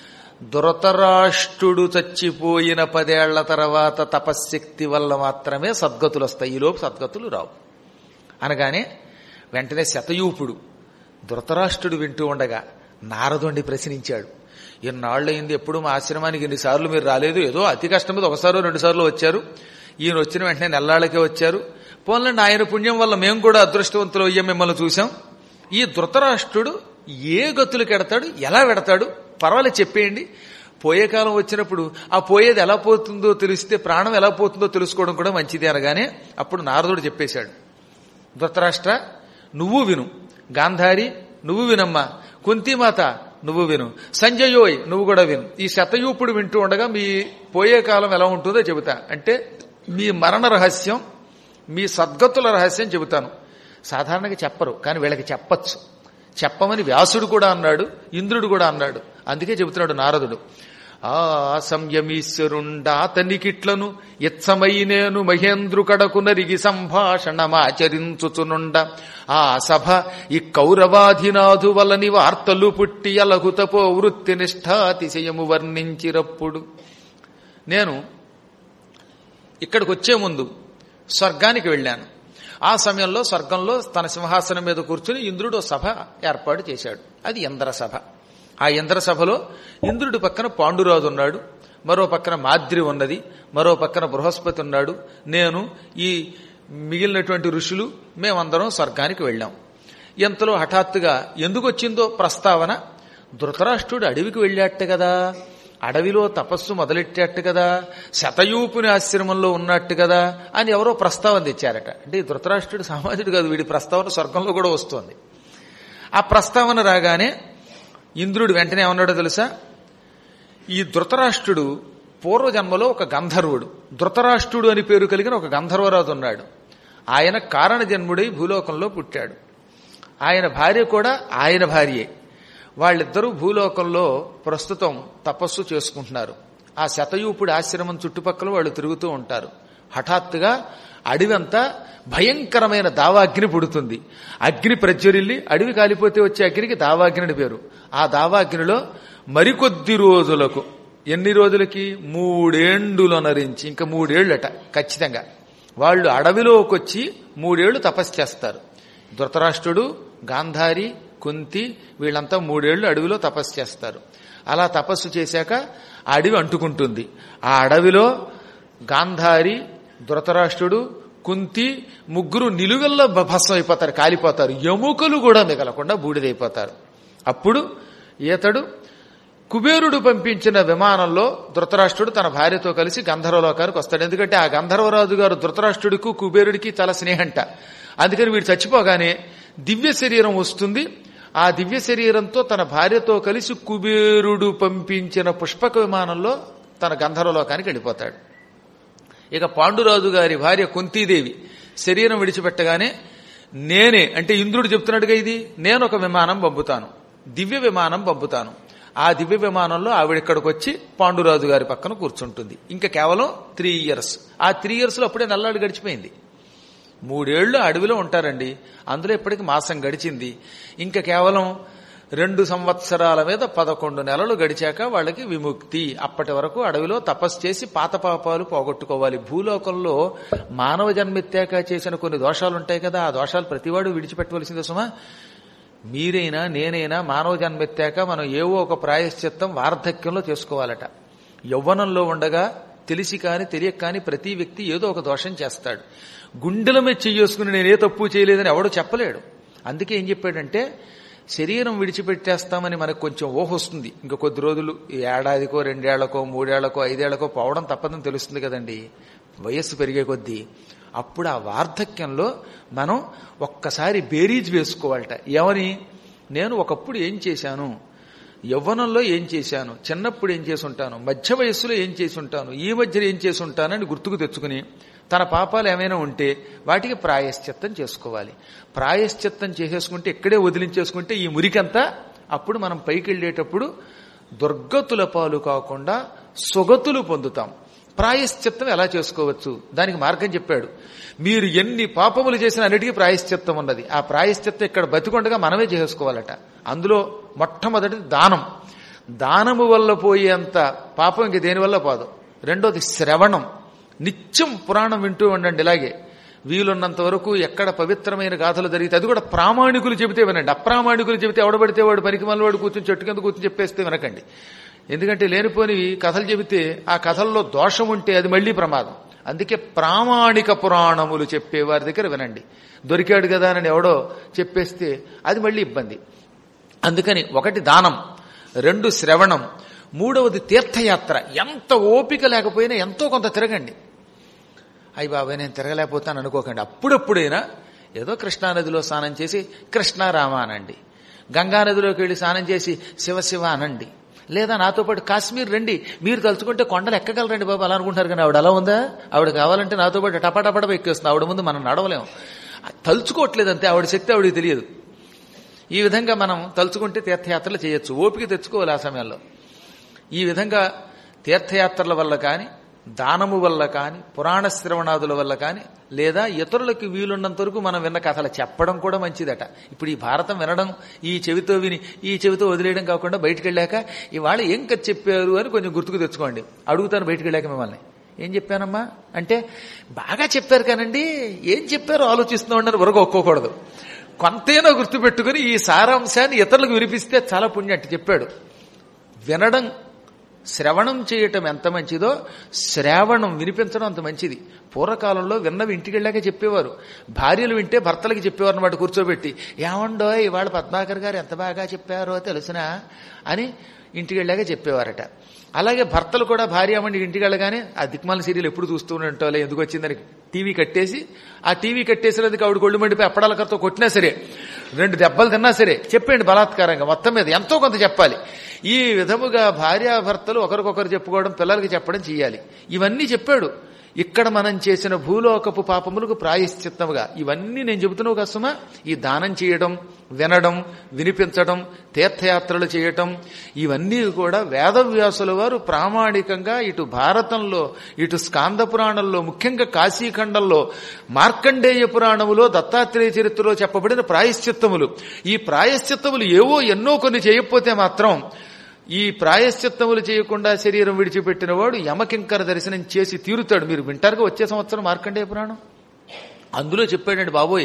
దురతరాష్ట్రుడు చచ్చిపోయిన పదేళ్ల తర్వాత తపశ్శక్తి వల్ల మాత్రమే సద్గతులు వస్తాయి ఈలోపు సద్గతులు రావు అనగానే వెంటనే శతయూపుడు ధృతరాష్ట్రుడు వింటూ ఉండగా నారదుండి ప్రశ్నించాడు ఇన్నాళ్ళయింది ఎప్పుడు మా ఆశ్రమానికి ఎన్నిసార్లు మీరు రాలేదు ఏదో అతి కష్టం మీద ఒకసారి రెండు సార్లు వచ్చారు ఈయన వచ్చిన వెంటనే నెల్లాళ్ళకే వచ్చారు పోన్లండి ఆయన పుణ్యం వల్ల మేము కూడా అదృష్టవంతులు అయ్యాం మిమ్మల్ని చూసాం ఈ ధృతరాష్ట్రుడు ఏ గతులు కెడతాడు ఎలా వెడతాడు పర్వాలేదు చెప్పేయండి పోయే కాలం వచ్చినప్పుడు ఆ పోయేది ఎలా పోతుందో తెలిస్తే ప్రాణం ఎలా పోతుందో తెలుసుకోవడం కూడా మంచిది అనగానే అప్పుడు నారదుడు చెప్పేశాడు ధృతరాష్ట్ర నువ్వు విను గాంధారి నువ్వు వినమ్మా కుంతిమాత నువ్వు విను సంజయోయ్ నువ్వు కూడా విను ఈ శతయూపుడు వింటూ ఉండగా మీ పోయే కాలం ఎలా ఉంటుందో చెబుతా అంటే మీ మరణ రహస్యం మీ సద్గతుల రహస్యం చెబుతాను సాధారణంగా చెప్పరు కానీ వీళ్ళకి చెప్పచ్చు చెప్పమని వ్యాసుడు కూడా అన్నాడు ఇంద్రుడు కూడా అన్నాడు అందుకే చెబుతున్నాడు నారదుడు ఆ సంయమీశ్వరుండా అతనికిట్లను ఇత్సమై నేను మహేంద్రు కడకు నరిగి సంభాషణమాచరించుచునుండ ఆ సభ ఈ కౌరవాధినాథు వలని వార్తలు పుట్టి అలగుతపో వృత్తి నిష్ఠాతిశయము వర్ణించిరప్పుడు నేను ఇక్కడికి వచ్చే ముందు స్వర్గానికి వెళ్ళాను ఆ సమయంలో స్వర్గంలో తన సింహాసనం మీద కూర్చుని ఇంద్రుడు ఓ సభ ఏర్పాటు చేశాడు అది ఇంద్ర సభ ఆ ఇంద్ర సభలో ఇంద్రుడి పక్కన పాండురాజు ఉన్నాడు మరో పక్కన మాద్రి ఉన్నది మరో పక్కన బృహస్పతి ఉన్నాడు నేను ఈ మిగిలినటువంటి ఋషులు మేమందరం స్వర్గానికి వెళ్ళాం ఎంతలో హఠాత్తుగా ఎందుకు వచ్చిందో ప్రస్తావన ధృతరాష్ట్రుడు అడవికి వెళ్ళాట కదా అడవిలో తపస్సు మొదలెట్టాట్టు కదా శతయూపుని ఆశ్రమంలో ఉన్నట్టు కదా అని ఎవరో ప్రస్తావన తెచ్చారట అంటే ఈ ధృతరాష్ట్రుడు సామాజికుడు కాదు వీడి ప్రస్తావన స్వర్గంలో కూడా వస్తోంది ఆ ప్రస్తావన రాగానే ఇంద్రుడు వెంటనే ఏమన్నాడో తెలుసా ఈ ధృతరాష్ట్రుడు పూర్వజన్మలో ఒక గంధర్వుడు ధృతరాష్ట్రుడు అని పేరు కలిగిన ఒక గంధర్వరాజు ఉన్నాడు ఆయన కారణ జన్ముడై భూలోకంలో పుట్టాడు ఆయన భార్య కూడా ఆయన భార్యే వాళ్ళిద్దరూ భూలోకంలో ప్రస్తుతం తపస్సు చేసుకుంటున్నారు ఆ శతయూపుడి ఆశ్రమం చుట్టుపక్కల వాళ్ళు తిరుగుతూ ఉంటారు హఠాత్తుగా అడవంతా భయంకరమైన దావాగ్ని పుడుతుంది అగ్ని ప్రజ్వరిల్లి అడవి కాలిపోతే వచ్చే అగ్నికి దావాగ్ని అని పేరు ఆ దావాగ్నిలో మరికొద్ది రోజులకు ఎన్ని రోజులకి మూడేండులు నరించి ఇంకా మూడేళ్లట ఖచ్చితంగా వాళ్ళు అడవిలోకి వచ్చి మూడేళ్లు తపస్సు చేస్తారు ధృతరాష్ట్రుడు గాంధారి కుంతి వీళ్ళంతా మూడేళ్లు అడవిలో తపస్సు చేస్తారు అలా తపస్సు చేశాక ఆ అడవి అంటుకుంటుంది ఆ అడవిలో గాంధారి ధృతరాష్ట్రుడు కుంతి ముగ్గురు నిలువెల్ల భస్మం అయిపోతారు కాలిపోతారు ఎముకలు కూడా మిగలకుండా బూడిదైపోతారు అప్పుడు ఈతడు కుబేరుడు పంపించిన విమానంలో ధృతరాష్ట్రుడు తన భార్యతో కలిసి గంధర్వలోకానికి వస్తాడు ఎందుకంటే ఆ గంధర్వరాజు గారు ధృతరాష్ట్రుడికి కుబేరుడికి చాలా స్నేహంట అందుకని వీడు చచ్చిపోగానే దివ్య శరీరం వస్తుంది ఆ దివ్య శరీరంతో తన భార్యతో కలిసి కుబేరుడు పంపించిన పుష్పక విమానంలో తన గంధర్వలోకానికి వెళ్ళిపోతాడు ఇక పాండురాజు గారి భార్య కుంతీదేవి శరీరం విడిచిపెట్టగానే నేనే అంటే ఇంద్రుడు చెప్తున్నాడుగా ఇది నేను ఒక విమానం పంపుతాను దివ్య విమానం పంపుతాను ఆ దివ్య విమానంలో ఆవిడ ఇక్కడికి వచ్చి పాండురాజు గారి పక్కన కూర్చుంటుంది ఇంకా కేవలం త్రీ ఇయర్స్ ఆ త్రీ ఇయర్స్ లో అప్పుడే నల్లాడు గడిచిపోయింది మూడేళ్లు అడవిలో ఉంటారండి అందులో ఇప్పటికి మాసం గడిచింది ఇంకా కేవలం రెండు సంవత్సరాల మీద పదకొండు నెలలు గడిచాక వాళ్ళకి విముక్తి అప్పటి వరకు అడవిలో తపస్సు చేసి పాత పాపాలు పోగొట్టుకోవాలి భూలోకంలో మానవ జన్మెత్తాక చేసిన కొన్ని దోషాలు ఉంటాయి కదా ఆ దోషాలు ప్రతివాడు విడిచిపెట్టవలసిందే సుమా మీరైనా నేనైనా మానవ జన్మెత్తాక మనం ఏవో ఒక ప్రాయశ్చిత్తం వార్ధక్యంలో చేసుకోవాలట యవ్వనంలో ఉండగా తెలిసి కాని తెలియక కాని ప్రతి వ్యక్తి ఏదో ఒక దోషం చేస్తాడు గుండెల మీద చెయ్యేసుకుని నేనే తప్పు చేయలేదని ఎవడో చెప్పలేడు అందుకే ఏం చెప్పాడంటే శరీరం విడిచిపెట్టేస్తామని మనకు కొంచెం ఊహ వస్తుంది ఇంకా కొద్ది రోజులు ఏడాదికో రెండేళ్లకో మూడేళ్లకో ఐదేళ్లకో పోవడం తప్పదని తెలుస్తుంది కదండి వయస్సు పెరిగే కొద్దీ అప్పుడు ఆ వార్ధక్యంలో మనం ఒక్కసారి బేరీజ్ వేసుకోవాలట ఏమని నేను ఒకప్పుడు ఏం చేశాను యవ్వనంలో ఏం చేశాను చిన్నప్పుడు ఏం చేసి ఉంటాను మధ్య వయస్సులో ఏం చేసి ఉంటాను ఈ మధ్యలో ఏం చేసి ఉంటానని గుర్తుకు తెచ్చుకుని తన పాపాలు ఏమైనా ఉంటే వాటికి ప్రాయశ్చిత్తం చేసుకోవాలి ప్రాయశ్చిత్తం చేసేసుకుంటే ఇక్కడే వదిలించేసుకుంటే ఈ మురికంతా అప్పుడు మనం పైకి వెళ్ళేటప్పుడు దుర్గతుల పాలు కాకుండా సుగతులు పొందుతాం ప్రాయశ్చిత్తం ఎలా చేసుకోవచ్చు దానికి మార్గం చెప్పాడు మీరు ఎన్ని పాపములు చేసిన అన్నిటికీ ప్రాయశ్చిత్తం ఉన్నది ఆ ప్రాయశ్చిత్తం ఇక్కడ బతికొండగా మనమే చేసుకోవాలట అందులో మొట్టమొదటిది దానం దానము వల్ల పోయేంత పాపం ఇంక దేనివల్ల పోదు రెండోది శ్రవణం నిత్యం పురాణం వింటూ ఉండండి ఇలాగే వీలున్నంత వరకు ఎక్కడ పవిత్రమైన గాథలు జరిగితే అది కూడా ప్రామాణికులు చెబితే వినండి అప్రామాణికులు చెబితే ఎవడబడితే వాడు పనికి మళ్ళీ వాడు కూర్చొని చెట్టు కింద కూర్చొని చెప్పేస్తే వినకండి ఎందుకంటే లేనిపోనివి కథలు చెబితే ఆ కథల్లో దోషం ఉంటే అది మళ్లీ ప్రమాదం అందుకే ప్రామాణిక పురాణములు చెప్పే వారి దగ్గర వినండి దొరికాడు కదా అని ఎవడో చెప్పేస్తే అది మళ్ళీ ఇబ్బంది అందుకని ఒకటి దానం రెండు శ్రవణం మూడవది తీర్థయాత్ర ఎంత ఓపిక లేకపోయినా ఎంతో కొంత తిరగండి అయ్యి బాబాయ్ నేను తిరగలేకపోతాను అనుకోకండి అప్పుడప్పుడైనా ఏదో కృష్ణానదిలో స్నానం చేసి కృష్ణారామ అనండి గంగానదిలోకి వెళ్ళి స్నానం చేసి శివ శివ అనండి లేదా నాతో పాటు కాశ్మీర్ రండి మీరు తలుచుకుంటే కొండలు ఎక్కగలరండి బాబు అలా అనుకుంటారు కానీ ఆవిడ అలా ఉందా ఆవిడ కావాలంటే నాతో పాటు టపాటపడ ఎక్కేస్తుంది ఆవిడ ముందు మనం నడవలేం తలుచుకోవట్లేదు అంతే ఆవిడ శక్తి ఆవిడకి తెలియదు ఈ విధంగా మనం తలుచుకుంటే తీర్థయాత్రలు చేయొచ్చు ఓపిక తెచ్చుకోవాలి ఆ సమయంలో ఈ విధంగా తీర్థయాత్రల వల్ల కానీ దానము వల్ల కానీ పురాణ శ్రవణాదుల వల్ల కానీ లేదా ఇతరులకు వీలున్నంత వరకు మనం విన్న కథలు చెప్పడం కూడా మంచిదట ఇప్పుడు ఈ భారతం వినడం ఈ చెవితో విని ఈ చెవితో వదిలేయడం కాకుండా బయటికి వెళ్ళాక ఇవాళ ఏం కథ చెప్పారు అని కొంచెం గుర్తుకు తెచ్చుకోండి అడుగుతాను బయటికి వెళ్ళాక మిమ్మల్ని ఏం చెప్పానమ్మా అంటే బాగా చెప్పారు కానండి ఏం చెప్పారో ఆలోచిస్తూ ఉండని వరకు ఒక్కోకూడదు కొంతైనా గుర్తుపెట్టుకుని ఈ సారాంశాన్ని ఇతరులకు వినిపిస్తే చాలా పుణ్యం అంటే చెప్పాడు వినడం శ్రవణం చేయటం ఎంత మంచిదో శ్రావణం వినిపించడం అంత మంచిది పూర్వకాలంలో విన్నవి ఇంటికి వెళ్ళాక చెప్పేవారు భార్యలు వింటే భర్తలకి చెప్పేవారు అనమాట కూర్చోబెట్టి ఏమండో ఇవాళ పద్మాకర్ గారు ఎంత బాగా చెప్పారో తెలుసునా అని ఇంటికి వెళ్ళాక చెప్పేవారట అలాగే భర్తలు కూడా భార్య అమ్మని ఇంటికి వెళ్ళగానే ఆ దిక్మాల సీరియల్ ఎప్పుడు చూస్తూ ఉంటాలే ఎందుకు వచ్చిందని టీవీ కట్టేసి ఆ టీవీ కట్టేసినందుకు ఆవిడ గొళ్ళు మండిపోయి అప్పడాల కర్తో కొట్టినా సరే రెండు దెబ్బలు తిన్నా సరే చెప్పండి బలాత్కారంగా మొత్తం మీద ఎంతో కొంత చెప్పాలి ఈ విధముగా భార్యాభర్తలు ఒకరికొకరు చెప్పుకోవడం పిల్లలకి చెప్పడం చెయ్యాలి ఇవన్నీ చెప్పాడు ఇక్కడ మనం చేసిన భూలోకపు పాపములకు ప్రాయశ్చిత్తముగా ఇవన్నీ నేను చెబుతున్నావు కసమా ఈ దానం చేయడం వినడం వినిపించడం తీర్థయాత్రలు చేయటం ఇవన్నీ కూడా వేదవ్యాసుల వారు ప్రామాణికంగా ఇటు భారతంలో ఇటు స్కాంద పురాణంలో ముఖ్యంగా కాశీఖండంలో మార్కండేయ పురాణములో దత్తాత్రేయ చరిత్రలో చెప్పబడిన ప్రాయశ్చిత్తములు ఈ ప్రాయశ్చిత్తములు ఏవో ఎన్నో కొన్ని చేయకపోతే మాత్రం ఈ ప్రాయశ్చిత్తములు చేయకుండా శరీరం విడిచిపెట్టిన వాడు యమకింకర దర్శనం చేసి తీరుతాడు మీరు వింటారుగా వచ్చే సంవత్సరం మార్కండేయ పురాణం అందులో చెప్పాడండి బాబోయ్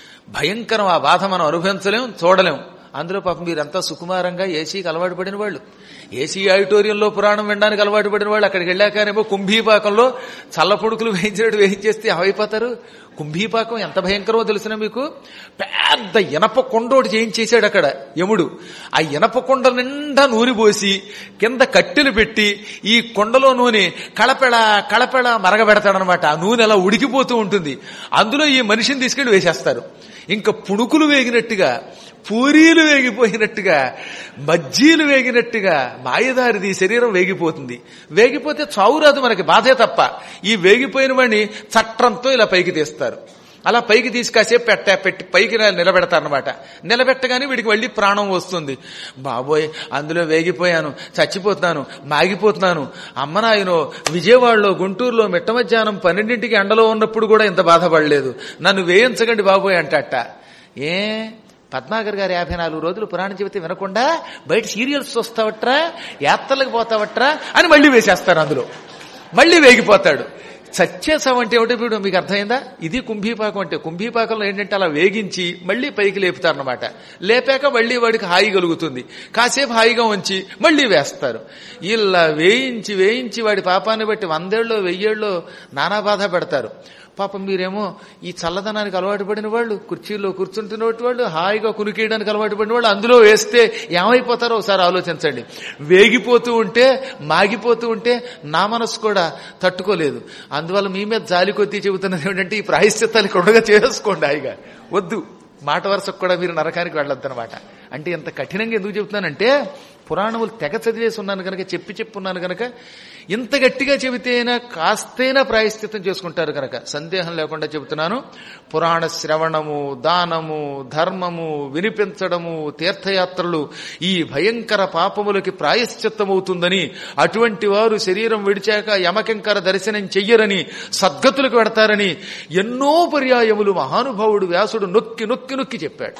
భయంకరం ఆ బాధ మనం అనుభవించలేం చూడలేం అందులో పాపం మీరంతా సుకుమారంగా ఏసీకి అలవాటు పడిన వాళ్ళు ఏసీ ఆడిటోరియంలో పురాణం వినడానికి అలవాటు పడిన వాళ్ళు అక్కడికి వెళ్ళాకనేమో కుంభీపాకంలో చల్లపొడుకులు వేయించినట్టు వేయించేస్తే ఏమైపోతారు కుంభీపాకం ఎంత భయంకరమో తెలిసిన మీకు పెద్ద ఇనప కొండోటి చేయించేశాడు అక్కడ యముడు ఆ ఇనప కొండ నిండా నూనె పోసి కింద కట్టెలు పెట్టి ఈ కొండలో నూనె కళపెళ కళపెళ మరగబెడతాడనమాట ఆ నూనె అలా ఉడికిపోతూ ఉంటుంది అందులో ఈ మనిషిని తీసుకెళ్లి వేసేస్తారు ఇంకా పుణుకులు వేగినట్టుగా పూరీలు వేగిపోయినట్టుగా బజ్జీలు వేగినట్టుగా మాయదారిది శరీరం వేగిపోతుంది వేగిపోతే చావు రాదు మనకి బాధే తప్ప ఈ వేగిపోయిన వాడిని చట్రంతో ఇలా పైకి తీస్తారు అలా పైకి తీసి కాసేపు పెట్ట పెట్టి పైకి నిలబెడతారనమాట నిలబెట్టగానే వీడికి మళ్ళీ ప్రాణం వస్తుంది బాబోయ్ అందులో వేగిపోయాను చచ్చిపోతున్నాను మాగిపోతున్నాను అమ్మనాయనో విజయవాడలో గుంటూరులో మిట్ట మధ్యాహ్నం పన్నెండింటికి ఎండలో ఉన్నప్పుడు కూడా ఇంత బాధపడలేదు నన్ను వేయించకండి బాబోయ్ అంటట ఏ పద్మాకర్ గారు యాభై నాలుగు రోజులు పురాణం చెబితే వినకుండా బయట సీరియల్స్ చూస్తావట్రా యాత్రలకు పోతావట్రా అని మళ్ళీ వేసేస్తారు అందులో మళ్ళీ వేగిపోతాడు చచ్చేసాం అంటే ఏమిటో ఇప్పుడు మీకు అర్థమైందా ఇది కుంభీపాకం అంటే కుంభీపాకంలో ఏంటంటే అలా వేగించి మళ్ళీ పైకి లేపుతారనమాట లేపాక మళ్ళీ వాడికి హాయి కలుగుతుంది కాసేపు హాయిగా ఉంచి మళ్ళీ వేస్తారు ఇలా వేయించి వేయించి వాడి పాపాన్ని బట్టి వందేళ్ళు వెయ్యేళ్ళు నానా బాధ పెడతారు పాపం మీరేమో ఈ చల్లదనానికి అలవాటు పడిన వాళ్ళు కుర్చీలో కూర్చుంటున్న వాళ్ళు హాయిగా కునికేయడానికి అలవాటు పడిన వాళ్ళు అందులో వేస్తే ఏమైపోతారో ఒకసారి ఆలోచించండి వేగిపోతూ ఉంటే మాగిపోతూ ఉంటే నా మనసు కూడా తట్టుకోలేదు అందువల్ల మీ మీద జాలి కొద్దీ చెబుతున్నది ఏమిటంటే ఈ ప్రాయశ్చిత్తాలు కొడుగా చేసుకోండి హాయిగా వద్దు మాట వరుసకు కూడా మీరు నరకానికి వెళ్ళొద్దనమాట అంటే ఎంత కఠినంగా ఎందుకు చెబుతున్నానంటే పురాణములు తెగ చదివేసి ఉన్నాను కనుక చెప్పి చెప్పున్నాను కనుక ఇంత గట్టిగా చెబితేనా కాస్తైనా ప్రాయశ్చిత్తం చేసుకుంటారు కనుక సందేహం లేకుండా చెబుతున్నాను పురాణ శ్రవణము దానము ధర్మము వినిపించడము తీర్థయాత్రలు ఈ భయంకర పాపములకి ప్రాయశ్చిత్తమవుతుందని అటువంటి వారు శరీరం విడిచాక యమకింకర దర్శనం చెయ్యరని సద్గతులకు పెడతారని ఎన్నో పర్యాయములు మహానుభావుడు వ్యాసుడు నొక్కి నొక్కి నొక్కి చెప్పాడు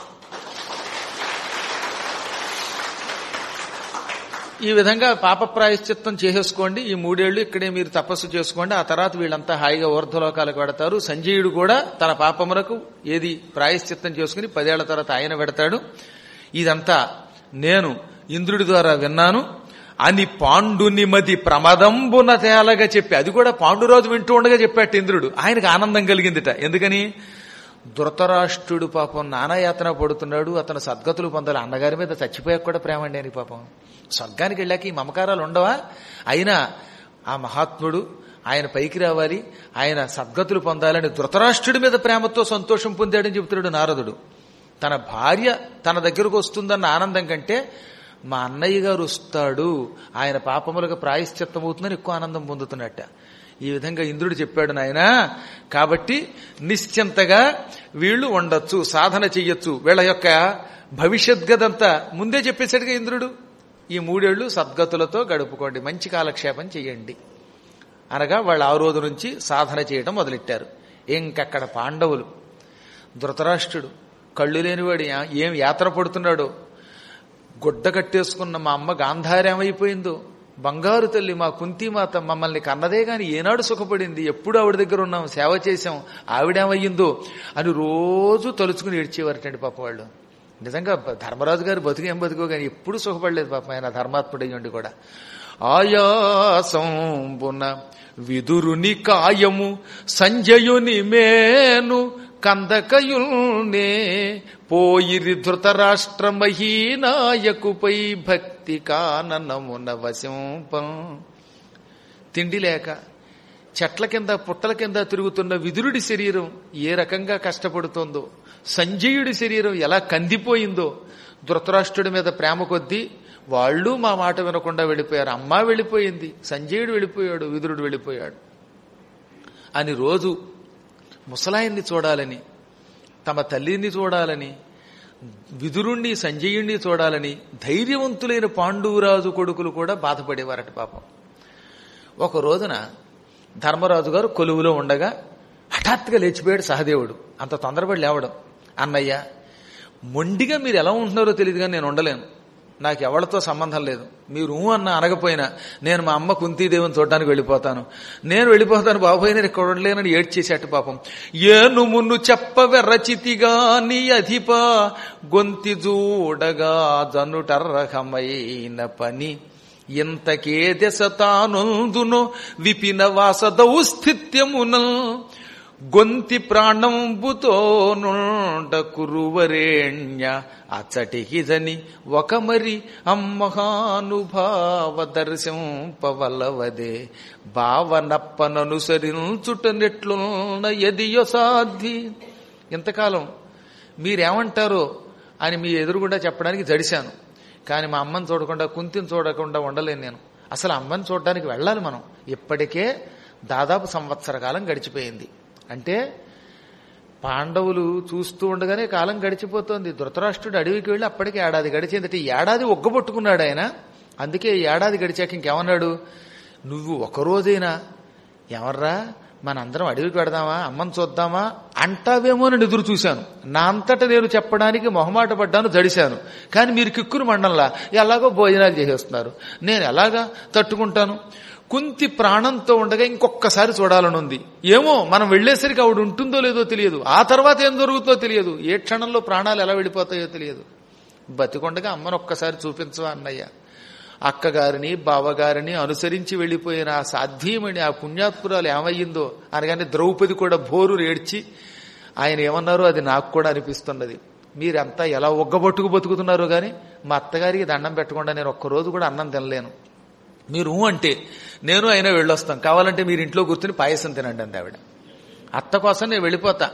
ఈ విధంగా పాప ప్రాయశ్చిత్తం చేసేసుకోండి ఈ మూడేళ్లు ఇక్కడే మీరు తపస్సు చేసుకోండి ఆ తర్వాత వీళ్ళంతా హాయిగా ఊర్ధ్వలోకాలకు పెడతారు సంజయుడు కూడా తన పాపములకు ఏది ప్రాయశ్చిత్తం చేసుకుని పదేళ్ల తర్వాత ఆయన పెడతాడు ఇదంతా నేను ఇంద్రుడి ద్వారా విన్నాను అని పాండుని మది ప్రమదంబున తేలగా చెప్పి అది కూడా పాండురాజు వింటూ ఉండగా చెప్పాట ఇంద్రుడు ఆయనకు ఆనందం కలిగిందిట ఎందుకని ధృతరాష్ట్రుడు పాపం నానాయాతన పడుతున్నాడు అతను సద్గతులు పొందాలి అన్నగారి మీద చచ్చిపోయాక కూడా ప్రేమ అండి అని పాపం స్వర్గానికి వెళ్ళాక ఈ మమకారాలు ఉండవా అయినా ఆ మహాత్ముడు ఆయన పైకి రావాలి ఆయన సద్గతులు పొందాలని ధృతరాష్ట్రుడి మీద ప్రేమతో సంతోషం పొందాడని చెబుతున్నాడు నారదుడు తన భార్య తన దగ్గరకు వస్తుందన్న ఆనందం కంటే మా అన్నయ్య గారు వస్తాడు ఆయన పాపములకు ప్రాయశ్చిత్తం అవుతుందని ఎక్కువ ఆనందం పొందుతున్నట్ట ఈ విధంగా ఇంద్రుడు చెప్పాడు నాయన కాబట్టి నిశ్చింతగా వీళ్ళు ఉండొచ్చు సాధన చెయ్యొచ్చు వీళ్ళ యొక్క భవిష్యద్గదంతా ముందే చెప్పేశాడుగా ఇంద్రుడు ఈ మూడేళ్లు సద్గతులతో గడుపుకోండి మంచి కాలక్షేపం చెయ్యండి అనగా వాళ్ళు ఆ రోజు నుంచి సాధన చేయడం మొదలెట్టారు ఇంకక్కడ పాండవులు ధృతరాష్ట్రుడు కళ్ళు లేనివాడు యా- ఏం యాత్ర పడుతున్నాడో గుడ్డ కట్టేసుకున్న మా అమ్మ గాంధార్యమైపోయిందో బంగారు తల్లి మా కుంతిమాత మమ్మల్ని కన్నదే గాని ఏనాడు సుఖపడింది ఎప్పుడు ఆవిడ దగ్గర ఉన్నాం సేవ చేశాం ఆవిడేమయ్యిందో అని రోజు తలుచుకుని ఏడ్చేవారటండి పాప వాళ్ళు నిజంగా బ- ధర్మరాజు గారు బతుకేం బతుకో కానీ ఎప్పుడు సుఖపడలేదు పాప ఆయన ధర్మాత్ముడయ్యండి కూడా ఆయాసంబున విదురుని కాయము సంజయుని మేను కందకయుల్నే పోయిరి ధృతరాష్ట్ర మహీనాయకుపై భక్తి కాననమున వశంపం తిండి లేక చెట్ల కింద పుట్టల కింద తిరుగుతున్న విదురుడి శరీరం ఏ రకంగా కష్టపడుతోందో సంజయుడి శరీరం ఎలా కందిపోయిందో ధృతరాష్ట్రుడి మీద ప్రేమ కొద్దీ వాళ్ళు మా మాట వినకుండా వెళ్ళిపోయారు అమ్మ వెళ్ళిపోయింది సంజయుడు వెళ్ళిపోయాడు విదురుడు వెళ్ళిపోయాడు అని రోజు ముసలాయన్ని చూడాలని తమ తల్లిని చూడాలని విదురుణ్ణి సంజయుణ్ణి చూడాలని ధైర్యవంతులైన పాండురాజు కొడుకులు కూడా బాధపడేవారట పాపం ఒక రోజున ధర్మరాజు గారు కొలువులో ఉండగా హఠాత్తుగా లేచిపోయాడు సహదేవుడు అంత తొందరపడి లేవడం అన్నయ్య మొండిగా మీరు ఎలా ఉంటున్నారో తెలియదు కానీ నేను ఉండలేను నాకు ఎవరితో సంబంధం లేదు మీరు ఊ అన్న అనకపోయినా నేను మా అమ్మ కుంతీదేవిని చూడడానికి వెళ్ళిపోతాను నేను వెళ్ళిపోతాను బాబోయ్ నేను ఇక్కడ ఉండలేనని ఏడ్చేసేట పాపం ఏను మున్ను చెప్పవెర్రచితిగా నీ అధిప గొంతి జూడగా జనుటర్హమైన పని ఇంతకే దశ తానొందునో విపిన వాసదౌస్థిత్యమున గొంతి ప్రాణంబుతో నుండ కురువరేణ్య అచ్చటికి జని ఒక మరి అమ్మహానుభావ దర్శంపవలవదే భావనప్పననుసరించుట నెట్లున్న ఎదియో సాధ్వి ఇంతకాలం మీరేమంటారో అని మీ ఎదురుగుండా చెప్పడానికి జడిశాను కానీ మా అమ్మని చూడకుండా కుంతిని చూడకుండా ఉండలేను నేను అసలు అమ్మని చూడడానికి వెళ్ళాలి మనం ఇప్పటికే దాదాపు సంవత్సర కాలం గడిచిపోయింది అంటే పాండవులు చూస్తూ ఉండగానే కాలం గడిచిపోతోంది ధృతరాష్ట్రుడు అడవికి వెళ్ళి అప్పటికి ఏడాది గడిచిందట ఈ ఏడాది ఒగ్గబొట్టుకున్నాడు ఆయన అందుకే ఈ ఏడాది గడిచాక ఇంకేమన్నాడు నువ్వు ఒక రోజైనా ఎవర్రా మనందరం అడవికి పెడదామా అమ్మని చూద్దామా అంటావేమో అని ఎదురు చూశాను నా అంతట నేను చెప్పడానికి మొహమాట పడ్డాను జడిశాను కానీ మీరు కిక్కురు మండంలా ఎలాగో భోజనాలు చేసేస్తున్నారు నేను ఎలాగా తట్టుకుంటాను కుంతి ప్రాణంతో ఉండగా ఇంకొకసారి చూడాలని ఉంది ఏమో మనం వెళ్లేసరికి ఆవిడ ఉంటుందో లేదో తెలియదు ఆ తర్వాత ఏం జరుగుతుందో తెలియదు ఏ క్షణంలో ప్రాణాలు ఎలా వెళ్ళిపోతాయో తెలియదు బతికొండగా అమ్మను ఒక్కసారి చూపించవా అన్నయ్య అక్కగారిని బావగారిని అనుసరించి వెళ్లిపోయిన ఆ సాధ్యమని ఆ పుణ్యాత్పురాలు ఏమయ్యిందో అనగానే ద్రౌపది కూడా బోరు ఏడ్చి ఆయన ఏమన్నారో అది నాకు కూడా అనిపిస్తున్నది మీరంతా ఎలా ఒగ్గబొట్టుకు బతుకుతున్నారో గాని మా అత్తగారికి దండం పెట్టకుండా నేను ఒక్కరోజు కూడా అన్నం తినలేను మీరు ఊ అంటే నేను అయినా వెళ్ళొస్తాం కావాలంటే మీరు ఇంట్లో కూర్చుని పాయసం తినండి అంది ఆవిడ అత్త కోసం నేను వెళ్ళిపోతా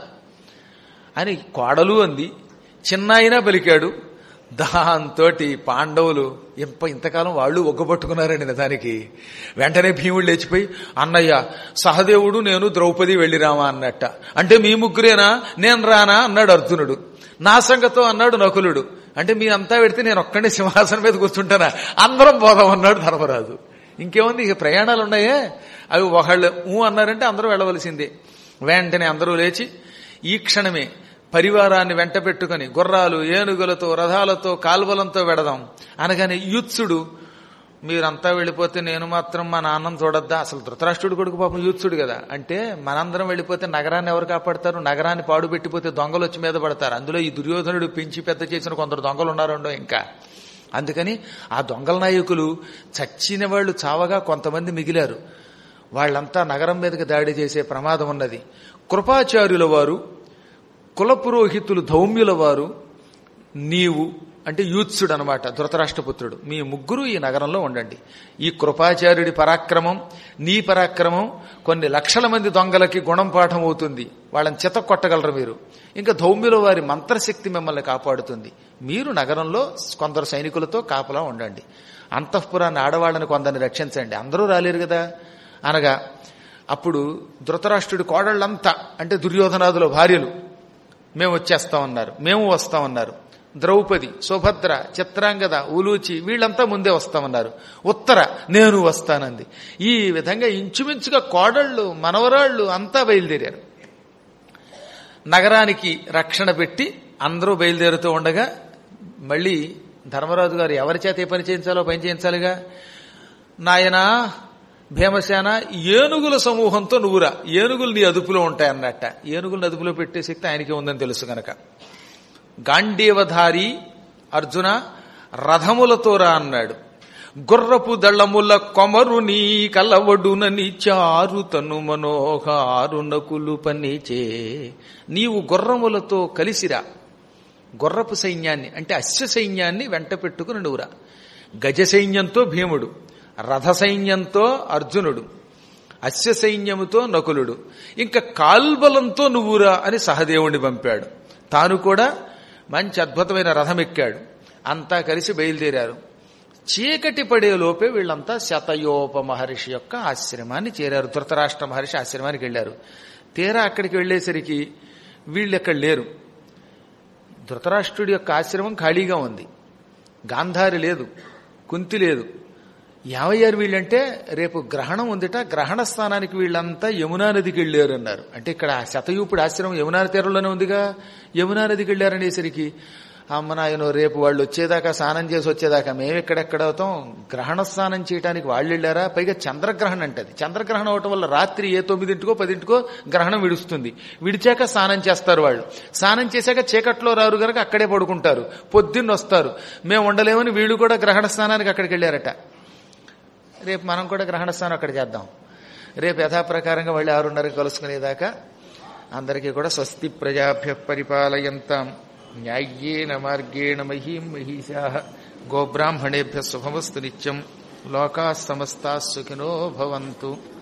అని కోడలు అంది చిన్న అయినా పలికాడు దాంతో పాండవులు ఇంప ఇంతకాలం వాళ్ళు ఒగ్గబట్టుకున్నారండి నిజానికి వెంటనే భీముడు లేచిపోయి అన్నయ్య సహదేవుడు నేను ద్రౌపది వెళ్ళిరామా అన్నట్ట అంటే మీ ముగ్గురేనా నేను రానా అన్నాడు అర్జునుడు నా సంగతో అన్నాడు నకులుడు అంటే మీ అంతా పెడితే నేను ఒక్కడే సింహాసనం మీద కూర్చుంటానా అందరం పోదాం అన్నాడు ధర్మరాజు ఇంకేముంది ఇక ప్రయాణాలు ఉన్నాయే అవి ఒకళ్ళు ఊ అన్నారంటే అందరూ వెళ్ళవలసిందే వెంటనే అందరూ లేచి ఈ క్షణమే పరివారాన్ని వెంట పెట్టుకుని గుర్రాలు ఏనుగులతో రథాలతో కాల్వలంతో వెడదాం అనగానే యూత్సుడు మీరంతా వెళ్ళిపోతే నేను మాత్రం మా నాన్నం చూడొద్దా అసలు ధృతరాష్ట్రుడు కొడుకు పాపం యూత్సుడు కదా అంటే మనందరం వెళ్ళిపోతే నగరాన్ని ఎవరు కాపాడతారు నగరాన్ని పాడు పెట్టిపోతే దొంగలు వచ్చి మీద పడతారు అందులో ఈ దుర్యోధనుడు పెంచి పెద్ద చేసిన కొందరు దొంగలు ఉన్నారండో ఇంకా అందుకని ఆ దొంగల నాయకులు చచ్చిన వాళ్ళు చావగా కొంతమంది మిగిలారు వాళ్ళంతా నగరం మీదకి దాడి చేసే ప్రమాదం ఉన్నది కృపాచార్యుల వారు కులపురోహితులు ధౌమ్యుల వారు నీవు అంటే యూత్సుడు అనమాట ధృతరాష్ట్రపుత్రుడు మీ ముగ్గురు ఈ నగరంలో ఉండండి ఈ కృపాచార్యుడి పరాక్రమం నీ పరాక్రమం కొన్ని లక్షల మంది దొంగలకి గుణం పాఠం అవుతుంది వాళ్ళని చిత కొట్టగలరు మీరు ఇంకా ధౌమ్యుల వారి మంత్రశక్తి మిమ్మల్ని కాపాడుతుంది మీరు నగరంలో కొందరు సైనికులతో కాపలా ఉండండి అంతఃపురాన్ని ఆడవాళ్ళని కొందరిని రక్షించండి అందరూ రాలేరు కదా అనగా అప్పుడు ధృతరాష్ట్రుడి కోడళ్ళంతా అంటే దుర్యోధనాదుల భార్యలు మేము వచ్చేస్తామన్నారు మేము వస్తామన్నారు ద్రౌపది సుభద్ర చిత్రాంగద ఉలూచి వీళ్ళంతా ముందే వస్తామన్నారు ఉత్తర నేను వస్తానంది ఈ విధంగా ఇంచుమించుగా కోడళ్ళు మనవరాళ్ళు అంతా బయలుదేరారు నగరానికి రక్షణ పెట్టి అందరూ బయలుదేరుతూ ఉండగా మళ్ళీ ధర్మరాజు గారు ఎవరి చేత ఏ పని చేయించాలో పని చేయించాలిగా నాయనా భీమసేన ఏనుగుల సమూహంతో నువ్వురా ఏనుగులు నీ అదుపులో ఉంటాయన్నట్ట ఏనుగులను అదుపులో పెట్టే శక్తి ఆయనకే ఉందని తెలుసు గనక గాంధీవధారి అర్జున రథములతో రా అన్నాడు గుర్రపు దళముల కొమరుని కలవడునని చారు తను మనోహారునకులు పనిచే నీవు గుర్రములతో కలిసిరా గుర్రపు సైన్యాన్ని అంటే అశ్వ సైన్యాన్ని వెంట పెట్టుకుని నువ్వురా గజ సైన్యంతో భీముడు రథ సైన్యంతో అర్జునుడు అశ్వ సైన్యముతో నకులుడు ఇంకా కాల్బలంతో నువ్వురా అని సహదేవుణ్ణి పంపాడు తాను కూడా మంచి అద్భుతమైన రథం ఎక్కాడు అంతా కలిసి బయలుదేరారు చీకటి పడే లోపే వీళ్ళంతా శతయోప మహర్షి యొక్క ఆశ్రమాన్ని చేరారు ధృతరాష్ట్ర మహర్షి ఆశ్రమానికి వెళ్ళారు తీరా అక్కడికి వెళ్ళేసరికి వీళ్ళు ఎక్కడ లేరు ధృతరాష్ట్రుడి యొక్క ఆశ్రమం ఖాళీగా ఉంది గాంధారి లేదు కుంతి లేదు ఏమయ్యారు వీళ్ళంటే రేపు గ్రహణం ఉందిట గ్రహణ స్థానానికి వీళ్ళంతా యమునా నదికి వెళ్ళారు అన్నారు అంటే ఇక్కడ శతయూపుడు ఆశ్రమం యమునా తీరంలోనే ఉందిగా యమునా నదికి వెళ్ళారనేసరికి అమ్మ నాయన రేపు వాళ్ళు వచ్చేదాకా స్నానం చేసి వచ్చేదాకా మేము ఎక్కడెక్కడ అవుతాం గ్రహణ స్నానం చేయడానికి వాళ్ళు వెళ్ళారా పైగా చంద్రగ్రహణం అంటది చంద్రగ్రహణం అవటం వల్ల రాత్రి ఏ తొమ్మిదింటికో పదింటికో గ్రహణం విడుస్తుంది విడిచాక స్నానం చేస్తారు వాళ్ళు స్నానం చేశాక చీకట్లో రారు గనక అక్కడే పడుకుంటారు పొద్దున్న వస్తారు మేము ఉండలేమని వీళ్ళు కూడా గ్రహణ స్నానానికి అక్కడికి వెళ్ళారట రేపు మనం కూడా గ్రహణ స్నానం అక్కడ చేద్దాం రేపు యథాప్రకారంగా మళ్ళీ ఆరున్నరకి కలుసుకునేదాకా అందరికీ కూడా స్వస్తి ప్రజాభ్య పరిపాలయంతాం న్యాయ్యేన మార్గేణ మహీం మహిషా గోబ్రాహ్మణేభ్య శుభమస్తు నిత్యం లోకా సమస్తా సుఖినో భవంతు